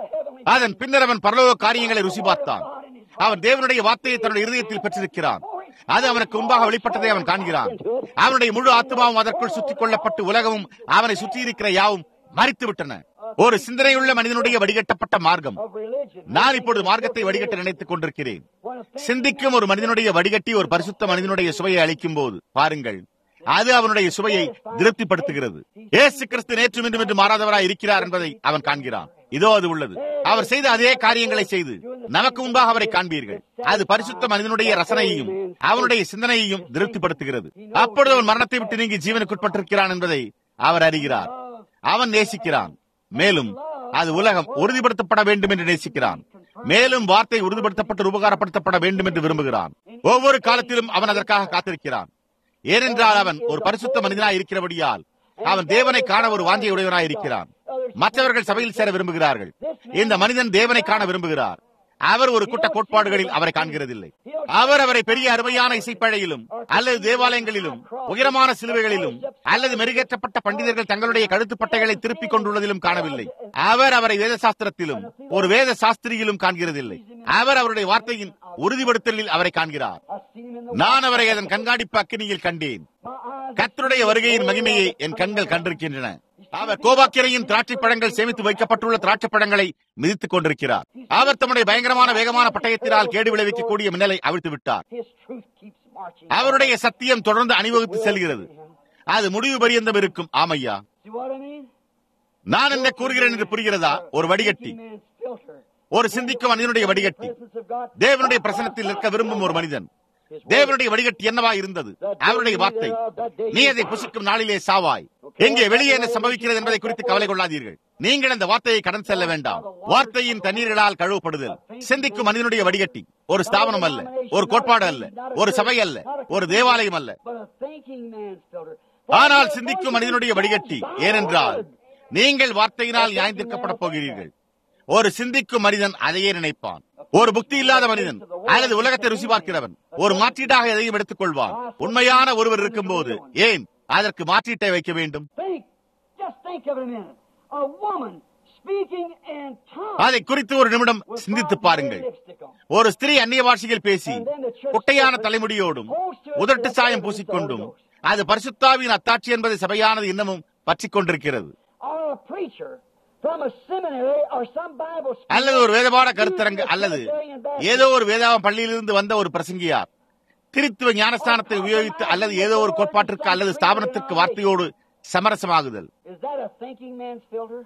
அதன் பின்னர் அவன் பரலோக காரியங்களை ருசி பார்த்தான் அவன் தேவனுடைய வார்த்தையை தன்னுடைய இருதயத்தில் பெற்றிருக்கிறான் அது அவனுக்கு முன்பாக வெளிப்பட்டதை அவன் காண்கிறான் அவனுடைய முழு ஆத்மாவும் அதற்குள் சுற்றிக் கொள்ளப்பட்டு உலகமும் அவனை சுற்றி இருக்கிற யாவும் மறித்து விட்டன ஒரு சிந்தனையுள்ள மனிதனுடைய வடிகட்டப்பட்ட மார்க்கம் of religion. நான் இப்பொழுது மார்க்கத்தை வடிகட்ட நினைத்துக் கொண்டிருக்கிறேன் சிந்திக்கும் ஒரு மனிதனுடைய வடிகட்டி ஒரு பரிசுத்த மனிதனுடைய சுவையை அளிக்கும் போது பாருங்கள் அது அவனுடைய சுவையை திருப்திப்படுத்துகிறது ஏசு கிறிஸ்து நேற்றும் இன்றும் என்று மாறாதவராய் இருக்கிறார் என்பதை அவன் காண்கிறான் இதோ அது உள்ளது அவர் செய்த அதே காரியங்களை செய்து நமக்கு முன்பாக அவரை காண்பீர்கள் அது பரிசுத்த மனிதனுடைய ரசனையையும் அவனுடைய சிந்தனையையும் திருப்திப்படுத்துகிறது அப்பொழுது அவன் மரணத்தை விட்டு நீங்கி ஜீவனுக்குட்பட்டிருக்கிறான் என்பதை அவர் அறிகிறார் அவன் நேசிக்கிறான் மேலும் அது உலகம் உறுதிப்படுத்தப்பட வேண்டும் என்று நேசிக்கிறான் மேலும் வார்த்தை உறுதிப்படுத்தப்பட்டு உபகாரப்படுத்தப்பட வேண்டும் என்று விரும்புகிறான் ஒவ்வொரு காலத்திலும் அவன் அதற்காக காத்திருக்கிறான் ஏனென்றால் அவன் ஒரு பரிசுத்த மனிதனாய் இருக்கிறபடியால் அவன் தேவனை காண ஒரு வாஞ்சை உடையவனாய் இருக்கிறான் மற்றவர்கள் சபையில் சேர விரும்புகிறார்கள் இந்த மனிதன் தேவனை காண விரும்புகிறார் அவர் ஒரு கூட்ட கோட்பாடுகளில் அவரை காண்கிறதில்லை அவர் அவரை பெரிய அருமையான இசைப்பழையிலும் அல்லது தேவாலயங்களிலும் உயரமான சிலுவைகளிலும் அல்லது மெருகேற்றப்பட்ட பண்டிதர்கள் தங்களுடைய கழுத்து பட்டைகளை திருப்பிக் கொண்டுள்ளதிலும் காணவில்லை அவர் அவரை வேத சாஸ்திரத்திலும் ஒரு வேத சாஸ்திரியிலும் காண்கிறதில்லை அவர் அவருடைய வார்த்தையின் உறுதிப்படுத்தலில் அவரை காண்கிறார் I've seen him in the நான் அவரை அதன் கண்காணிப்பு அக்கினியில் கண்டேன் my eyes. கர்த்தருடைய வருகையின் மகிமையை என் கண்கள் கண்டிருக்கின்றன அவர் கோபாக்கிரையின் திராட்சை பழங்கள் சேமித்து வைக்கப்பட்டுள்ள திராட்சை பழங்களை மிதித்துக் கொண்டிருக்கிறார் அவர் தம்முடைய பயங்கரமான வேகமான பட்டயத்தினால் கேடு விளைவிக்கக்கூடிய மின்னலை அவிழ்த்து விட்டார் His truth keeps marching. அவருடைய சத்தியம் தொடர்ந்து அணிவகுத்து செல்கிறது அது முடிவு பரியந்தம் இருக்கும் ஆமையா See what I mean? நான் என்ன கூறுகிறேன் என்று புரிகிறதா ஒரு வடிகட்டி Thinking man's filter. ஒரு சிந்திக்கும் மனிதனுடைய வடிகட்டி Presence of God. தேவனுடைய பிரசனத்தில் நிற்க விரும்பும் ஒரு மனிதன் தேவனுடைய வடிகட்டி என்னவா இருந்தது அவருடைய வார்த்தை நீ அதை புசிக்கும் நாளிலே சாவாய் எங்கே வெளியே என்ன சம்பவிக்கிறது என்பதை குறித்து கவலை கொள்ளாதீர்கள் நீங்கள் அந்த வார்த்தையை கடன் செல்ல வேண்டாம் வார்த்தையின் தண்ணீர்களால் கழுவப்படுதல் சிந்திக்கும் மனிதனுடைய வடிகட்டி ஒரு ஸ்தாபனம் அல்ல ஒரு கோட்பாடு அல்ல ஒரு சபை அல்ல ஒரு தேவாலயம் அல்ல But a thinking man's filter. ஆனால் சிந்திக்கும் மனிதனுடைய வடிகட்டி ஏனென்றால் நீங்கள் வார்த்தையினால் நியாயந்திருக்கப்பட போகிறீர்கள் ஒரு சிந்திக்கும் மனிதன் அதையே நினைப்பான் ஒரு புக்தி இல்லாத மனிதன் அல்லது உலகத்தை ருசி பார்க்கிறவன் ஒரு மாற்றீட்டாக எதையும் எடுத்துக் கொள்வான் உண்மையான ஒருவர் இருக்கும்போது ஏன் அதற்கு மாற்றீட்டை வைக்க வேண்டும் Think. Just think of it a minute. A woman speaking in tongues. அதை குறித்து ஒரு நிமிடம் with சிந்தித்து fine பாருங்கள் lipstick on. ஒரு ஸ்திரீ அந்நிய பாஷையில் பேசி குட்டையான தலைமுடியோடும் உதட்டு சாயம் பூசிக்கொண்டும் அது பரிசுத்தாவின் அத்தாட்சி என்பதை சபையானது இன்னமும் பற்றிக் கொண்டிருக்கிறது Or a preacher from a seminary or some Bible school. அல்லது ஒரு வேதபாட கருத்தரங்கு அல்லது ஏதோ ஒரு வேதாவ பள்ளியிலிருந்து வந்த ஒரு பிரசங்கியார் கிறித்துவ ஞானஸ்தானத்தை உபயோகித்து அல்லது ஏதோ ஒரு கோட்பாட்டிற்கு அல்லது ஸ்தாபனத்திற்கு வார்த்தையோடு சமரசமாகுதல் Is that a thinking man's filter?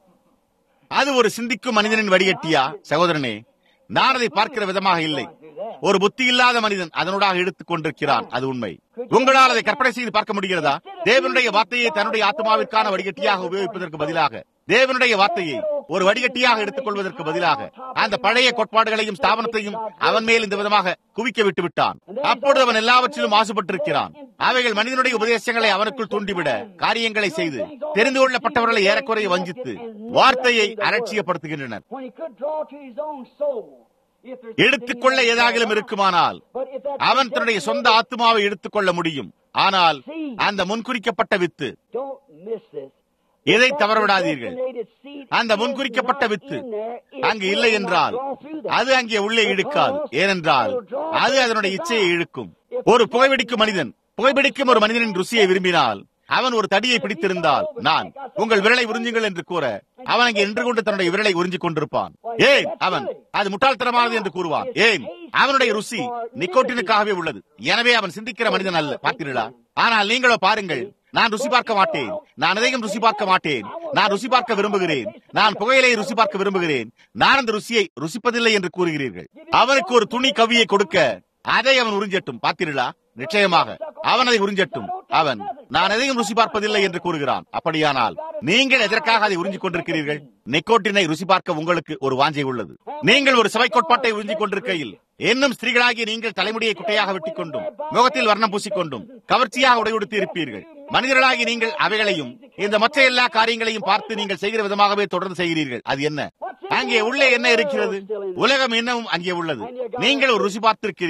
அது ஒரு சிந்திக்கும் மனிதனின் வடிகட்டியா சகோதரனே நான் அதை பார்க்கிற விதமாக இல்லை ஒரு புத்தி இல்லாத மனிதன் அதனூடாக எடுத்துக் கொண்டிருக்கிறான் அது உண்மை உங்களால் அதை கற்பனை செய்து பார்க்க முடிகிறதா தேவனுடைய வார்த்தையை தன்னுடைய ஆத்மாவிற்கான வடிகட்டியாக உபயோகிப்பதற்கு பதிலாக தேவனுடைய வார்த்தையை ஒரு வடிகட்டியாக எடுத்துக்கொள்வதற்கு பதிலாக அந்த பழைய கோட்பாடுகளையும் ஸ்தாபனத்தையும் அவன் மேல் இந்த விதமாக குவிக்க விட்டு விட்டான் அப்பொழுது அவன் எல்லாவற்றிலும் மாசுபட்டிருக்கிறான் அவைகள் மனிதனுடைய உபதேசங்களை அவனுக்குள் தூண்டிவிட காரியங்களை செய்து தெரிந்து கொள்ளப்பட்டவர்களை ஏறக்குறைய வஞ்சித்து வார்த்தையை அலட்சியப்படுத்துகின்றனர் When he could draw to his own soul. If there's எடுத்துக்கொள்ள ஏதாகிலும் இருக்குமானால் But if that அவன் தன்னுடைய சொந்த ஆத்மாவை எடுத்துக்கொள்ள முடியும் ஆனால் அந்த முன்குறிக்கப்பட்ட வித்து Don't miss this. இதை தவறவிடாதீர்கள் Designated seed அந்த is முன்குறிக்கப்பட்ட not வித்து in there, it அங்கு will இல்லை not என்றால் draw through that. அது அங்கே உள்ளே இழுக்காது ஏனென்றால் அது அதனுடைய இச்சையை இழுக்கும் ஒரு புகைப்பிடிக்கும் மனிதன் புகைப்பிடிக்கும் ஒரு மனிதனின் ருசியை விரும்பினால் அவன் ஒரு தடியை பிடித்திருந்தால் நான் உங்கள் விரலை உறிஞ்சுங்கள் என்று கூற அவன் அங்கே நின்று கொண்டு தன்னுடைய விரலை உறிஞ்சிக் கொண்டிருப்பான் ஏன் அவன் அது முட்டாள்தனமானது என்று கூறுவான் ஏன் அவனுடைய ருசி நிக்கோட்டினுக்காகவே உள்ளது எனவே அவன் சிந்திக்கிற மனிதன் அல்ல பார்த்தீர்களா ஆனால் நீங்களோ பாருங்கள் நான் ருசி பார்க்க மாட்டேன் நான் எதையும் ருசி பார்க்க மாட்டேன் நான் ருசி பார்க்க விரும்புகிறேன் நான் புகையிலை ருசி பார்க்க விரும்புகிறேன் நான் அந்த ருசியை ருசிப்பதில்லை என்று கூறுகிறீர்கள் அவனுக்கு ஒரு துணி கவியை கொடுக்க அதை அவன் உறிஞ்சட்டும் பார்த்தீர்களா நிச்சயமாக அவன் அதை உறிஞ்சட்டும் அவன் நான் எதையும் ருசி பார்ப்பதில்லை என்று கூறுகிறான் அப்படியானால் நீங்கள் எதற்காக அதை உறிஞ்சிக் கொண்டிருக்கிறீர்கள் நிக்கோட்டினை ருசி பார்க்க உங்களுக்கு ஒரு வாஞ்சை உள்ளது நீங்கள் ஒரு சபை கோட்பாட்டை உறிஞ்சிக் கொண்டிருக்கையில் இன்னும் ஸ்திரீகளாகிய நீங்கள் தலைமுடியை குட்டையாக வெட்டிக் கொண்டும் முகத்தில் வர்ணம் பூசிக்கொண்டும் கவர்ச்சியாக உடையுடுத்தி இருப்பீர்கள் மனிதர்களாகி நீங்கள் அவைகளையும் இந்த மற்ற எல்லா காரியங்களையும் பார்த்து நீங்கள் செய்கிற விதமாகவே தொடர்ந்து செய்கிறீர்கள் அது என்ன அங்கே உள்ளே என்ன இருக்கிறது உலகம் இன்னமும் அங்கே உள்ளது நீங்கள் ஒரு ருசி பார்த்திருக்கிறீர்கள்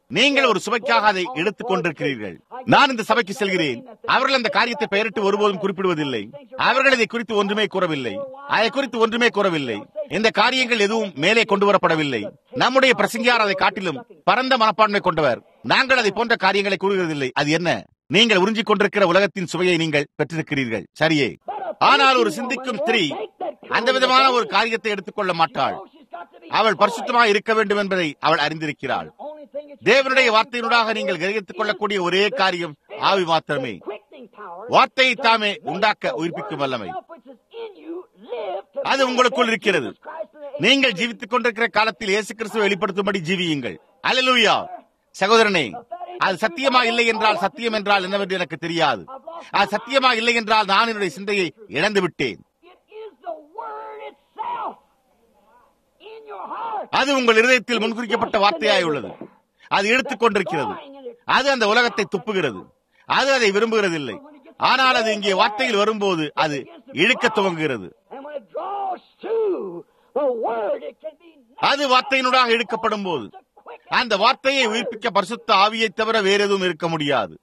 நீங்கள் ஒரு சுவைக்காக அதை எடுத்துக் கொண்டிருக்கிறீர்கள் நான் இந்த சபைக்கு செல்கிறேன் அவர்கள் அந்த காரியத்தை பெயரிட்டு ஒருபோதும் குறிப்பிடுவதில்லை அவர்கள் இதை குறித்து ஒன்றுமே கூறவில்லை அதை குறித்து ஒன்றுமே கூறவில்லை இந்த காரியங்கள் எதுவும் மேலே கொண்டு வரப்படவில்லை நம்முடைய பிரசங்கியார் அதை காட்டிலும் பரந்த மனப்பான்மை கொண்டவர் நாங்கள் அதை போன்ற காரியங்களை கூறுகிறதில்லை அது என்ன நீங்கள் உறிஞ்சிக் கொண்டிருக்கிற உலகத்தின் சுவையை நீங்கள் பெற்றிருக்கிறீர்கள் சரியே ஆனால் ஒரு சிந்திக்கும் ஸ்திரீ அந்த விதமான ஒரு காரியத்தை எடுத்துக்கொள்ள மாட்டாள் அவள் பரிசுத்தமாக இருக்க வேண்டும் என்பதை அவள் அறிந்திருக்கிறாள் தேவனுடைய வார்த்தையினூடாக நீங்கள் கிரகித்துக் கொள்ளக்கூடிய ஒரே காரியம் ஆவி மாத்திரமே வார்த்தையை தாமே உண்டாக்க உயிர்ப்பிக்கும் வல்லமை அது உங்களுக்குள் இருக்கிறது நீங்கள் ஜீவித்துக் கொண்டிருக்கிற காலத்தில் இயேசு கிறிஸ்துவை வெளிப்படுத்தும்படி ஜீவியுங்கள் அல்லேலூயா சகோதரனே அது சத்தியமா இல்லை என்றால் சத்தியம் என்றால் என்னவென்று எனக்கு தெரியாது அது சத்தியமா இல்லை என்றால் நான் என்னுடைய சிந்தையை இழந்து விட்டேன் அது உங்கள் இருதயத்தில் முன்குறிக்கப்பட்ட வார்த்தையாய் உள்ளது அது எடுத்துக் கொண்டிருக்கிறது அது அந்த உலகத்தை துப்புகிறது அது அதை விரும்புகிறதில்லை ஆனால் அது இங்கே வார்த்தையில் வரும்போது அது இழுக்க துவங்குகிறது அது வார்த்தையினூடாக இழுக்கப்படும் போது அந்த வார்த்தையை உயிர்ப்பிக்க பரிசுத்த ஆவியை தவிர வேற எதுவும் இருக்க முடியாது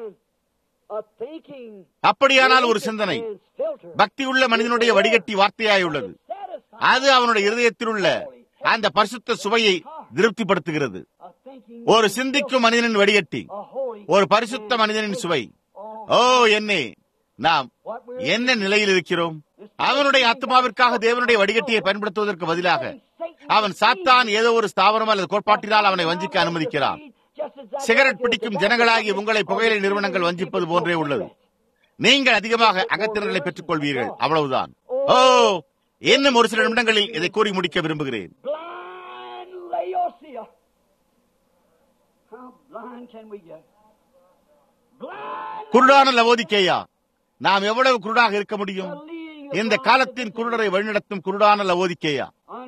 அப்படியானால் ஒரு சிந்தனை பக்தி உள்ள மனிதனுடைய வடிகட்டி வார்த்தையாய் உள்ளது அது அவனுடைய இருதயத்தில் உள்ள அந்த பரிசுத்த சுவையை திருப்திப்படுத்துகிறது ஒரு சிந்திக்கும் மனிதனின் வடிகட்டி ஒரு பரிசுத்த மனிதனின் சுவை ஓ என்னே நாம் என்ன நிலையில் இருக்கிறோம் அவனுடைய ஆத்மாவிற்காக தேவனுடைய வடிகட்டியை பயன்படுத்துவதற்கு பதிலாக அவன் சாத்தான் ஏதோ ஒரு ஸ்தாபனம் அல்லது கோட்பாட்டினால் அவனை வஞ்சிக்க அனுமதிக்கிறான் சிகரெட் பிடிக்கும் ஜனங்களாகி உங்களை புகையிலை நிறுவனங்கள் வஞ்சிப்பது போன்றே உள்ளது நீங்கள் அதிகமாக அகத்தினர்களை பெற்றுக் கொள்வீர்கள் அவ்வளவுதான் ஓ இன்னும் ஒரு சில நிமிடங்களில் இதை கூறி முடிக்க விரும்புகிறேன் குருடான லவோதிக்கேயா நாம் எவ்வளவு குருடாக இருக்க முடியும் இந்த காலத்தின் குருடரை வழிநடத்தும் குருடான லவோதிக்கேயா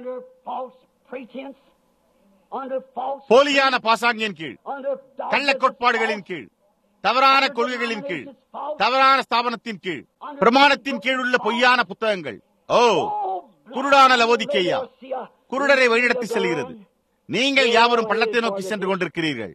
போலியான பாசாங்கியின் கீழ் கள்ள கோட்பாடுகளின் கீழ் தவறான கொள்கைகளின் கீழ் தவறான ஸ்தாபனத்தின் கீழ் பிரமாணத்தின் கீழ் உள்ள பொய்யான புத்தகங்கள் ஓ குருடான லவோதிக்கேயா குருடரை வழிநடத்தி செல்கிறது நீங்கள் யாவரும் பள்ளத்தை நோக்கி சென்று கொண்டிருக்கிறீர்கள்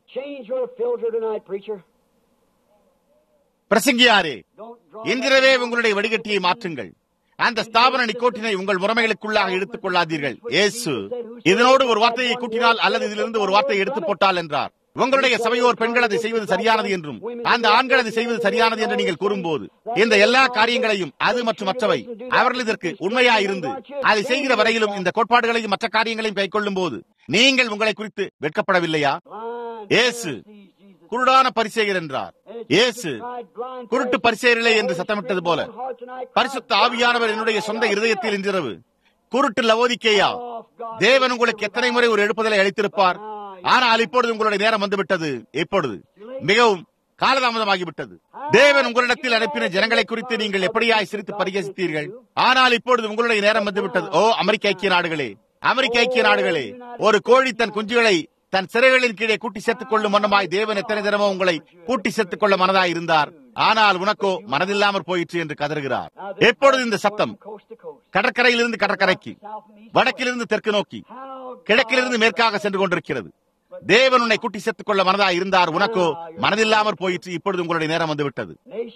பிரசங்கியாரே என்கிறவே உங்களுடைய வடிகட்டியை மாற்றுங்கள் அந்த ஸ்தாபன நிக்கோட்டினை உங்கள் முறைமைகளுக்குள்ளாக எடுத்துக் கொள்ளாதீர்கள் ஏசு இதனோடு ஒரு வார்த்தையை கூட்டினால் அல்லது இதிலிருந்து ஒரு வார்த்தையை எடுத்து போட்டால் என்றார் உங்களுடைய சபையோர் பெண்கள் அதை செய்வது சரியானது என்றும் அந்த ஆண்கள் அதை செய்வது சரியானது என்று நீங்கள் கூறும்போது இந்த எல்லா காரியங்களையும் அது மற்றும் மற்றவை அவர்கள் இதற்கு உண்மையா இருந்து அதை செய்கிற வரையிலும் இந்த கோட்பாடுகளையும் மற்ற காரியங்களையும் கைக்கொள்ளும் போது நீங்கள் உங்களை குறித்து வெட்கப்படவில்லையா ஏசு குருடான பரிசேகர் என்றார் இயேசு குருட்டு பரிசேரிலே என்று சத்தமிட்டது போல பரிசுத்த ஆவியானவர் என்னுடைய சொந்த இருதயத்தில் இன்றிரவு குருட்டு லவோதிக்கேயா தேவன் உங்களுக்கு எத்தனை முறை ஒரு எழுப்புதலை அளித்திருப்பார் ஆனால் இப்பொழுது உங்களுடைய நேரம் வந்துவிட்டது எப்பொழுது மிகவும் காலதாமதமாகிவிட்டது தேவன் உங்களிடத்தில் அனுப்பின ஜனங்களை குறித்து நீங்கள் எப்படியாய் சிரித்து பரிகசித்தீர்கள் ஆனால் இப்பொழுது உங்களுடைய நேரம் வந்துவிட்டது ஓ அமெரிக்க ஐக்கிய நாடுகளே அமெரிக்க ஐக்கிய நாடுகளே ஒரு கோழி தன் குஞ்சுகளை தன் சிறைகளின் கீழே கூட்டி சேர்த்துக் கொள்ளும் மன்னமாய் தேவன் எத்தனை தினமோ உங்களை கூட்டி சேர்த்துக் கொள்ள மனதாய் இருந்தார் ஆனால் உனக்கோ மனதில்லாமற் போயிற்று என்று கதறுகிறார் எப்பொழுது இந்த சத்தம் கடற்கரையிலிருந்து கடற்கரைக்கு வடக்கிலிருந்து தெற்கு நோக்கி கிழக்கிலிருந்து மேற்காக சென்று கொண்டிருக்கிறது தேவன் உன்னை கூட்டி சேர்த்துக் கொள்ள மனதாய் இருந்தார் உனக்கோ மனதில்லாமற் போயிற்று இப்பொழுது உங்களுடைய நேரம் வந்துவிட்டது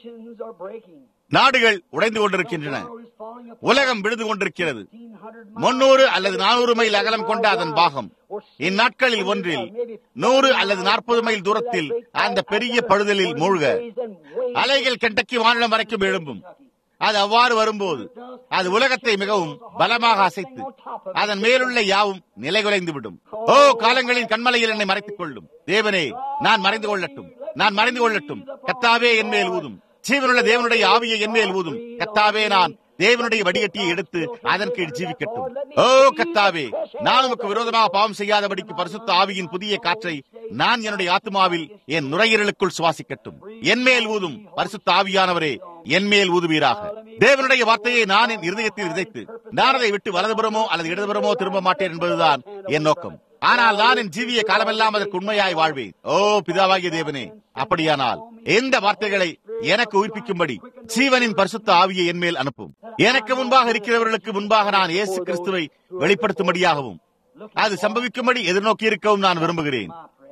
நாடுகள் உடைந்து கொண்டிருக்கின்றன உலகம் விழுந்து கொண்டிருக்கிறது முன்னூறு அல்லது நானூறு மைல் அகலம் கொண்ட அதன் பாகம் இந்நாட்களில் ஒன்றில் நூறு அல்லது நாற்பது மைல் தூரத்தில் அந்த பெரிய பழுதலில் மூழ்க அலைகள் கெண்டக்கி வானிலம் வரைக்கும் எழும்பும் அது அவ்வாறு வரும்போது அது உலகத்தை மிகவும் பலமாக அசைத்து அதன் மேலுள்ள யாவும் நிலைகுலைந்து விடும் ஓ காலங்களின் கண்மலையில் என்னை மறைத்துக் கொள்ளும் தேவனே நான் மறைந்து கொள்ளட்டும் நான் மறைந்து கொள்ளட்டும் கத்தாவே என் மேல் ஊதும் ஜீவனுள்ள தேவனுடைய ஆவியை என் மேல் ஊதும் கத்தாவே நான் தேவனுடைய வடிகட்டியை எடுத்து அதன் கீழ் ஜீவிக்கட்டும் ஓ கத்தாவே நான் உமக்கு விரோதமாக பாவம் செய்யாதபடிக்கு பரிசுத்த ஆவியின் புதிய காற்றை நான் என்னுடைய ஆத்மாவில் என் நுரையீரலுக்குள் சுவாசிக்கட்டும் என் மேல் ஊதும் பரிசுத்த ஆவியானவரே என் மேல் ஊதுவீராக தேவனுடைய வார்த்தையை நான் என் இருதயத்தில் விதைத்து நான் அதை விட்டு வலதுபுறமோ அல்லது இடதுபுறமோ திரும்ப மாட்டேன் என்பதுதான் என் நோக்கம் ஆனால் நான் என் ஜீவிய காலமெல்லாம் அதற்கு உண்மையாய் வாழ்வேன் ஓ பிதாவாகிய தேவனே அப்படியானால் எந்த வார்த்தைகளை எனக்கு உயிர்ப்பிக்கும்படி ஜீவனின் பரிசுத்த ஆவியை என் மேல் அனுப்பும் எனக்கு முன்பாக இருக்கிறவர்களுக்கு முன்பாக நான் இயேசு கிறிஸ்துவை வெளிப்படுத்தும்படியாகவும் அது சம்பவிக்கும்படி எதிர்நோக்கி இருக்கவும் நான் விரும்புகிறேன்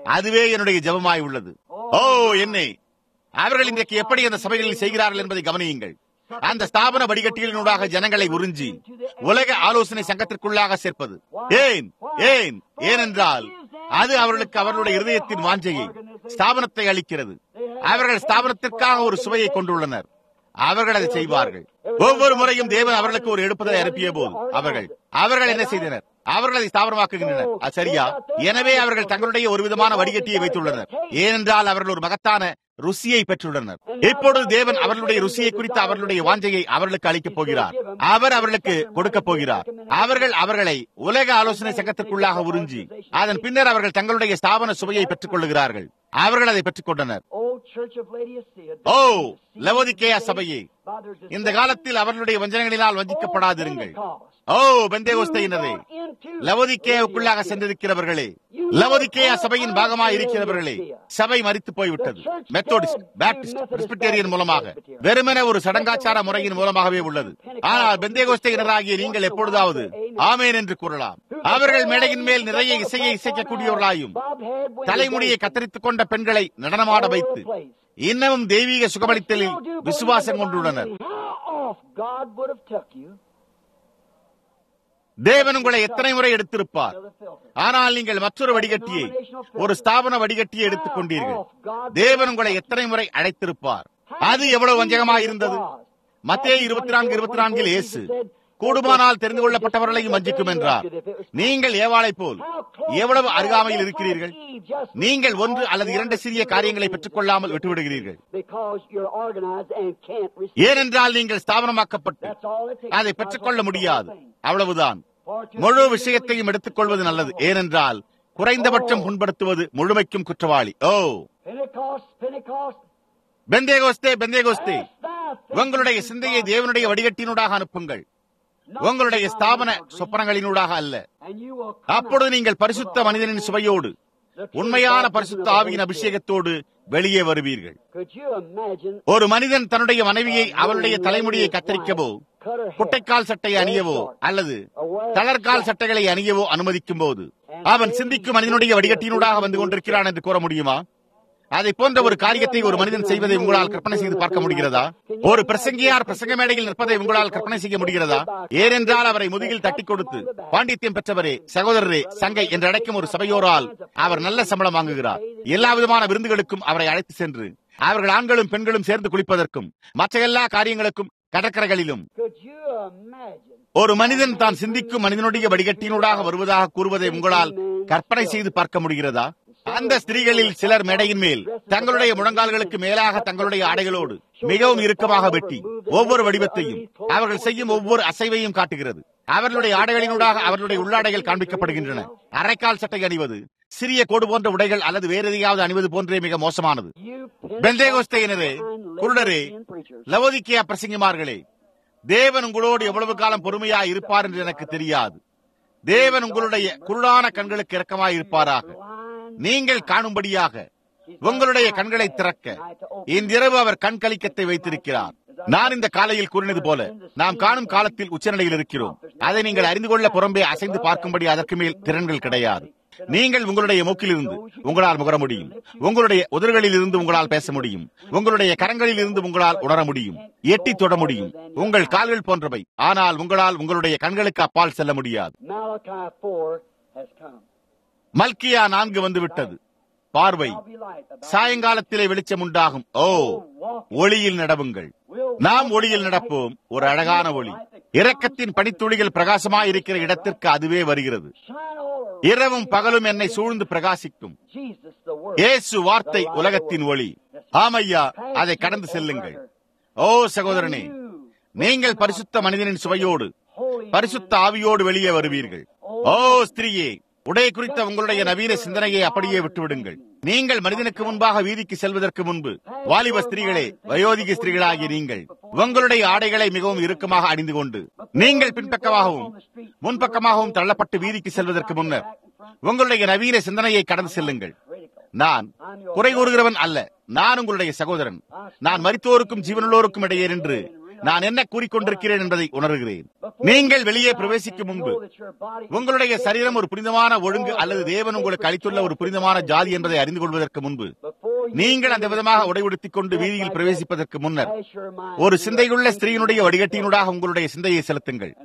அதுவே என்னுடைய ஜெபமாய் உள்ளது ஓ என்னே அவர்கள் இன்றைக்கு எப்படி அந்த சபைகளில் செய்கிறார்கள் என்பதை கவனியுங்கள் அந்த ஸ்தாபன வடிகட்டிகளினூடாக ஜனங்களை உறிஞ்சி உலக ஆலோசனை சங்கத்திற்குள்ளாக சேர்ப்பது ஏன் ஏன் ஏனென்றால் அது அவர்களுக்கு அவர்களுடைய இருதயத்தின் வாஞ்சையை ஸ்தாபனத்தை அளிக்கிறது அவர்கள் ஸ்தாபனத்திற்காக ஒரு சுவையை கொண்டுள்ளனர் அவர்கள் அதை செய்வார்கள் ஒவ்வொரு முறையும் தேவன் அவர்களுக்கு ஒரு எடுப்பதை அனுப்பிய போது அவர்கள் அவர்கள் என்ன செய்தனர் அவர்கள் அதை ஸ்தாபனமாக்குகின்றனர் அது சரியா எனவே அவர்கள் தங்களுடைய ஒரு விதமான வடிகட்டியை வைத்துள்ளனர் ஏனென்றால் அவர்கள் ஒரு மகத்தான ருசியை பெற்றுள்ளனர் இப்பொழுது தேவன் அவர்களுடைய ருசியை குறித்த அவர்களுடைய வாஞ்சையை அவர்களுக்கு அளிக்கப் போகிறார் அவர் அவர்களுக்கு கொடுக்க போகிறார் அவர்கள் அவர்களை உலக ஆலோசனை சங்கத்திற்குள்ளாக உறிஞ்சி அதன் பின்னர் அவர்கள் தங்களுடைய ஸ்தாபன சுவையை பெற்றுக் கொள்ளுகிறார்கள் அவர்கள் அதை பெற்றுக் கொண்டனர் ஓ லவோதிக்கேயா சபையே இந்த காலத்தில் அவர்களுடைய வஞ்சனைகளினால் வஞ்சிக்கப்படாதிருங்கள் ஓ பெந்தேகோஸ்தையினரே லவோதிக்கேவுக்குள்ளாக சென்றிருக்கிறவர்களே லவோதிக்கேயா சபையின் பாகமாக இருக்கிறவர்களே சபை மறித்து போய்விட்டது மெத்தோடிஸ்ட் பாப்டிஸ்ட் பிரிஸ்பிட்டேரியன் மூலமாக வெறுமனே ஒரு சடங்காச்சார முறையின் மூலமாகவே உள்ளது ஆனால் பெந்தேகோஸ்தையினராகிய நீங்கள் எப்பொழுதாவது ஆமேன் என்று கூறலாம் அவர்கள் மேடையின் மேல் நிறைய இசையை இசைக்கக்கூடியவர்களாயும் தலைமுடியை கத்தரித்துக் கொண்ட பெண்களை நடனமாட வைத்து இன்னமும் தெய்வீக சுகமளித்தலில் விசுவாசம் கொண்டுள்ளனர் தேவன் உங்களை எத்தனை முறை எடுத்திருப்பார் ஆனால் நீங்கள் மற்றொரு வடிகட்டியை ஒரு ஸ்தாபன வடிகட்டியை எடுத்துக் கொண்டீர்கள் தேவன் உங்களை எத்தனை முறை அழைத்திருப்பார் அது எவ்வளவு வஞ்சகமாக இருந்தது மத்திய இருபத்தி நான்கு இருபத்தி நான்கில் இயேசு கூடுமானால் தெரிந்து கொள்ளப்பட்டவர்களையும் வஞ்சிக்கும் என்றார் நீங்கள் ஏவாளை போல் எவ்வளவு அருகாமையில் இருக்கிறீர்கள் நீங்கள் ஒன்று அல்லது இரண்டு சிறிய காரியங்களை பெற்றுக் கொள்ளாமல் விட்டுவிடுகிறீர்கள் ஏனென்றால் நீங்கள் ஸ்தாபனமாக்கப்பட்டு அதை பெற்றுக்கொள்ள முடியாது அவ்வளவுதான் முழு விஷயத்தையும் எடுத்துக் கொள்வது நல்லது ஏனென்றால் குறைந்தபட்சம் புண்படுத்துவது முழுமைக்கும் குற்றவாளி ஓ பெந்தேகோஸ்தே பெந்தேகோஸ்தே உங்களுடைய சிந்தையை தேவனுடைய வடிகட்டினூடாக அனுப்புங்கள் உங்களுடைய ஸ்தாபன சொப்பனங்களினூடாக அல்ல அப்பொழுது நீங்கள் பரிசுத்த மனிதனின் சுவையோடு உண்மையான பரிசுத்த ஆவியின் அபிஷேகத்தோடு வெளியே வருவீர்கள் ஒரு மனிதன் தன்னுடைய மனைவியை அவளுடைய தலைமுடியை கத்தரிக்கவோ குட்டைக்கால் சட்டை அணியவோ அல்லது தளர்கால் சட்டைகளை அணியவோ அனுமதிக்கும் போது அவன் சிந்திக்கும் மனிதனுடைய வடிகட்டினூடாக வந்து கொண்டிருக்கிறான் என்று கூற முடியுமா அதை போன்ற ஒரு காரியத்தை ஒரு மனிதன் செய்வதை உங்களால் கற்பனை செய்து பார்க்க முடிகிறதா ஒரு பிரசங்கியார் பிரசங்க மேடையில் நிற்பதை உங்களால் கற்பனை செய்ய முடிகிறதா ஏனென்றால் அவரை முதுகில் தட்டி கொடுத்து பாண்டித்யம் பெற்றவரே சகோதரரே சங்கை என்று அழைக்கும் ஒரு சபையோரால் அவர் நல்ல சம்பளம் வாங்குகிறார் எல்லா விதமான விருந்துகளுக்கும் அவரை அழைத்து சென்று அவர்கள் ஆண்களும் பெண்களும் சேர்ந்து குளிப்பதற்கும் மற்ற எல்லா காரியங்களுக்கும் கடற்கரைகளிலும் ஒரு மனிதன் தான் சிந்திக்கும் மனிதனுடைய வடிகட்டினூடாக வருவதாக கூறுவதை உங்களால் கற்பனை செய்து பார்க்க முடிகிறதா அந்த ஸ்திரீகளில் சிலர் மேடையின் மேல் தங்களுடைய முழங்கால்களுக்கு மேலாக தங்களுடைய ஆடைகளோடு மிகவும் இறுக்கமாக வெட்டி ஒவ்வொரு வடிவத்தையும் அவர்கள் செய்யும் ஒவ்வொரு அசைவையும் காட்டுகிறது அவர்களுடைய ஆடைகளினூடாக அவர்களுடைய உள்ளாடைகள் காண்பிக்கப்படுகின்றன அரைக்கால் சட்டை அணிவது சிறிய கோடு போன்ற உடைகள் அல்லது வேறு எதையாவது அணிவது போன்றே மிக மோசமானது பெந்தேகோஸ்தையினரே குருடரே லவோதிக்கியா பிரசங்கிமார்களே தேவன் உங்களோடு எவ்வளவு காலம் பொறுமையா இருப்பார் என்று எனக்கு தெரியாது தேவன் உங்களுடைய குருடான கண்களுக்கு இரக்கமாய் இருப்பாராக நீங்கள் காணும்படியாக உங்களுடைய கண்களை திறக்க இன்றிரவு அவர் கண் கலிக்கத்தை வைத்திருக்கிறார் நான் இந்த காலையில் கூறினது போல நாம் காணும் காலத்தில் உச்சநிலையில் இருக்கிறோம் அதை நீங்கள் அறிந்து கொள்ள புறம்பே அசைந்து பார்க்கும்படி அதற்கு மேல் திறன்கள் கிடையாது நீங்கள் உங்களுடைய மூக்கிலிருந்து உங்களால் முகர முடியும் உங்களுடைய உதடுகளில் இருந்து உங்களால் பேச முடியும் உங்களுடைய கரங்களில் இருந்து உங்களால் உணர முடியும் எட்டி தொட முடியும் உங்கள் கால்கள் போன்றவை ஆனால் உங்களால் உங்களுடைய கண்களுக்கு அப்பால் செல்ல முடியாது மல்கியா நான்கு வந்து விட்டது பார்வை சாயங்காலத்திலே வெளிச்சம் உண்டாகும் ஓ ஒளியில் நடவுங்கள் நாம் ஒளியில் நடப்போம் ஒரு அழகான ஒளி இரக்கத்தின் பனித்துளிகள் பிரகாசமாய் இருக்கிற இடத்திற்கு அதுவே வருகிறது இரவும் பகலும் என்னை சூழ்ந்து பிரகாசிக்கும் இயேசு வார்த்தை உலகத்தின் ஒளி ஆமையா அதை கடந்து செல்லுங்கள் ஓ சகோதரனே நீங்கள் பரிசுத்த மனிதனின் சுவையோடு பரிசுத்த ஆவியோடு வெளியே வருவீர்கள் ஓ ஸ்திரீயே உடை குறித்த உங்களுடைய நவீன சிந்தனையை அப்படியே விட்டுவிடுங்கள் நீங்கள் மனிதனுக்கு முன்பாக வீதிக்கு செல்வதற்கு முன்பு வாலிப ஸ்திரீகளே வயோதிக ஸ்திரீகளாகிய நீங்கள் உங்களுடைய ஆடைகளை மிகவும் இறுக்கமாக அணிந்து கொண்டு நீங்கள் பின்பக்கமாகவும் முன்பக்கமாகவும் தள்ளப்பட்டு வீதிக்கு செல்வதற்கு முன்னர் உங்களுடைய நவீன சிந்தனையை கடந்து செல்லுங்கள் நான் குறை கூறுகிறவன் அல்ல நான் உங்களுடைய சகோதரன் நான் மரித்தோருக்கும் ஜீவனுள்ளோருக்கும் இடையே நின்று நான் என்ன கூறிக்கொண்டிருக்கிறேன் என்பதை உணர்கிறேன் நீங்கள் வெளியே பிரவேசிக்கும் முன்பு உங்களுடைய சரீரம் ஒரு புனிதமான ஒழுங்கு அல்லது தேவன் உங்களுக்கு அளித்துள்ள ஒரு புனிதமான ஜாதி என்பதை அறிந்து கொள்வதற்கு முன்பு நீங்கள் அந்த விதமாக உடைவுடுத்திக் கொண்டு வீதியில் பிரவேசிப்பதற்கு முன்னர் ஒரு சிந்தையுள்ள ஸ்திரீயினுடைய வடிகட்டியினூடாக உங்களுடைய சிந்தையை செலுத்துங்கள்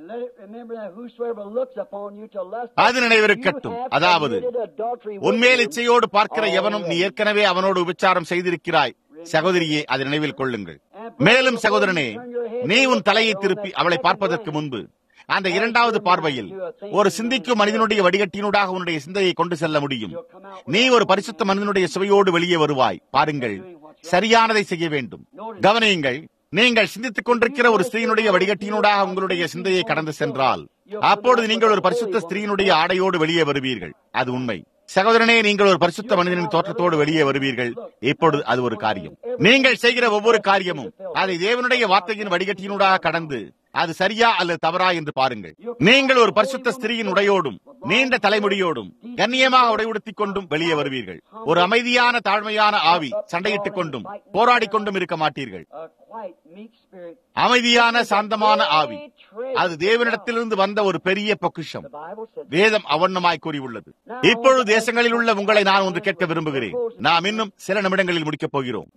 அது நினைவிருக்கட்டும் அதாவது உன்மேல் இச்சையோடு பார்க்கிற எவனும் நீ ஏற்கனவே அவனோடு உபச்சாரம் செய்திருக்கிறாய் சகோதரியே அதை நினைவில் கொள்ளுங்கள் மேலும் சகோதரனே நீ உன் தலையை திருப்பி அவளை பார்ப்பதற்கு முன்பு அந்த இரண்டாவது பார்வையில் ஒரு சிந்திக்கும் மனிதனுடைய வடிகட்டினூடாக உன்னுடைய சிந்தையை கொண்டு செல்ல முடியும் நீ ஒரு பரிசுத்த மனிதனுடைய சுவையோடு வெளியே வருவாய் பாருங்கள் சரியானதை செய்ய வேண்டும் கவனியுங்கள் நீங்கள் சிந்தித்துக் கொண்டிருக்கிற ஒரு ஸ்திரீனுடைய வடிகட்டினூடாக உங்களுடைய சிந்தையை கடந்து சென்றால் அப்பொழுது நீங்கள் ஒரு பரிசுத்த ஸ்திரீனுடைய ஆடையோடு வெளியே வருவீர்கள் அது உண்மை சகோதரனே நீங்கள் ஒரு பரிசுத்த மனிதனின் தோற்றத்தோடு வெளியே வருவீர்கள் இப்பொழுது அது ஒரு காரியம் நீங்கள் செய்கிற ஒவ்வொரு காரியமும் அதை தேவனுடைய வார்த்தையின் வடிகட்டியினூடாக கடந்து அது சரியா அல்லது தவறா என்று பாருங்கள் நீங்கள் ஒரு பரிசுத்த ஸ்திரீயின் உடையோடும் நீண்ட தலைமுடியோடும் கண்ணியமாக உடையுடுத்திக் கொண்டும் வெளியே வருவீர்கள் ஒரு அமைதியான தாழ்மையான ஆவி சண்டையிட்டுக் கொண்டும் போராடிக் கொண்டும் இருக்க மாட்டீர்கள் அமைதியான சாந்தமான ஆவி அது தேவனிடத்திலிருந்து வந்த ஒரு பெரிய பொக்கிஷம் வேதம் அவண்ணமாய் கூறியுள்ளது இப்பொழுது தேசங்களில் உள்ள உங்களை நான் ஒன்று கேட்க விரும்புகிறேன் நாம் இன்னும் சில நிமிடங்களில் முடிக்கப் போகிறோம்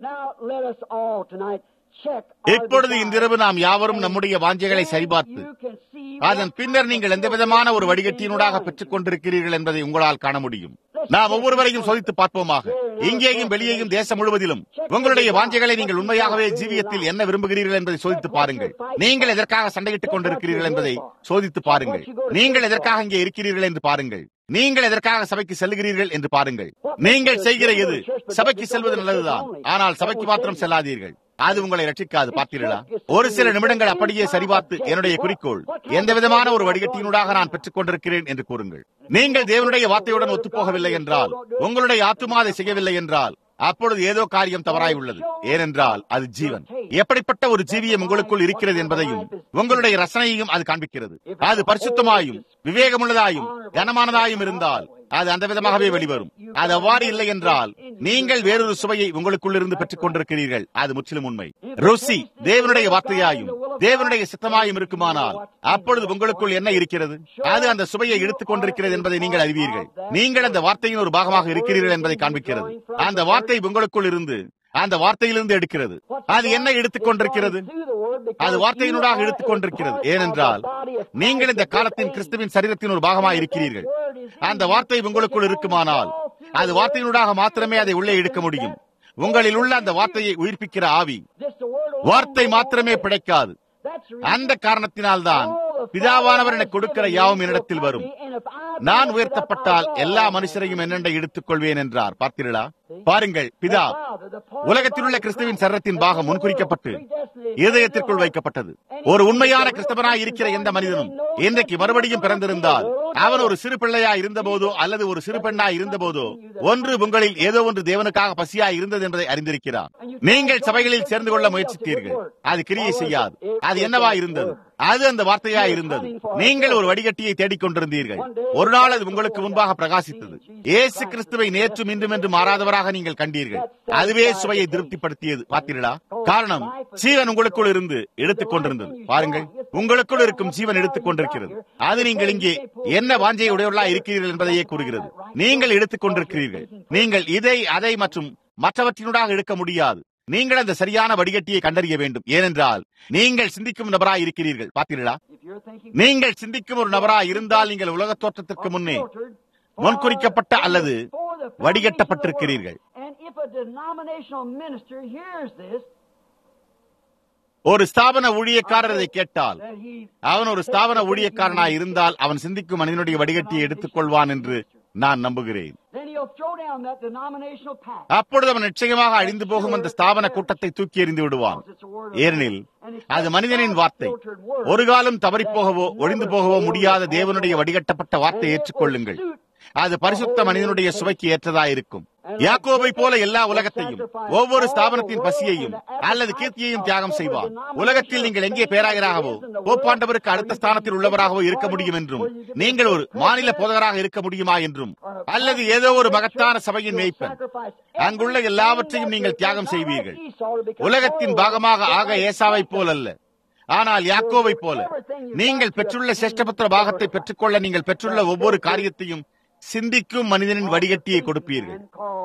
இப்பொழுது இன்றிரவு நாம் யாவரும் நம்முடைய வாஞ்சைகளை சரிபார்த்து அதன் பின்னர் நீங்கள் எந்த விதமான ஒரு வடிகட்டியினூடாக பெற்றுக் கொண்டிருக்கிறீர்கள் என்பதை உங்களால் காண முடியும் நாம் ஒவ்வொருவரையும் சோதித்து பார்ப்போமாக இங்கேயும் வெளியேயும் தேசம் முழுவதிலும் உங்களுடைய வாஞ்சைகளை நீங்கள் உண்மையாகவே ஜீவியத்தில் என்ன விரும்புகிறீர்கள் என்பதை சோதித்து பாருங்கள் நீங்கள் எதற்காக சண்டையிட்டுக் கொண்டிருக்கிறீர்கள் என்பதை சோதித்து பாருங்கள் நீங்கள் எதற்காக இங்கே இருக்கிறீர்கள் என்று பாருங்கள் நீங்கள் எதற்காக சபைக்கு செல்லுகிறீர்கள் என்று பாருங்கள் நீங்கள் செய்கிற எது சபைக்கு செல்வது நல்லதுதான் ஆனால் சபைக்கு மாத்திரம் செல்லாதீர்கள் அது உங்களை ரட்சிக்காது பார்த்தீர்களா ஒரு சில நிமிடங்கள் அப்படியே சரிபார்த்து என்னுடைய குறிக்கோள் எந்த விதமான ஒரு வடிகட்டியினூடாக நான் பெற்றுக் கொண்டிருக்கிறேன் என்று கூறுங்கள் நீங்கள் தேவனுடைய வார்த்தையுடன் ஒத்துப்போகவில்லை என்றால் உங்களுடைய ஆத்துமா அதை செய்யவில்லை என்றால் அப்பொழுது ஏதோ காரியம் தவறாய் உள்ளது ஏனென்றால் அது ஜீவன் எப்படிப்பட்ட ஒரு ஜீவியம் உங்களுக்குள் இருக்கிறது என்பதையும் உங்களுடைய ரசனையையும் அது காண்பிக்கிறது அது பரிசுத்தமாயும் விவேகமுள்ளதாயும் கனமானதாயும் இருந்தால் அது அந்த விதமாகவே வெளிவரும் அது அவ்வாறு இல்லை என்றால் நீங்கள் வேறொரு சுவையை உங்களுக்குள் இருந்து பெற்றுக் கொண்டிருக்கிறீர்கள் அது முற்றிலும் உண்மை ருசி தேவனுடைய வார்த்தையாயும் தேவனுடைய சித்தமாயும் இருக்குமானால் அப்பொழுது உங்களுக்குள் என்ன இருக்கிறது அது அந்த சுவையை எடுத்துக் கொண்டிருக்கிறது என்பதை நீங்கள் அறிவீர்கள் நீங்கள் அந்த வார்த்தையின் ஒரு பாகமாக இருக்கிறீர்கள் என்பதை காண்பிக்கிறது அந்த வார்த்தை உங்களுக்குள் இருந்து அந்த வார்த்தையிலிருந்து எடுக்கிறது அது என்ன எடுத்துக் கொண்டிருக்கிறது அது வார்த்தையினூடாக எடுத்துக் கொண்டிருக்கிறது ஏனென்றால் நீங்கள் இந்த காலத்தின் கிறிஸ்துவின் சரீரத்தின் ஒரு பாகமாக இருக்கிறீர்கள் அந்த வார்த்தை உங்களுக்குள் இருக்குமானால் அது வார்த்தையினூடாக மாத்திரமே அதை உள்ளே எடுக்க முடியும் உங்களில் உள்ள அந்த வார்த்தையை உயிர்ப்பிக்கிற ஆவி வார்த்தை மாத்திரமே பிழைக்காது அந்த காரணத்தினால்தான் பிதாவானவர் எனக்கு கொடுக்கிற யாவும் என்னிடத்தில் வரும் நான் உயர்த்தப்பட்டால் எல்லா மனுஷரையும் என்னென்றை எடுத்துக் கொள்வேன் என்றார் பார்த்தீர்களா பாருங்கள் பிதா உலகத்தில் உள்ள கிறிஸ்துவின் சரத்தின் பாகம் முன்குறிக்கப்பட்டு இதயத்திற்குள் வைக்கப்பட்டது ஒரு உண்மையான கிறிஸ்தவனாய் இருக்கிற எந்த மனிதனும் இன்றைக்கு மறுபடியும் பிறந்திருந்தால் அவன் ஒரு சிறு பிள்ளையா இருந்தபோதோ அல்லது ஒரு சிறு பெண்ணா இருந்தபோதோ ஒன்று உங்களில் ஏதோ ஒன்று தேவனுக்காக பசியா இருந்தது என்பதை அறிந்திருக்கிறான் நீங்கள் சபைகளில் சேர்ந்து கொள்ள முயற்சித்தீர்கள் அது கிரியை செய்யாது அது என்னவா இருந்தது அது அந்த வார்த்தையா இருந்தது நீங்கள் ஒரு வடிகட்டியை தேடிக் கொண்டிருந்தீர்கள் ஒரு நாள் அது உங்களுக்கு முன்பாக பிரகாசித்தது ஏசு கிறிஸ்துவை நேற்றும் இன்றும் என்று மாறாதவராக நீங்கள் கண்டீர்கள் அதுவே சுவையை திருப்திப்படுத்தியது பார்த்தீர்களா காரணம் ஜீவன் உங்களுக்குள் இருந்து எடுத்துக் கொண்டிருந்தது பாருங்கள் உங்களுக்குள் இருக்கும் ஜீவன் எடுத்துக் கொண்டிருக்கிறது அது நீங்கள் இங்கே என்ன வாஞ்சை உடையவர்களா இருக்கிறீர்கள் என்பதையே கூறுகிறது நீங்கள் எடுத்துக் கொண்டிருக்கிறீர்கள் நீங்கள் இதை அதை மற்றும் மற்றவற்றினூடாக எடுக்க முடியாது நீங்கள் அந்த சரியான வடிகட்டியை கண்டறிய வேண்டும் ஏனென்றால் நீங்கள் சிந்திக்கும் நபராய் இருக்கிறீர்கள் பார்த்தீர்களா நீங்கள் சிந்திக்கும் ஒரு நபராய் இருந்தால் நீங்கள் உலக தோற்றத்திற்கு முன்னே முன்குறிக்கப்பட்ட அல்லது வடிகட்டப்பட்டிருக்கிறீர்கள் ஒரு ஸ்தாபன ஊழியக்காரர் இதை கேட்டால் அவன் ஒரு ஸ்தாபன ஊழியக்காரனாய் இருந்தால் அவன் சிந்திக்கும் மனிதனுடைய வடிகட்டியை எடுத்துக் கொள்வான் என்று நான் நம்புகிறேன் அப்பொழுது அவன் நிச்சயமாக அழிந்து போகும் அந்த ஸ்தாபன கூட்டத்தை தூக்கி எறிந்து விடுவான் ஏனெனில் அது மனிதனின் வார்த்தை ஒரு காலம் தவறிப்போகவோ ஒழிந்து போகவோ முடியாத தேவனுடைய வடிகட்டப்பட்ட வார்த்தை ஏற்றுக்கொள்ளுங்கள் அது பரிசுத்த மனிதனுடைய சுவைக்கு ஏற்றதா இருக்கும் யாக்கோபை போல எல்லா உலகத்தையும் ஒவ்வொரு ஸ்தாபனத்தின் பசியையும் அல்லது கீர்த்தியையும் தியாகம் செய்வார் உலகத்தில் நீங்கள் எங்கே பேராயராகவோ போப்பாண்டவருக்கு அடுத்த ஸ்தானத்தில் உள்ளவராகவோ இருக்க முடியும் என்றும் நீங்கள் ஒரு மாநில போதகராக இருக்க முடியுமா என்றும் அல்லது ஏதோ ஒரு மகத்தான சபையின் மேய்ப்பன் அங்குள்ள எல்லாவற்றையும் நீங்கள் தியாகம் செய்வீர்கள் உலகத்தின் பாகமாக ஆக ஏசாவை போல் அல்ல ஆனால் யாக்கோவை போல நீங்கள் பெற்றுள்ள சேஷ்டபத்திர பாகத்தை பெற்றுக்கொள்ள நீங்கள் பெற்றுள்ள ஒவ்வொரு காரியத்தையும் சிந்திக்கும் மனிதனின் வடிகட்டியை கொடுப்பீர்கள்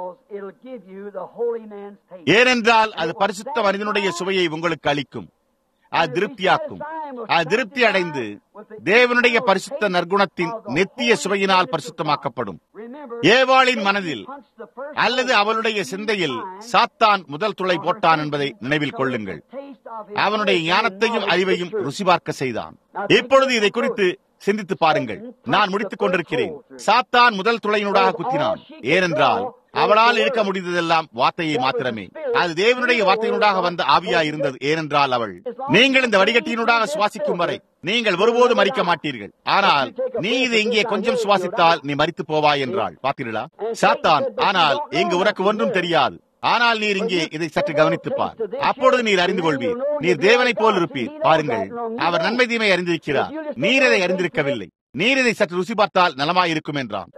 ஏனென்றால் அது பரிசுத்த மனிதனுடைய சுவையை உங்களுக்கு அளிக்கும் அது திருப்தியாக்கும் அது திருப்தி அடைந்து தேவனுடைய பரிசுத்த நற்குணத்தின் நெத்திய சுவையினால் பரிசுத்தமாக்கப்படும் ஏவாளின் மனதில் அல்லது அவளுடைய சிந்தையில் சாத்தான் முதல் துளை போட்டான் என்பதை நினைவில் கொள்ளுங்கள் அவனுடைய ஞானத்தையும் அறிவையும் ருசி பார்க்க செய்தான் இப்பொழுது இதை குறித்து சிந்தித்து பாருங்கள் நான் முடித்துக் கொண்டிருக்கிறேன் சாத்தான் முதல் துளையினூடாக குத்தினான் ஏனென்றால் அவளால் இருக்க முடிந்ததெல்லாம் வார்த்தையை மாத்திரமே அது தேவனுடைய வார்த்தையினூடாக வந்த ஆவியா இருந்தது ஏனென்றால் அவள் நீங்கள் இந்த வடிகட்டியினூடாக சுவாசிக்கும் வரை நீங்கள் ஒருபோது மறிக்க மாட்டீர்கள் ஆனால் நீ இது இங்கே கொஞ்சம் சுவாசித்தால் நீ மறித்து போவாய் என்றாள் பார்த்தீர்களா சாத்தான் ஆனால் இங்கு உனக்கு ஒன்றும் தெரியாது ஆனால் நீர் இங்கே இதை சற்று கவனித்துப்பார் அப்பொழுது நீர் அறிந்து கொள்வீர் நீர் தேவனை போல் இருப்பீர் பாருங்கள் அவர் நன்மை தீமை அறிந்திருக்கிறார் நீர் இதை அறிந்திருக்கவில்லை நீர் இதை சற்று ருசி பார்த்தால் நலமாயிருக்கும் என்றான்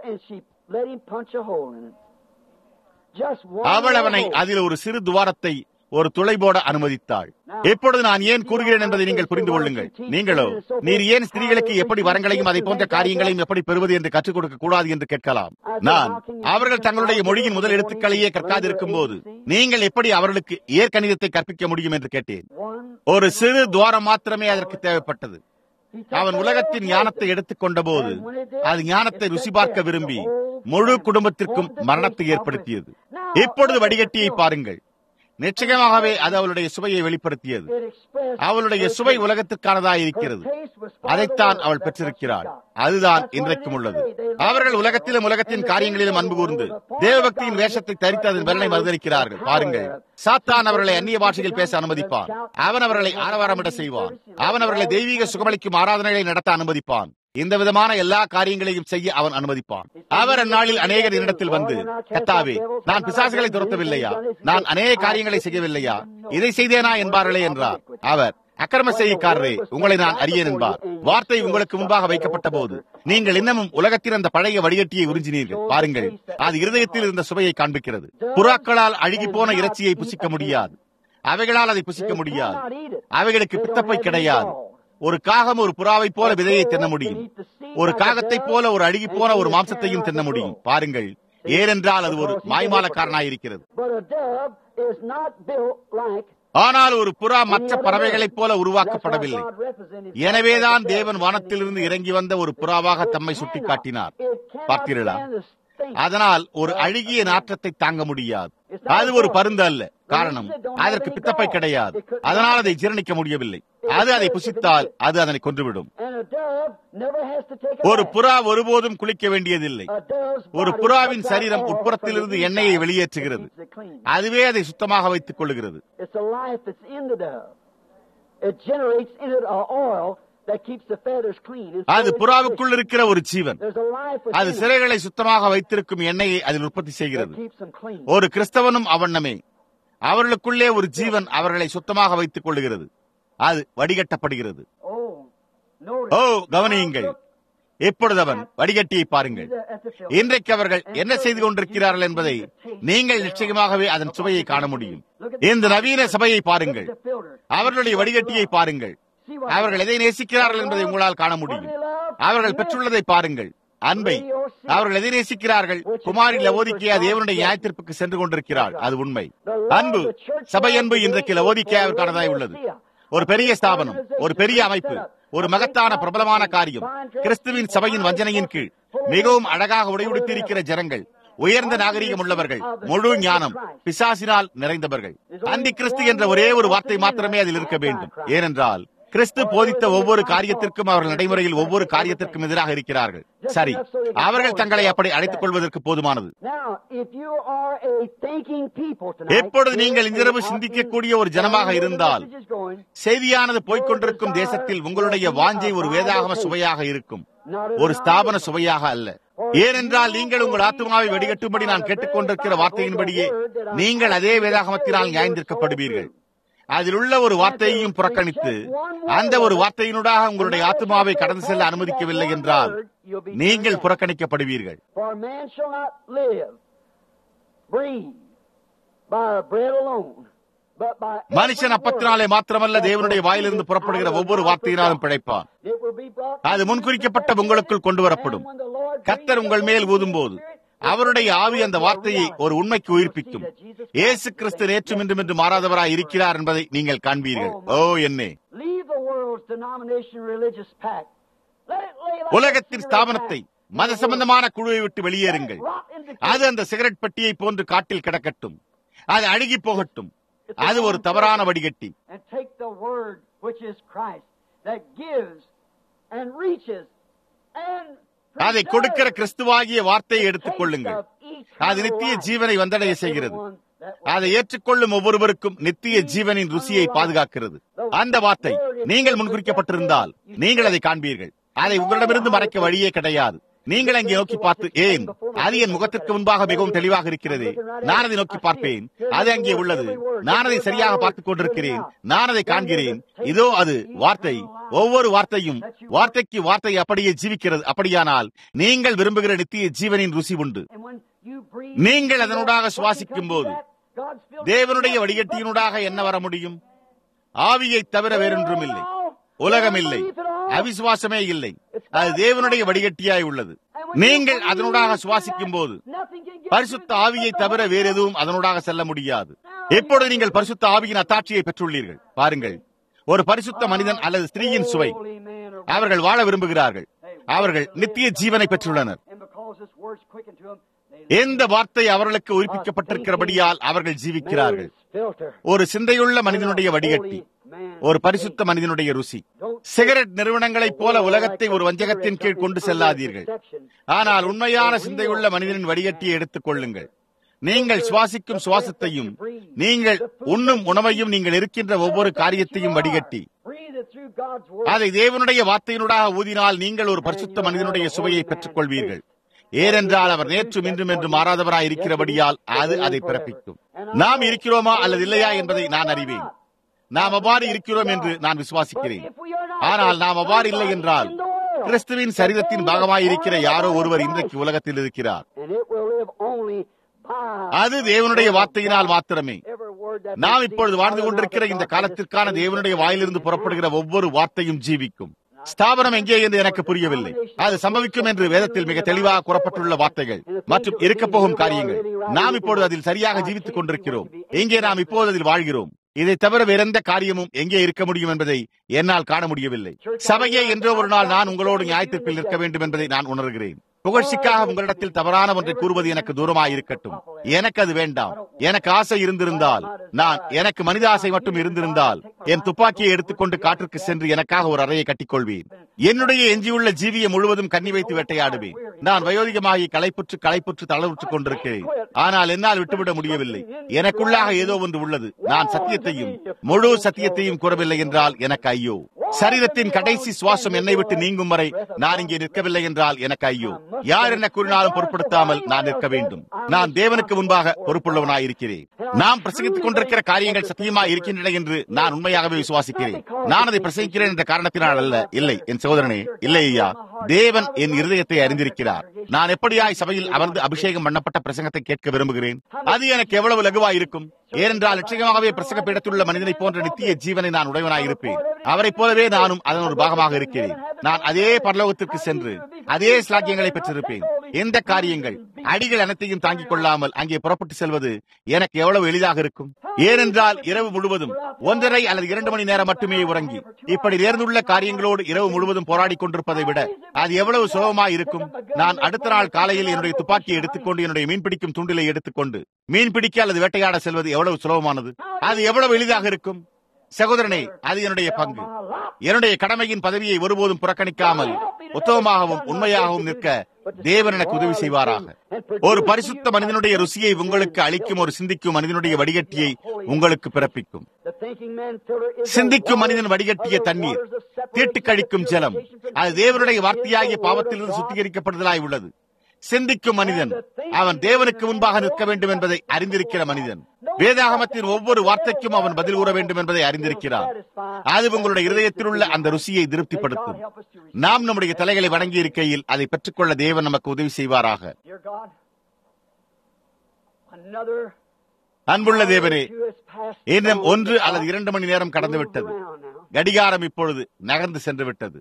அவள் அவனை அதில் ஒரு சிறு துவாரத்தை ஒரு துளை போட அனுமதித்தாள் எப்பொழுது நான் ஏன் கூறுகிறேன் என்பதை நீங்கள் புரிந்து கொள்ளுங்கள் நீங்களோ நீர் ஏன் ஸ்திரீகளுக்கு எப்படி வரங்களையும் அதை போன்ற காரியங்களையும் எப்படி பெறுவது என்று கற்றுக் கொடுக்க கூடாது என்று கேட்கலாம் நான் அவர்கள் தங்களுடைய மொழியின் முதல் எழுத்துக்களையே கற்காதிருக்கும் போது நீங்கள் எப்படி அவர்களுக்கு ஏற்கணிதத்தை கற்பிக்க முடியும் என்று கேட்டேன் ஒரு சிறு துவாரம் மாத்திரமே அதற்கு தேவைப்பட்டது அவன் உலகத்தின் ஞானத்தை எடுத்துக்கொண்ட போது அது ஞானத்தை ருசி பார்க்க விரும்பி முழு குடும்பத்திற்கும் மரணத்தை ஏற்படுத்தியது இப்பொழுது வடிகட்டியை பாருங்கள் நிச்சயமாகவே அது அவளுடைய சுவையை வெளிப்படுத்தியது அவளுடைய சுவை உலகத்திற்கானதாக இருக்கிறது அதைத்தான் அவள் பெற்றிருக்கிறாள் அதுதான் இன்றைக்கும் உள்ளது அவர்கள் உலகத்திலும் உலகத்தின் காரியங்களிலும் அன்பு கூர்ந்து தேவபக்தியின் வேஷத்தை தரித்து அதன் வெள்ளை மறுதளிக்கிறார்கள் பாருங்கள் சாத்தான் அவர்களை அந்நிய பாஷையில் பேச அனுமதிப்பான் அவன் அவர்களை ஆரவாரமிட செய்வான் அவன் அவர்களை தெய்வீக சுகமளிக்கும் ஆராதனைகளை நடத்த அனுமதிப்பான் இந்த விதமான எல்லா காரியங்களையும் செய்ய அவன் அனுமதிப்பான் அவர் அந்நாளில் அநேகர் என்னிடத்தில் வந்து கத்தாவே நான் பிசாசுகளை துரத்தவில்லையா நான் அநேக காரியங்களை செய்யவில்லையா இதை செய்தேனா என்பார்களே என்றார் அவர் அக்கிரம செய்யக்காரரே உங்களை நான் அறியேன் என்பார் வார்த்தை உங்களுக்கு முன்பாக வைக்கப்பட்ட போது நீங்கள் இன்னமும் உலகத்தில் அந்த பழைய வடிகட்டியை உறிஞ்சினீர்கள் பாருங்கள் அது இருதயத்தில் இருந்த சுவையை காண்பிக்கிறது புறாக்களால் அழுகி போன இறைச்சியை புசிக்க முடியாது அவைகளால் அதை புசிக்க முடியாது அவைகளுக்கு பித்தப்பை கிடையாது ஒரு காகம் ஒரு புறாவை போல விதையை தின்ன முடியும் ஒரு காகத்தை போல ஒரு அழுகி போன ஒரு மாம்சத்தையும் தின்ன முடியும் பாருங்கள் ஏனென்றால் அது ஒரு மாய்மாலக்காரனாயிருக்கிறது ஆனால் ஒரு புறா மற்ற பறவைகளைப் போல உருவாக்கப்படவில்லை எனவேதான் தேவன் வானத்திலிருந்து இறங்கி வந்த ஒரு புறாவாக தம்மை சுட்டிக்காட்டினார் பார்த்தீர்களா அதனால் ஒரு அழுகிய நாற்றத்தை தாங்க முடியாது அது ஒரு பருந்து அல்ல காரணம் அதற்கு பித்தப்பை கிடையாது அதனால் அதை ஜீரணிக்க முடியவில்லை அது அதை புசித்தால் அது அதனை கொன்றுவிடும் ஒரு புறா ஒருபோதும் குளிக்க வேண்டியதில்லை ஒரு புறாவின் சரீரம் உட்புறத்திலிருந்து எண்ணெயை வெளியேற்றுகிறது அதுவே அதை சுத்தமாக வைத்துக் கொள்ளுகிறது அது புறாவுக்குள் இருக்கிற ஒரு ஜீவன் அது சிறைகளை சுத்தமாக வைத்திருக்கும் எண்ணெயை அதில் உற்பத்தி செய்கிறது ஒரு கிறிஸ்தவனும் அவண்ணமே அவர்களுக்குள்ளே ஒரு ஜீவன் அவர்களை சுத்தமாக வைத்துக் கொள்ளுகிறது அது வடிகட்டப்படுகிறது ஓ கவனியுங்கள் எப்பொழுது அவன் வடிகட்டியை பாருங்கள் இன்றைக்கு அவர்கள் என்ன செய்து கொண்டிருக்கிறார்கள் என்பதை நீங்கள் நிச்சயமாகவே அதன் சுவையை காண முடியும் இந்த நவீன சபையை பாருங்கள் அவர்களுடைய வடிகட்டியை பாருங்கள் அவர்கள் எதை நேசிக்கிறார்கள் என்பதை உங்களால் காண முடியும் அவர்கள் பெற்றுள்ளதை பாருங்கள் அன்பை அவர்கள் எதை நேசிக்கிறார்கள் குமாரி லவோதிக்கையா தேவனுடைய நியாயத்திற்கு சென்று கொண்டிருக்கிறாள் அது உண்மை அன்பு சபை அன்பு இன்றைக்கு லவோதிக்கையாவிற்கானதாய் உள்ளது ஒரு பெரிய ஸ்தாபனம் ஒரு பெரிய அமைப்பு ஒரு மகத்தான பிரபலமான காரியம் கிறிஸ்துவின் சபையின் வஞ்சனையின் கீழ் மிகவும் அழகாக உடையுடுத்திருக்கிற ஜனங்கள் உயர்ந்த நாகரிகம் உள்ளவர்கள் முழு ஞானம் பிசாசினால் நிறைந்தவர்கள் அந்தி கிறிஸ்து என்ற ஒரே ஒரு வார்த்தை மாத்திரமே அதில் இருக்க வேண்டும் ஏனென்றால் கிறிஸ்து போதித்த ஒவ்வொரு காரியத்திற்கும் அவர்கள் நடைமுறையில் ஒவ்வொரு காரியத்திற்கும் எதிராக இருக்கிறார்கள் சரி அவர்கள் தங்களை அப்படி அழைத்துக் கொள்வதற்கு போதுமானது எப்பொழுது நீங்கள் இன்றிரவு சிந்திக்கக்கூடிய ஒரு ஜனமாக இருந்தால் செய்தியானது போய்கொண்டிருக்கும் தேசத்தில் உங்களுடைய வாஞ்சை ஒரு வேதாகம சுவையாக இருக்கும் ஒரு ஸ்தாபன சுவையாக அல்ல ஏனென்றால் நீங்கள் உங்கள் ஆத்மாவை வெடிகட்டும்படி நான் கேட்டுக்கொண்டிருக்கிற வார்த்தையின்படியே நீங்கள் அதே வேதாகமத்தினால் நியாயந்திருக்கப்படுவீர்கள் அதில் உள்ள ஒரு வார்த்தையையும் புறக்கணித்து அந்த ஒரு வார்த்தையினூடாக உங்களுடைய ஆத்மாவை கடந்து செல்ல அனுமதிக்கவில்லை என்றால் நீங்கள் புறக்கணிக்கப்படுவீர்கள் but by மனுஷன் every அப்பத்தினாலே word மாத்திரமல்ல that தேவனுடைய வாயிலிருந்து proceedeth புறப்படுகிற out of the ஒவ்வொரு mouth of வார்த்தையினாலும் God. பிழைப்பான் It will be brought அது to முன்குறிக்கப்பட்ட pass உங்களுக்குள் கொண்டு வரப்படும் and when the Lord கர்த்தர் breathes உங்கள் மேல் upon ஊதும்போது the Spirit, அவருடைய ஆவி அந்த வார்த்தையை ஒரு உண்மைக்கு உயிர்ப்பிக்கும் இயேசு கிறிஸ்து நேற்றும் இன்றும் என்று மாறாதவராய் இருக்கிறார் என்பதை நீங்கள் காண்பீர்கள் ஓ என்னே Leave the world's denomination religious pact. Let it lay like உலகத்தின் a ஸ்தாபனத்தை cigarette மத சம்பந்தமான குழுவை விட்டு வெளியேறுங்கள் pack. Rot into அது அந்த சிகரெட் பெட்டியை போன்று காட்டில் கிடக்கட்டும் அது அழுகி போகட்டும் அது ஒரு தவறான வடிகட்டி and take the word which is Christ that gives and reaches and அதை கொடுக்கிற கிறிஸ்துவாகிய வார்த்தையை எடுத்துக் கொள்ளுங்கள் அது நித்திய ஜீவனை வந்தடைய செய்கிறது அதை ஏற்றுக்கொள்ளும் ஒவ்வொருவருக்கும் நித்திய ஜீவனின் ருசியை பாதுகாக்கிறது அந்த வார்த்தை நீங்கள் முன்குறிக்கப்பட்டிருந்தால் நீங்கள் அதை காண்பீர்கள் அதை உங்களிடமிருந்து மறைக்க வழியே கிடையாது நீங்கள் அங்கே நோக்கி பார்த்து ஏன் அது என் முகத்திற்கு முன்பாக மிகவும் தெளிவாக இருக்கிறது நான் அதை நோக்கி பார்ப்பேன் அது அங்கே உள்ளது நான் அதை சரியாக பார்த்துக் கொண்டிருக்கிறேன் நான் அதை காண்கிறேன் இதோ அது வார்த்தை ஒவ்வொரு வார்த்தையும் வார்த்தைக்கு வார்த்தை அப்படியே ஜீவிக்கிறது அப்படியானால் நீங்கள் விரும்புகிற நித்திய ஜீவனின் ருசி உண்டு நீங்கள் அதனூடாக சுவாசிக்கும் போது தேவனுடைய வடிகட்டியினூடாக என்ன வர முடியும் ஆவியை தவிர வேறொன்றும் இல்லை உலகம் இல்லை அவிசுவாசமே இல்லை அது தேவனுடைய வடிகட்டியாய் உள்ளது நீங்கள் அதனூடாக சுவாசிக்கும் போது பரிசுத்த ஆவியை தவிர வேறு எதுவும் அதனூடாக செல்ல முடியாது எப்பொழுது நீங்கள் பரிசுத்த ஆவியின் அத்தாட்சியை பெற்றுள்ளீர்கள் பாருங்கள் ஒரு பரிசுத்த மனிதன் அல்லது ஸ்திரீயின் சுவை அவர்கள் வாழ விரும்புகிறார்கள் அவர்கள் நித்திய ஜீவனை பெற்றுள்ளனர் எந்த வார்த்தை அவர்களுக்கு உயிர்ப்பிக்கப்பட்டிருக்கிறபடியால் அவர்கள் ஜீவிக்கிறார்கள் ஒரு சிந்தையுள்ள மனிதனுடைய வடிகட்டி ஒரு பரிசுத்த மனிதனுடைய ருசி சிகரெட் நிறுவனங்களைப் போல உலகத்தை ஒரு வஞ்சகத்தின் கீழ் கொண்டு செல்லாதீர்கள் ஆனால் உண்மையான சிந்தையுள்ள மனிதனின் வடிகட்டியை எடுத்துக் கொள்ளுங்கள் நீங்கள் சுவாசிக்கும் சுவாசத்தையும் நீங்கள் உண்ணும் உணவையும் நீங்கள் இருக்கின்ற ஒவ்வொரு காரியத்தையும் வடிகட்டி அதை தேவனுடைய வார்த்தையினூடாக ஊதினால் நீங்கள் ஒரு பரிசுத்த மனிதனுடைய சுவையை பெற்றுக் கொள்வீர்கள் ஏனென்றால் அவர் நேற்றும் இன்றும் என்று மாறாதவராய் இருக்கிறபடியால் அது அதை பிறப்பிக்கும் நாம் இருக்கிறோமா அல்லது இல்லையா என்பதை நான் அறிவேன் நாம் அவ்வாறு இருக்கிறோம் என்று நான் விசுவாசிக்கிறேன் ஆனால் நாம் அவ்வாறு இல்லை என்றால் கிறிஸ்துவின் சரீரத்தின் பாகமாய் இருக்கிற யாரோ ஒருவர் இன்றைக்கு உலகத்தில் இருக்கிறார் அது தேவனுடைய வார்த்தையினால் மாத்திரமே நாம் இப்பொழுது வாழ்ந்து கொண்டிருக்கிற இந்த காலத்திற்கான தேவனுடைய வாயிலிருந்து புறப்படுகிற ஒவ்வொரு வார்த்தையும் ஜீவிக்கும் ஸ்தாபனம் எங்கே என்று எனக்கு புரியவில்லை அது சம்பவிக்கும் என்று வேதத்தில் மிக தெளிவாக கூறப்பட்டுள்ள வார்த்தைகள் மற்றும் இருக்க போகும் காரியங்கள் நாம் இப்பொழுது அதில் சரியாக ஜீவித்துக் கொண்டிருக்கிறோம் எங்கே நாம் இப்போது அதில் வாழ்கிறோம் இதை தவிர வேற எந்த காரியமும் எங்கே இருக்க முடியும் என்பதை என்னால் காண முடியவில்லை சபையே என்றோ ஒரு நாள் நான் உங்களோடு நியாயத்திற்பில் நிற்க வேண்டும் என்பதை நான் உணர்கிறேன் புகழ்ச்சிக்காக உங்களிடத்தில் தவறான ஒன்றை கூறுவது எனக்கு தூரமாக இருக்கட்டும் எனக்கு அது வேண்டாம் எனக்கு ஆசை இருந்திருந்தால் நான் எனக்கு மனித ஆசை மட்டும் இருந்திருந்தால் என் துப்பாக்கியை எடுத்துக்கொண்டு காற்றுக்கு சென்று எனக்காக ஒரு அறையை கட்டிக்கொள்வேன் என்னுடைய எஞ்சியுள்ள ஜீவியை முழுவதும் கண்ணி வைத்து வேட்டையாடுவேன் நான் வயோதிகமாகி களைப்புற்று களைப்புற்று தளவுற்றுக் கொண்டிருக்கிறேன் ஆனால் என்னால் விட்டுவிட முடியவில்லை எனக்குள்ளாக ஏதோ ஒன்று உள்ளது நான் சத்தியத்தையும் முழு சத்தியத்தையும் கூறவில்லை என்றால் எனக்கு ஐயோ சரீரத்தின் கடைசி சுவாசம் என்னை விட்டு நீங்கும் வரை நான் இங்கே நிற்கவில்லை என்றால் எனக்கு ஐயோ யார் என்ன கூறினாலும் பொருட்படுத்தாமல் நான் நிற்க வேண்டும் நான் தேவனுக்கு முன்பாக பொறுப்புள்ளவனாயிருக்கிறேன் நாம் பிரசங்கித்துக் கொண்டிருக்கிற காரியங்கள் சத்தியமா இருக்கின்றன என்று நான் உண்மையாகவே விசுவாசிக்கிறேன் நான் அதை பிரசங்கிக்கிறேன் என்ற காரணத்தினால் அல்ல இல்லை என் சகோதரனே இல்லை ஐயா தேவன் என் இருதயத்தை அறிந்திருக்கிறார் நான் எப்படியாய் சபையில் அமர்ந்து அபிஷேகம் பண்ணப்பட்ட பிரசங்கத்தை கேட்க விரும்புகிறேன் அது எனக்கு எவ்வளவு லகுவாய் இருக்கும் ஏனென்றால் லட்சியமாகவே பிரசங்க பீடத்துள்ள மனிதனை போன்ற நித்திய ஜீவனை நான் உடையவனாய் இருப்பேன் அவரைப் போலவே நானும் அதன் ஒரு பாகமாக இருக்கிறேன் நான் அதே பரலோகத்திற்கு சென்று அதே ஸ்லாக்கியங்களை பெற்றிருப்பேன் எந்த காரியங்கள் அடிகள் அனைத்தையும் தாங்கிக் கொள்ளாமல் அங்கே புறப்பட்டு செல்வது எனக்கு எவ்வளவு எளிதாக இருக்கும் ஏனென்றால் இரவு முழுவதும் ஒன்றரை அல்லது இரண்டு மணி நேரம் மட்டுமே உறங்கி இப்படி நேர்ந்துள்ள காரியங்களோடு இரவு முழுவதும் போராடி கொண்டிருப்பதை விட அது எவ்வளவு சுலபமாய் இருக்கும் நான் அடுத்த நாள் காலையில் என்னுடைய துப்பாக்கியை எடுத்துக்கொண்டு என்னுடைய மீன்பிடிக்கும் துண்டிலை எடுத்துக்கொண்டு மீன் பிடிக்க அல்லது வேட்டையாட செல்வது எவ்வளவு சுலபமானது அது எவ்வளவு எளிதாக இருக்கும் சகோதரனே அது என்னுடைய பங்கு என்னுடைய கடமையின் பதவியை ஒருபோதும் புறக்கணிக்காமல் உத்தமமாகவும் உண்மையாகவும் நிற்க தேவன் எனக்கு உதவி செய்வாராக ஒரு பரிசுத்த மனிதனுடைய ருசியை உங்களுக்கு அளிக்கும் ஒரு சிந்திக்கும் மனிதனுடைய வடிகட்டியை உங்களுக்கு பிறப்பிக்கும் சிந்திக்கும் மனிதன் வடிகட்டிய தண்ணீர் தீட்டு கழிக்கும் ஜலம் அது தேவனுடைய வார்த்தையாகிய பாவத்திலிருந்து சுத்திகரிக்கப்படுதலாய் உள்ளது சிந்திக்கும் மனிதன் அவன் தேவனுக்கு முன்பாக நிற்க வேண்டும் என்பதை அறிந்திருக்கிற மனிதன் வேதாகமத்தின் ஒவ்வொரு வார்த்தைக்கும் அவன் பதில் கூற வேண்டும் என்பதை அறிந்திருக்கிறார் அது உங்களுடைய இருதயத்தில் உள்ள அந்த ருசியை திருப்திப்படுத்தும் நாம் நம்முடைய தலைகளை வணங்கி இருக்கையில் அதை பெற்றுக்கொள்ள தேவன் நமக்கு உதவி செய்வாராக அன்புள்ள தேவரே இன்னும் ஒன்று அல்லது இரண்டு மணி நேரம் கடந்து விட்டது கடிகாரம் இப்பொழுது நகர்ந்து சென்று விட்டது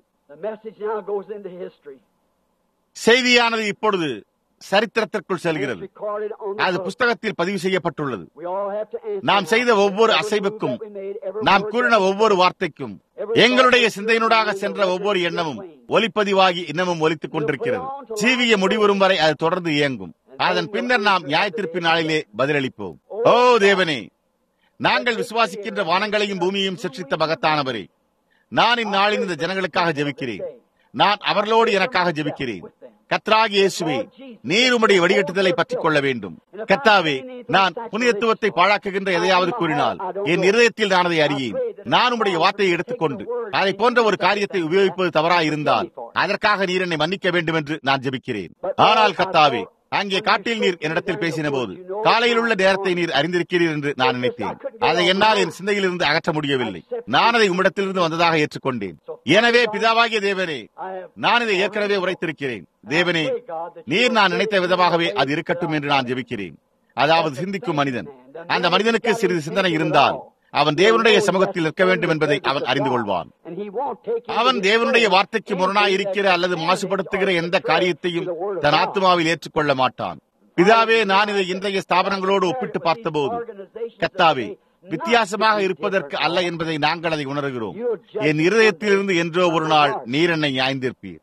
செய்தியானது இப்பொழுது சரித்திரத்திற்குள் செல்கிறது அது புஸ்தகத்தில் பதிவு செய்யப்பட்டுள்ளது நாம் செய்த ஒவ்வொரு அசைவுக்கும் நாம் கூறின ஒவ்வொரு வார்த்தைக்கும் எங்களுடைய சிந்தையினூடாக சென்ற ஒவ்வொரு எண்ணமும் ஒலிப்பதிவாகி இன்னமும் ஒலித்துக் கொண்டிருக்கிறது ஜீவிய முடிவரும் வரை அது தொடர்ந்து இயங்கும் அதன் பின்னர் நாம் நியாயத்திருப்பின் நாளிலே பதிலளிப்போம் ஓ தேவனே நாங்கள் விசுவாசிக்கின்ற வானங்களையும் பூமியையும் சிருஷ்டித்த மகத்தானவரே நான் இந்நாளில் இந்த ஜனங்களுக்காக ஜெபிக்கிறேன் நான் அவர்களோடு எனக்காக ஜெபிக்கிறேன் கத்ராகி இயேசுவே நீர் உம்முடைய வடிகட்டுதலை பற்றிக் கொள்ள வேண்டும் கத்தாவே நான் புனிதத்துவத்தை பாழாக்குகின்ற எதையாவது கூறினால் என் இருதயத்தில் நான் அதை அறியேன் நான் உம்முடைய வார்த்தையை எடுத்துக்கொண்டு அதை போன்ற ஒரு காரியத்தை உபயோகிப்பது தவறாக இருந்தால் அதற்காக நீர் என்னை மன்னிக்க வேண்டும் என்று நான் ஜெபிக்கிறேன் ஆனால் கத்தாவே அங்கே காட்டில் நீர் என்னிடத்தில் பேசின போது காலையில் உள்ள நேரத்தை நீர் அறிந்திருக்கிறீர் என்று நான் நினைத்தேன் அதை என்னால் என் சிந்தையிலிருந்து அகற்ற முடியவில்லை நான் அதை உம்மிடத்திலிருந்து வந்ததாக ஏற்றுக்கொண்டேன் எனவே பிதாவாகிய தேவனே நான் இதை ஏற்கனவே உரைத்திருக்கிறேன் தேவனே நீர் நான் நினைத்த விதமாகவே அது இருக்கட்டும் என்று நான் ஜெபிக்கிறேன் அதாவது சிந்திக்கும் மனிதன் அந்த மனிதனுக்கு சிறிது சிந்தனை இருந்தால் அவன் தேவனுடைய சமூகத்தில் நிற்க வேண்டும் என்பதை அவன் அறிந்து கொள்வான் அவன் தேவனுடைய வார்த்தைக்கு முரணாய் இருக்கிற அல்லது மாசுபடுத்துகிற எந்த காரியத்தையும் தன் ஆத்மாவில் ஏற்றுக்கொள்ள மாட்டான் பிதாவே நான் இதை இன்றைய ஸ்தாபனங்களோடு ஒப்பிட்டு பார்த்தபோது கத்தாவே வித்தியாசமாக இருப்பதற்கு அல்ல என்பதை நாங்கள் அதை உணர்கிறோம் என் இருதயத்திலிருந்து என்றோ ஒரு நாள் நீர் என்னை நியாய்ந்திருப்பீர்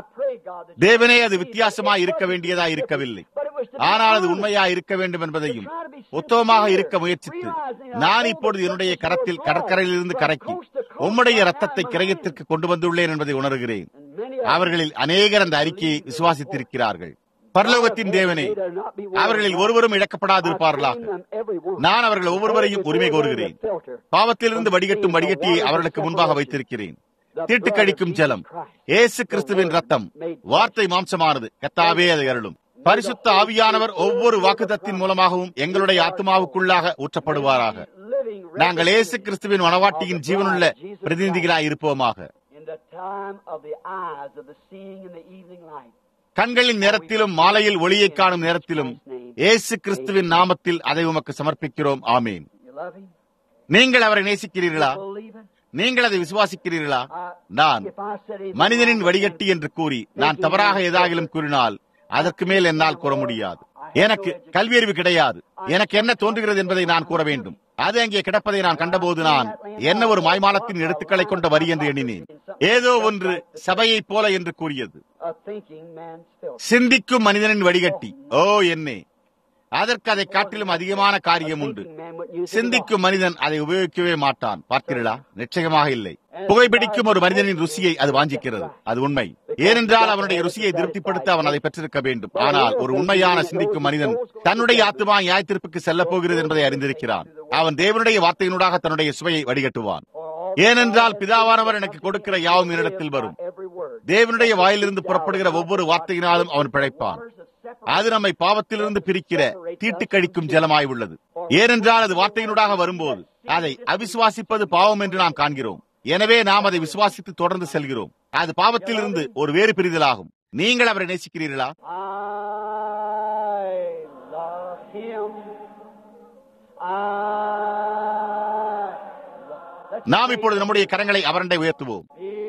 தேவனே அது வித்தியாசமாய் இருக்க வேண்டியதா இருக்கவில்லை ஆனால் அது உண்மையா இருக்க வேண்டும் என்பதையும் உத்தவமாக இருக்க முயற்சித்து நான் இப்பொழுது என்னுடைய கரத்தில் கடற்கரையிலிருந்து கரைக்கி உம்முடைய ரத்தத்தை கிரயத்திற்கு கொண்டு வந்துள்ளேன் என்பதை உணர்கிறேன் அவர்களில் அநேகர் அந்த அறிக்கையை விசுவாசித்திருக்கிறார்கள் பரலோகத்தின் தேவனே அவர்களில் ஒருவரும் இழக்கப்படாதிருப்பார்களாக நான் அவர்கள் ஒவ்வொருவரையும் உரிமை கோருகிறேன் பாவத்திலிருந்து வடிகட்டும் வடிகட்டியை அவர்களுக்கு முன்பாக வைத்திருக்கிறேன் தீட்டு கழிக்கும் ஜலம் ஏசு கிறிஸ்துவின் ரத்தம் வார்த்தை மாம்சமானது கத்தாவே அதை அருளும் பரிசுத்த ஆவியானவர் ஒவ்வொரு வாக்குதத்தின் மூலமாகவும் எங்களுடைய ஆத்மாவுக்குள்ளாக ஊற்றப்படுவாராக நாங்கள் ஏசு கிறிஸ்துவின் மனவாட்டியின் ஜீவனுள்ள பிரதிநிதிகளாய் இருப்போமாக கண்களின் நேரத்திலும் மாலையில் ஒளியை காணும் நேரத்திலும் ஏசு கிறிஸ்துவின் நாமத்தில் அதை உமக்கு சமர்ப்பிக்கிறோம் ஆமீன் நீங்கள் அவரை நேசிக்கிறீர்களா நீங்கள் அதை விசுவாசிக்கிறீர்களா நான் மனிதனின் வடிகட்டி என்று கூறி நான் தவறாக ஏதாகிலும் கூறினால் அதற்கு மேல் என்னால் கூற முடியாது எனக்கு கல்வியறிவு கிடையாது எனக்கு என்ன தோன்றுகிறது என்பதை நான் கூற வேண்டும் அது அங்கே கிடப்பதை நான் கண்டபோது நான் என்ன ஒரு மாய்மாலத்தின் எழுத்துக்களை கொண்ட வரி என்று எண்ணினேன் ஏதோ ஒன்று சபையைப் போல என்று கூறியது சிந்திக்கும் மனிதனின் வடிகட்டி ஓ என்னே அதற்கு அதை காட்டிலும் அதிகமான காரியம் உண்டு சிந்திக்கும் மனிதன் அதை உபயோகிக்கவே மாட்டான் பார்க்கிறீர்களா நிச்சயமாக இல்லை புகைப்பிடிக்கும் ஒரு மனிதனின் ருசியை அது வாஞ்சிக்கிறது அது உண்மை ஏனென்றால் அவனுடைய ருசியை திருப்திப்படுத்த அவன் அதை பெற்றிருக்க வேண்டும் ஆனால் ஒரு உண்மையான சிந்திக்கும் மனிதன் தன்னுடைய ஆத்மா நியாயத்திற்புக்கு செல்ல போகிறது என்பதை அறிந்திருக்கிறான் அவன் தேவனுடைய வார்த்தையினூடாக தன்னுடைய சுவையை வடிகட்டுவான் ஏனென்றால் பிதாவானவர் எனக்கு கொடுக்கிற யாவும் என்னிடத்தில் வரும் தேவனுடைய வாயிலிருந்து புறப்படுகிற ஒவ்வொரு வார்த்தையினாலும் அவன் பிழைப்பான் அது நம்மை பாவத்திலிருந்து பிரிக்கிற தீட்டு கழிக்கும் ஜலமாய் உள்ளது ஏனென்றால் அது வார்த்தையினூடாக வரும்போது அதை அவிசுவாசிப்பது பாவம் என்று நாம் காண்கிறோம் எனவே நாம் அதை விசுவாசித்து தொடர்ந்து செல்கிறோம் அது பாவத்திலிருந்து ஒரு வேறு பிரிதலாகும் நீங்கள் அவரை நேசிக்கிறீர்களா நாம் இப்பொழுது நம்முடைய கரங்களை அவரண்டை உயர்த்துவோம்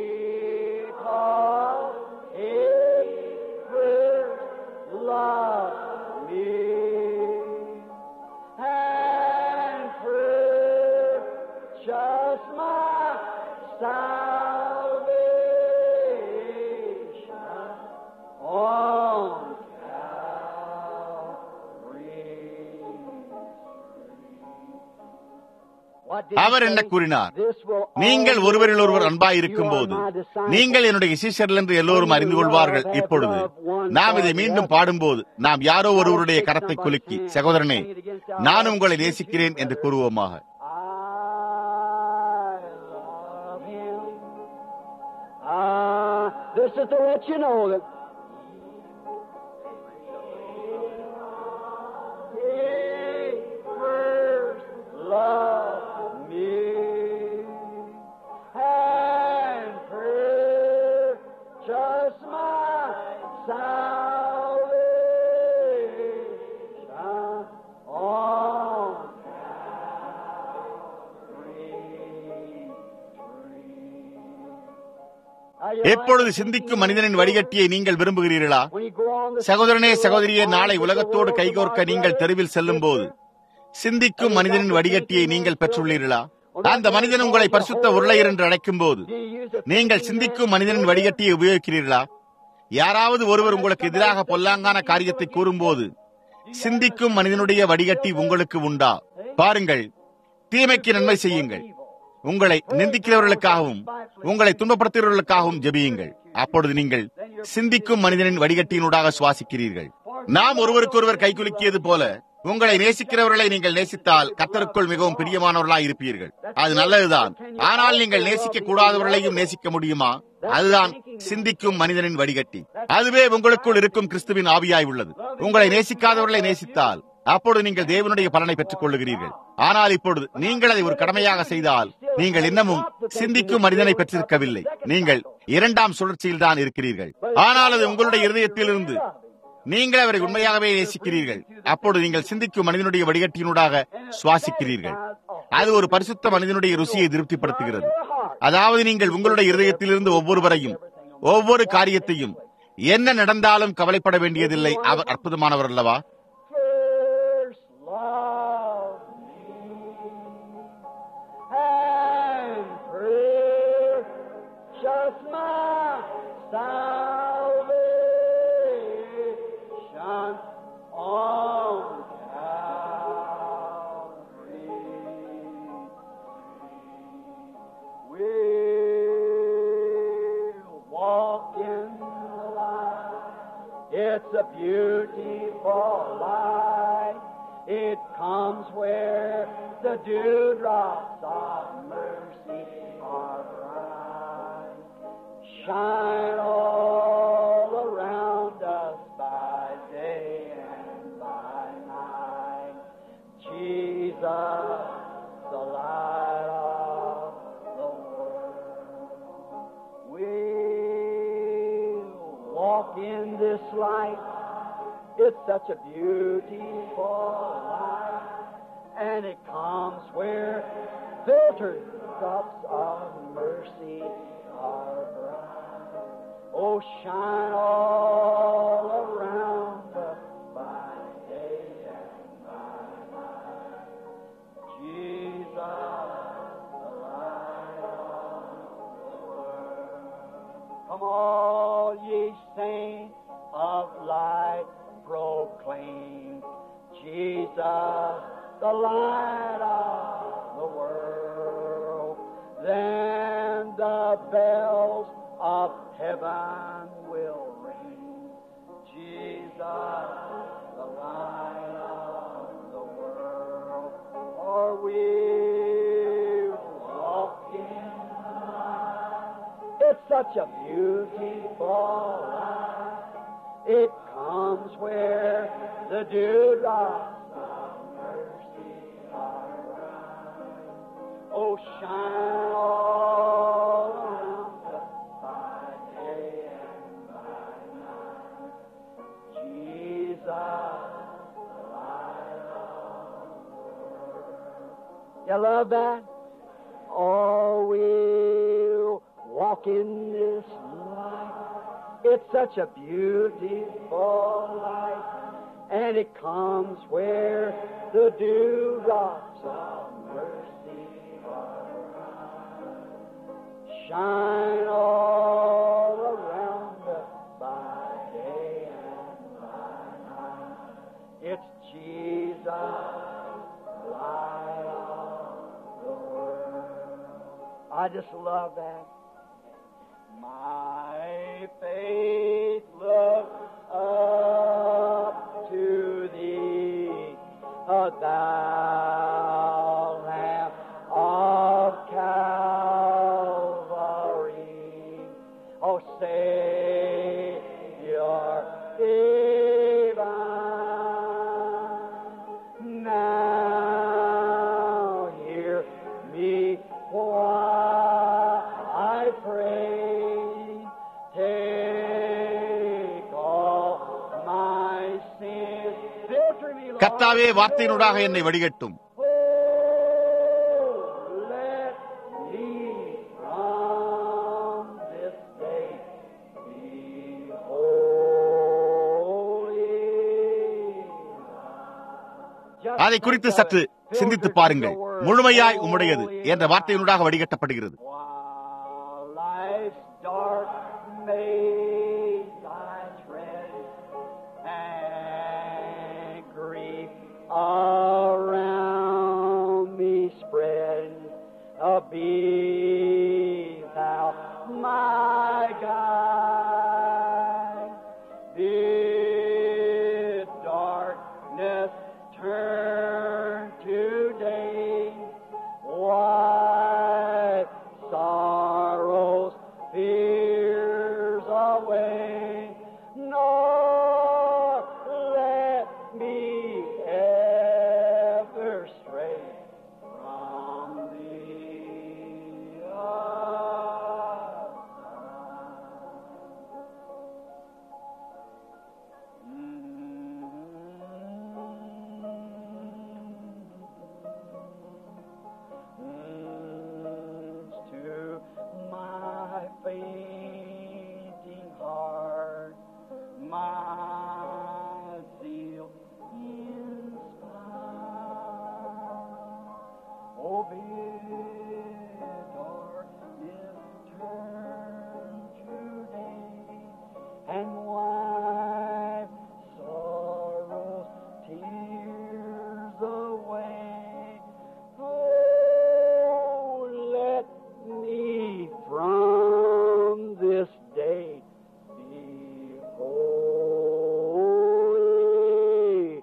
அவர் என்ன கூறினார் நீங்கள் ஒருவரில் ஒருவர் அன்பாயிருக்கும் போது நீங்கள் என்னுடைய சீஷர்கள் என்று எல்லோரும் அறிந்து கொள்வார்கள் இப்பொழுது நாம் இதை மீண்டும் பாடும்போது நாம் யாரோ ஒருவருடைய கரத்தை குலுக்கி சகோதரனே நான் உங்களை நேசிக்கிறேன் என்று கூறுவோமாக This is to let you know that He first loved me and purchased my salvation on எப்பொழுது சிந்திக்கும் மனிதனின் வடிகட்டியை நீங்கள் விரும்புகிறீர்களா சகோதரனே சகோதரியே நாளை உலகத்தோடு கைகோர்க்க நீங்கள் தெருவில் செல்லும் போது சிந்திக்கும் மனிதனின் வடிகட்டியை நீங்கள் பெற்றுள்ளீர்களா அந்த மனிதன் உங்களை பரிசுத்த உருளையர் என்று அழைக்கும் போது நீங்கள் சிந்திக்கும் மனிதனின் வடிகட்டியை உபயோகிக்கிறீர்களா யாராவது ஒருவர் உங்களுக்கு எதிராக பொல்லாங்கான காரியத்தை கூறும்போது சிந்திக்கும் மனிதனுடைய வடிகட்டி உங்களுக்கு உண்டா பாருங்கள் தீமைக்கு நன்மை செய்யுங்கள் உங்களை நிந்திக்கிறவர்களுக்காகவும் உங்களை துன்பப்படுத்துகிறவர்களுக்காகவும் ஜெபியுங்கள் அப்பொழுது நீங்கள் சிந்திக்கும் மனிதனின் வடிகட்டியினூடாக சுவாசிக்கிறீர்கள் நாம் ஒருவருக்கொருவர் கைகுலுக்கியது போல உங்களை நேசிக்கிறவர்களை நீங்கள் நேசித்தால் கத்தருக்குள் மிகவும் பிரியமானவர்களாய் இருப்பீர்கள் அது நல்லதுதான் ஆனால் நீங்கள் நேசிக்க கூடாதவர்களையும் நேசிக்க முடியுமா அதுதான் சிந்திக்கும் மனிதனின் வடிகட்டி அதுவே உங்களுக்குள் இருக்கும் கிறிஸ்துவின் ஆவியாய் உள்ளது உங்களை நேசிக்காதவர்களை நேசித்தால் அப்பொழுது நீங்கள் தேவனுடைய பலனை பெற்றுக் கொள்ளுகிறீர்கள் ஆனால் இப்பொழுது நீங்கள் அதை ஒரு கடமையாக செய்தால் நீங்கள் இன்னமும் சிந்திக்கும் மனிதனை பெற்றிருக்கவில்லை நீங்கள் இரண்டாம் சுழற்சியில் தான் இருக்கிறீர்கள் ஆனால் அது உங்களுடைய இருதயத்திலிருந்து நீங்கள் அவரை உண்மையாகவே நேசிக்கிறீர்கள் அப்பொழுது நீங்கள் சிந்திக்கும் மனிதனுடைய வடிகட்டியினூடாக சுவாசிக்கிறீர்கள் அது ஒரு பரிசுத்த மனிதனுடைய ருசியை திருப்திப்படுத்துகிறது அதாவது நீங்கள் உங்களுடைய இருதயத்திலிருந்து ஒவ்வொருவரையும் ஒவ்வொரு காரியத்தையும் என்ன நடந்தாலும் கவலைப்பட வேண்டியதில்லை அவர் அற்புதமானவர் அல்லவா It's a beautiful light. It comes where the dewdrops of mercy are bright. Shine all around us by day and by night. Jesus, the light of the world. We'll walk in this light. It's such a beautiful light, and it comes where filtered drops of mercy are bright. Oh, shine all around us by day and by night. Jesus, the light of the world. Come all ye saints of light proclaim Jesus, the light of the world. Then the bells of heaven will ring. Jesus, the light of the world. For we walk in the light. It's such a beautiful light. It comes where the dewdrops of mercy are bright. Oh, shine all around us by day and by night. Jesus, the light of the world. You love that? Oh, we'll walk in this light. It's such a beautiful light, and it comes where the dewdrops of mercy are bright. Shine all around us by day and by night. It's Jesus, light of the world. I just love that. My faith looks up to thee, O thou Lamb of Calvary, O Savior divine. Now hear me while I pray. Take all my sins. Filter me, Lord. கர்த்தாவே வார்த்தையினூடாக என்னை வடிகட்டும் Oh, let me from this day அதை குறித்து சற்று சிந்தித்து பாருங்கள் முழுமையாய் உம்முடையது என்ற வார்த்தையினூடாக வடிகட்டப்படுகிறது While life's dark maze I tread, and grief around me spread, uh, be thou my guide. Did darkness turn to day? Wipe sorrows, fears away, nor let me ever stray from thee. to my fainting heart, my zeal inspire. Oh, bid darkness turn today and wipe sorrows, tears away. Oh, let me from this day be holy.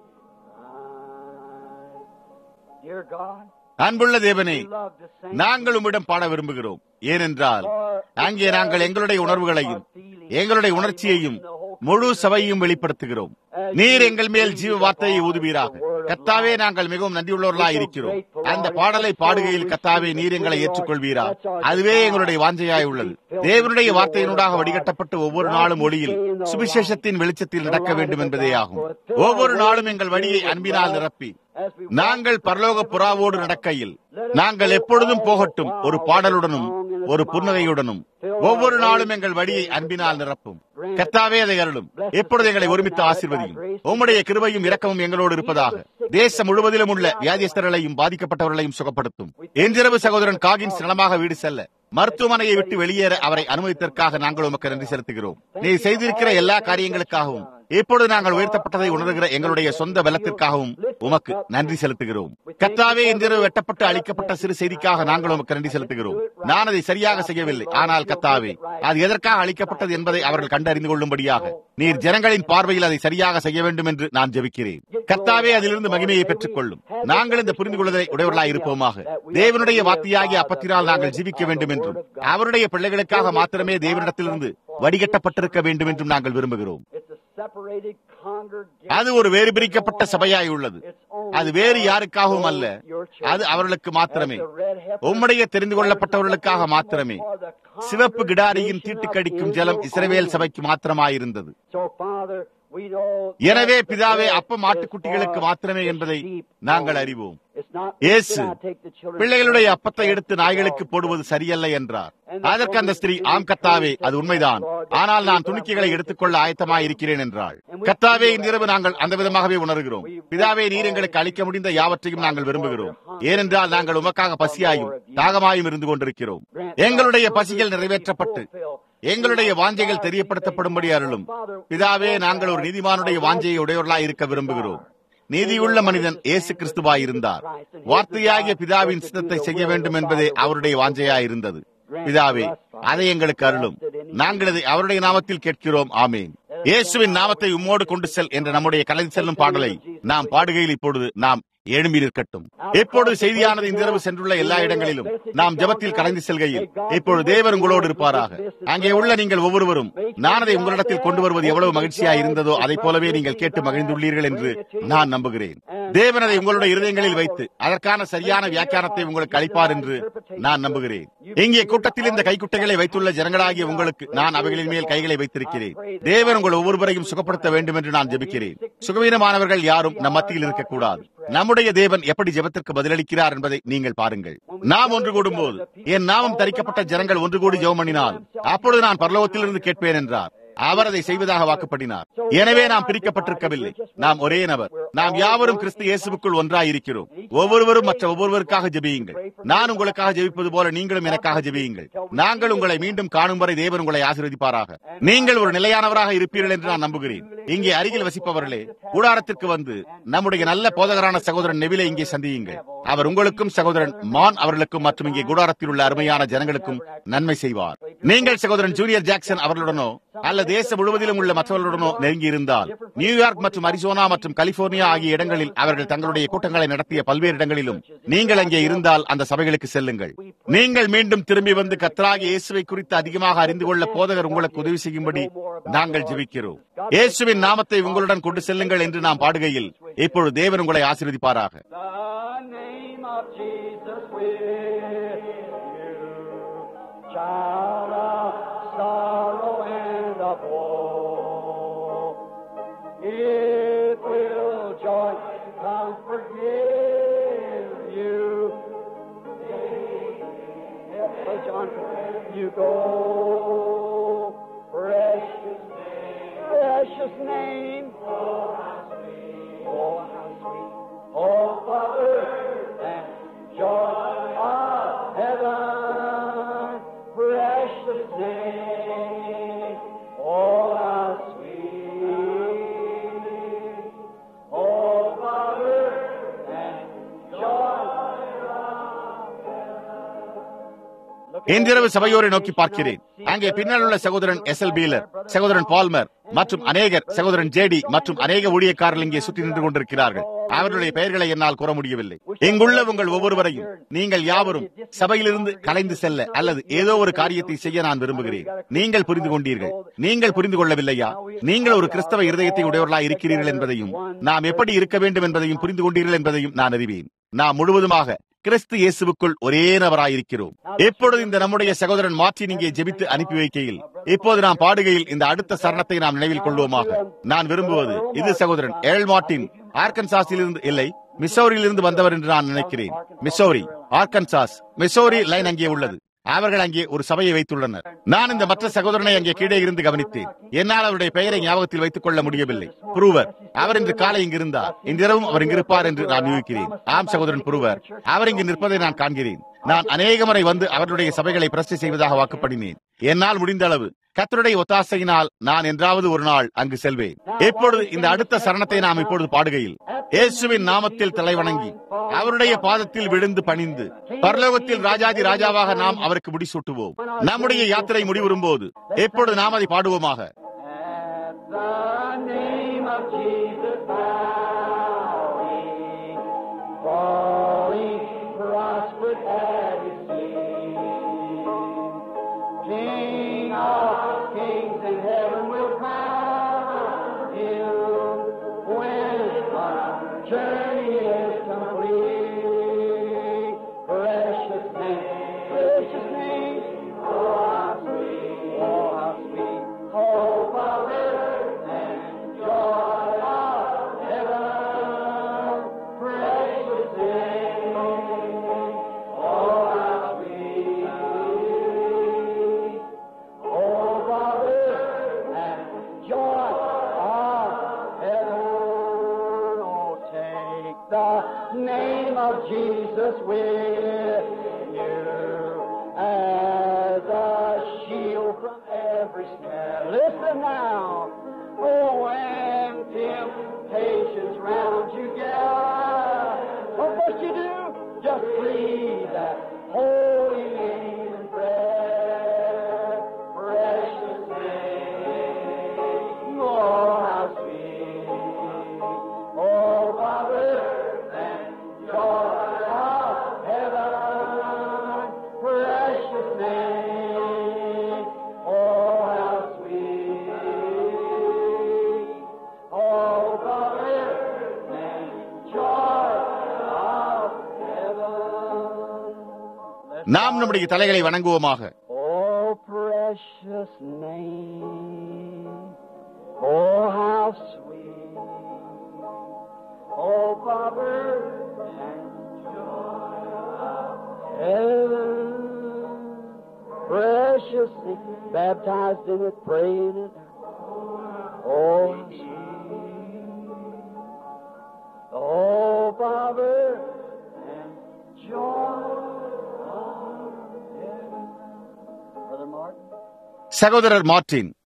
Dear God, அன்புள்ள தேவனே we love to sing. நாங்கள் உம்மிடம் பாட விரும்புகிறோம் ஏனென்றால் அங்கே நாங்கள் எங்களுடைய உணர்வுகளையும் எங்களுடைய உணர்ச்சியையும் முழு சபையையும் வெளிப்படுத்துகிறோம் நீர் எங்கள் மேல் ஜீவ வார்த்தையை ஊதுவீராக கத்தாவே நாங்கள் மிகவும் நன்றியுள்ளவர்களாய் இருக்கிறோம் அந்த பாடலை பாடுகையில் கத்தாவே நீர் எங்களை ஏற்றுக்கொள்வீரா அதுவே எங்களுடைய வாஞ்சையாய் உள்ளது தேவனுடைய வார்த்தையினூடாக வடிகட்டப்பட்டு ஒவ்வொரு நாளும் ஒளியில் சுவிசேஷத்தின் வெளிச்சத்தில் நடக்க வேண்டும் என்பதே ஆகும் ஒவ்வொரு நாளும் எங்கள் வழியை அன்பினால் நிரப்பி நாங்கள் பரலோக புறாவோடு நடக்கையில் நாங்கள் எப்பொழுதும் போகட்டும் ஒரு பாடலுடனும் ஒரு புன்னகையுடனும் ஒவ்வொரு நாளும் எங்கள் வழியை அன்பினால் நிரப்பும் கர்த்தாவே அதை அருளும் எப்பொழுது எங்களை ஒருமித்து ஆசீர்வதியும் உம்முடைய கிருபையும் இரக்கமும் எங்களோடு இருப்பதாக தேசம் முழுவதிலும் உள்ள வியாதிஸ்தர்களையும் பாதிக்கப்பட்டவர்களையும் சுகப்படுத்தும் என்றிரவு சகோதரன் காகின்ஸ் நலமாக வீடு செல்ல மருத்துவமனையை விட்டு வெளியேற அவரை அனுமதித்தற்காக நாங்கள் உமக்கு நன்றி செலுத்துகிறோம் நீ செய்திருக்கிற எல்லா காரியங்களுக்காகவும் இப்பொழுது நாங்கள் உயர்த்தப்பட்டதை உணர்கிற எங்களுடைய சொந்த பலத்திற்காகவும் உமக்கு நன்றி செலுத்துகிறோம் கத்தாவே இன்றிரவு வெட்டப்பட்டு அளிக்கப்பட்ட சிறு செய்திக்காக நாங்கள் உமக்கு நன்றி செலுத்துகிறோம் நான் அதை சரியாக செய்யவில்லை ஆனால் கத்தாவே அது எதற்காக அளிக்கப்பட்டது என்பதை அவர்கள் கண்டறிந்து கொள்ளும்படியாக நீர் ஜனங்களின் பார்வையில் அதை சரியாக செய்ய வேண்டும் என்று நான் ஜெபிக்கிறேன் கர்த்தாவே அதிலிருந்து மகிமையை பெற்றுக் கொள்ளும் நாங்கள் இந்த புரிந்து கொள்வதை உடையவர்களாய் இருப்போமாக தேவனுடைய வார்த்தையாகிய அப்பத்தினால் நாங்கள் ஜீவிக்க வேண்டும் என்றும் அவருடைய பிள்ளைகளுக்காக மாத்திரமே தேவனிடத்திலிருந்து வடிகட்டப்பட்டிருக்க வேண்டும் என்றும் நாங்கள் விரும்புகிறோம் It's a separated congregation. அது ஒரு வேறு பிரிக்கப்பட்ட சபையாய் உள்ளது அது வேறு யாருக்காகவும் அல்ல அது அவர்களுக்கு மாத்திரமே உம்முடைய தெரிந்து கொள்ளப்பட்டவர்களுக்காக மாத்திரமே சிவப்பு கிடாரியின் தீட்டுக்கடிக்கும் ஜலம் இஸ்ரவேல் சபைக்கு மாத்திரமாயிருந்தது So, Father, we know எனவே that பிதாவே the அப்பம் bread ஆட்டுக்குட்டிகளுக்கு is மாத்திரமே for என்பதை sheep நாங்கள் only. அறிவோம் It's not- இயேசு do not take the children's பிள்ளைகளுடைய bread அப்பத்தை and எடுத்து cast it நாய்களுக்கு out. போடுவது சரியல்ல என்றார் அதற்கு அந்த ஸ்திரீ ஆம் கத்தாவே அது உண்மைதான் ஆனால் நான் துணிக்கைகளை எடுத்துக்கொள்ள ஆயத்தமாய் இருக்கிறேன் என்றாள் கத்தாவே இன்றிரவு நாங்கள் அந்த விதமாகவே உணர்கிறோம் பிதாவே நீர் எங்களுக்கு அளிக்க முடிந்த யாவற்றையும் நாங்கள் விரும்புகிறோம் ஏனென்றால் நாங்கள் உமக்காக பசியாயும் தாகமாயும் இருந்து கொண்டிருக்கிறோம் எங்களுடைய பசிகள் நிறைவேற்றப்பட்டு எங்களுடைய வாஞ்சைகள் தெரியப்படுத்தப்படும்படி அருளும் பிதாவே நாங்கள் ஒரு நீதிமானுடைய வாஞ்சையை உடையவர்களாய் இருக்க விரும்புகிறோம் நீதியுள்ள மனிதன் இயேசு கிறிஸ்துவாய் இருந்தார் வார்த்தையாகிய பிதாவின் சித்தத்தை செய்ய வேண்டும் என்பதே அவருடைய வாஞ்சையாய் இருந்தது பிதாவே அதை எங்களுக்கு அருளும் நாங்கள் இதை அவருடைய நாமத்தில் கேட்கிறோம் ஆமேன் இயேசுவின் நாமத்தை உம்மோடு கொண்டு செல் என்ற நம்முடைய கலைந்து செல்லும் பாடலை நாம் பாடுகையில் இப்பொழுது நாம் எழும்பி நிற்கட்டும் இப்பொழுது செய்தியானது இன்றிரவு சென்றுள்ள எல்லா இடங்களிலும் நாம் ஜபத்தில் கலைந்து செல்கையில் இப்பொழுது தேவர் உங்களோடு இருப்பாராக அங்கே உள்ள நீங்கள் ஒவ்வொருவரும் நான் அதை உங்களிடத்தில் கொண்டு வருவது எவ்வளவு மகிழ்ச்சியா இருந்ததோ அதை போலவே நீங்கள் கேட்டு மகிழ்ந்துள்ளீர்கள் என்று நான் நம்புகிறேன் தேவன் அதை உங்களுடைய இருதயங்களில் வைத்து அதற்கான சரியான வியாக்கியானத்தை உங்களுக்கு அளிப்பார் என்று நான் நம்புகிறேன் இங்கே கூட்டத்தில் இந்த கைக்குட்டைகளை வைத்துள்ள ஜனங்களாகிய உங்களுக்கு நான் அவைகளின் மேல் கைகளை வைத்திருக்கிறேன் தேவன் உங்கள் ஒவ்வொருவரையும் சுகப்படுத்த வேண்டும் என்று நான் ஜெபிக்கிறேன் சுகவீனமானவர்கள் யாரும் நம் மத்தியில் இருக்கக்கூடாது நம்முடைய தேவன் எப்படி ஜெபத்திற்கு பதிலளிக்கிறார் என்பதை நீங்கள் பாருங்கள் நாம் ஒன்று கூடும்போது என் நாமம் தரிக்கப்பட்ட ஜனங்கள் ஒன்று கூடி ஜெபம் பண்ணினால் அப்பொழுது நான் பரலோகத்திலிருந்து கேட்பேன் என்றார் அவர் அதை செய்வதாக வாக்குப்படினார் எனவே நாம் பிரிக்கப்பட்டிருக்கவில்லை நாம் ஒரே நபர் நாம் யாவரும் கிறிஸ்து இயேசுவுக்குள் ஒன்றாயிருக்கிறோம் ஒவ்வொருவரும் மற்ற ஒவ்வொருவருக்காக ஜெபியுங்கள் நான் உங்களுக்காக ஜெபிப்பது போல நீங்களும் எனக்காக ஜெபியுங்கள் நாங்கள் உங்களை மீண்டும் காணும் வரை தேவன் உங்களை ஆசீர்வதிப்பாராக நீங்கள் ஒரு நிலையானவராக இருப்பீர்கள் என்று நான் நம்புகிறேன் இங்கே அருகில் வசிப்பவர்களே கூடாரத்திற்கு வந்து நம்முடைய நல்ல போதகரான சகோதரன் நெவிலை இங்கே சந்தியுங்கள் அவர் உங்களுக்கும் சகோதரன் மான் அவர்களுக்கும் மற்றும் இங்கே கூடாரத்தில் உள்ள அருமையான ஜனங்களுக்கும் நன்மை செய்வார் நீங்கள் சகோதரன் ஜூனியர் ஜாக்சன் அவர்களுடனோ அல்ல தேசம் முழுவதிலும் உள்ள மற்றவர்களுடனோ நெருங்கி இருந்தால் நியூயார்க் மற்றும் அரிசோனா மற்றும் கலிபோர்னியா ஆகிய இடங்களில் அவர்கள் தங்களுடைய கூட்டங்களை நடத்திய பல்வேறு இடங்களிலும் நீங்கள் அங்கே இருந்தால் அந்த சபைகளுக்கு செல்லுங்கள் நீங்கள் மீண்டும் திரும்பி வந்து கத்ராகி இயேசுவை குறித்து அதிகமாக அறிந்து கொள்ள போதகர் உங்களுக்கு உதவி செய்யும்படி நாங்கள் ஜெபிக்கிறோம் இயேசுவின் நாமத்தை உங்களுடன் கொண்டு செல்லுங்கள் என்று நாம் பாடுகையில் இப்பொழுது தேவன் உங்களை ஆசீர்வதிப்பாராக The name of Jesus with you, child of sorrow and of woe. It will joy, comfort give you. Yes, Brother John, you go, precious name, precious name. Oh, how sweet. Oh, Father, and joy of heaven, precious name. Oh, how sweet. Oh, Father, and joy இன்றிரவு சபையோரை நோக்கி பார்க்கிறேன் அங்கே பின்னால் உள்ள சகோதரன் S L Beeler சகோதரன் Palmer மற்றும் அநேகர் சகோதரன் ஜேடி மற்றும் அநேக ஊழியக்காரர்கள் இங்கே சுற்றி நின்று கொண்டிருக்கிறார்கள் அவர்களுடைய பெயர்களை என்னால் கூற முடியவில்லை இங்குள்ள உங்கள் ஒவ்வொருவரையும் நீங்கள் யாவரும் சபையிலிருந்து கலைந்து செல்ல அல்லது ஏதோ ஒரு காரியத்தை செய்ய நான் விரும்புகிறேன் நீங்கள் புரிந்து கொண்டீர்கள் நீங்கள் புரிந்து கொள்ளவில்லையா நீங்கள் ஒரு கிறிஸ்தவ இருதயத்தை உடையவர்களாக இருக்கிறீர்கள் என்பதையும் நாம் எப்படி இருக்க வேண்டும் என்பதையும் புரிந்து கொண்டீர்கள் என்பதையும் நான் அறிவேன் நாம் முழுவதுமாக கிறிஸ்து இயேசுவுக்குள் ஒரே நபராயிருக்கிறோம் இப்பொழுது இந்த நம்முடைய சகோதரன் மார்ட்டின் இங்கே ஜெபித்து அனுப்பி வைக்கையில் இப்போது நாம் பாடுகையில் இந்த அடுத்த சரணத்தை நாம் நினைவில் கொள்வோமாக நான் விரும்புவது இது சகோதரன் ஏல் மார்ட்டின் ஆர்கன்சாஸில் இருந்து இல்லை மிசோரியிலிருந்து வந்தவர் என்று நான் நினைக்கிறேன் மிசோரி ஆர்கன்சாஸ் மிசோரி லைன் அங்கே உள்ளது அவர்கள் அங்கே ஒரு சபையை வைத்துள்ளனர் நான் இந்த மற்ற சகோதரனை அங்கே கீழே இருந்து கவனித்தேன் என்னால் அவருடைய பெயரை ஞாபகத்தில் வைத்துக் கொள்ள முடியவில்லை புருவர் அவர் இன்று காலை இங்கு இருந்தார் இன்றிரவும் அவர் இங்கு இருப்பார் என்று நான் யூகிக்கிறேன் ஆம் சகோதரன் புருவர் அவர் இங்கு நிற்பதை நான் காண்கிறேன் நான் அநேக முறை வந்து அவர்களுடைய சபைகளை பிரச்சனை செய்வதாக வாக்குப்படினேன் என்னால் முடிந்த அளவு கத்தருடைய ஒத்தாசையினால் நான் என்றாவது ஒரு நாள் அங்கு செல்வேன் இப்பொழுது இந்த அடுத்த சரணத்தை நாம் இப்பொழுது பாடுகையில் இயேசுவின் நாமத்தில் தலைவணங்கி அவருடைய பாதத்தில் விழுந்து பணிந்து பரலோகத்தில் ராஜாதி ராஜாவாக நாம் அவருக்கு முடிசூட்டுவோம் நம்முடைய யாத்திரை முடிவுறும் போது எப்பொழுது நாம் அதை பாடுவோமாக At the name of Jesus bowing, falling prostrate at his feet. King of kings in heaven will crown him when our journey is complete. Precious name, precious name, oh how sweet, oh how sweet, oh Father and joy of heaven. Precious name, oh how sweet, oh Father and joy of heaven. Oh, take the name of Jesus with you as a shield from every snare. Listen now. Oh, when temptations round you gather, oh, what you do? Just breathe that holy name in prayer. Precious name. Oh, how sweet. Oh, Father and joy of heaven. Precious name. Oh, how sweet. Oh, Father and joy of heaven. நாம் நம்முடைய தலைகளை வணங்குவோமாக Oh, precious name. Oh, how sweet. Oh, Father and joy of heaven. Precious name. Baptized in it, praying it. Oh, how sweet. Oh, Father, and joy of heaven. Brother Martin. சகோதரர் Martin